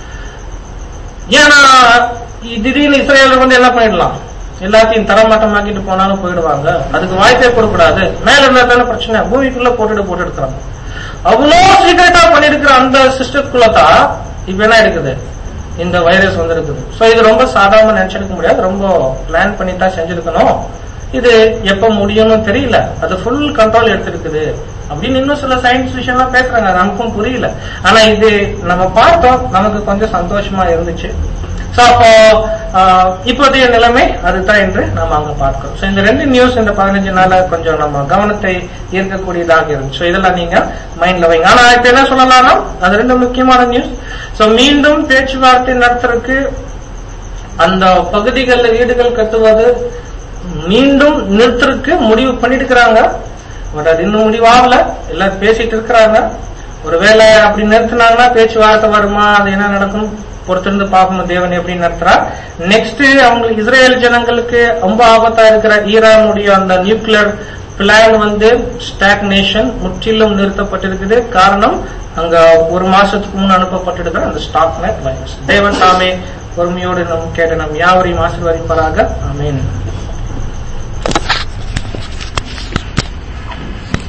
ஏன்னா திடீர்னு இஸ்ரேல வந்து என்ன பண்ணிடலாம் எல்லாத்தையும் தரமாட்டமாக்கிட்டு போனாலும் போயிடுவாங்க அதுக்கு வாய்ப்பே கொடுக்கூடாது மேல இருந்தா தானே பிரச்சனை பூமிக்குள்ள போட்டுட்டு போட்டு எடுக்கிறாங்க அவ்வளோ சீக்கிரட்டா பண்ணிருக்கிற அந்த சிஸ்டத்துக்குள்ள தான் இப்ப என்ன இருக்குது இந்த வைரஸ் வந்து இருக்குது சோ இது ரொம்ப சாதாரண நினைச்சிருக்க முடியாது ரொம்ப பிளான் பண்ணி தான் செஞ்சிருக்கணும் இது எப்ப முடியும்னு தெரியல அது ஃபுல் கண்ட்ரோல் எடுத்திருக்குது அப்படின்னு இன்னும் சில சயின்ஸ் விஷயம்லாம் பேசுறாங்க நமக்கும் புரியல ஆனா இது நம்ம பார்த்தோம் நமக்கு கொஞ்சம் சந்தோஷமா இருந்துச்சு சோ அப்போ ஆஹ், இப்போதைய நிலைமை அதுதான் என்று நாம அங்க பார்க்கிறோம் சோ இந்த ரெண்டு நியூஸ் இந்த பதினஞ்சு நாள கொஞ்சம் நம்ம கவனத்தை ஈர்க்கக்கூடியதாக இருந்துச்சு So இதெல்லாம் நீங்க மைண்ட்ல வைங்க ஆனா இப்ப என்ன சொல்லலாம்னா அது ரெண்டு முக்கியமான நியூஸ் சோ மீண்டும் பேச்சுவார்த்தை நடத்துறதுக்கு அந்த பகுதிகளில் வீடுகள் கட்டுவது மீண்டும் நிறுத்தறதுக்கு முடிவு பண்ணிட்டு இருக்கிறாங்க பட் அது இன்னும் முடிவாகல எல்லாம் பேசிட்டு இருக்கிறாங்க ஒருவேளை அப்படி நிறுத்தினாங்கன்னா பேச்சுவார்த்தை வருமா அது என்ன நடக்கும் பொறுத்திருந்து பார்க்கணும் தேவன் எப்படி நடத்துறா நெக்ஸ்ட் அவங்களுக்கு இஸ்ரேல் ஜனங்களுக்கு ரொம்ப ஆபத்தா இருக்கிற ஈரானுடைய அந்த நியூக்ளியர் பிளான் வந்து ஸ்டாக்னேஷன் முற்றிலும் நிறுத்தப்பட்டிருக்குது காரணம் அங்க ஒரு மாசத்துக்கு முன் அனுப்பப்பட்டிருக்கிற அந்த ஸ்டாக் நெட் வைரஸ் தேவன் தாமே பொறுமையோடு நம் கேட்ட நம் யாவரையும் ஆசீர்வதிப்பாராக ஆமென்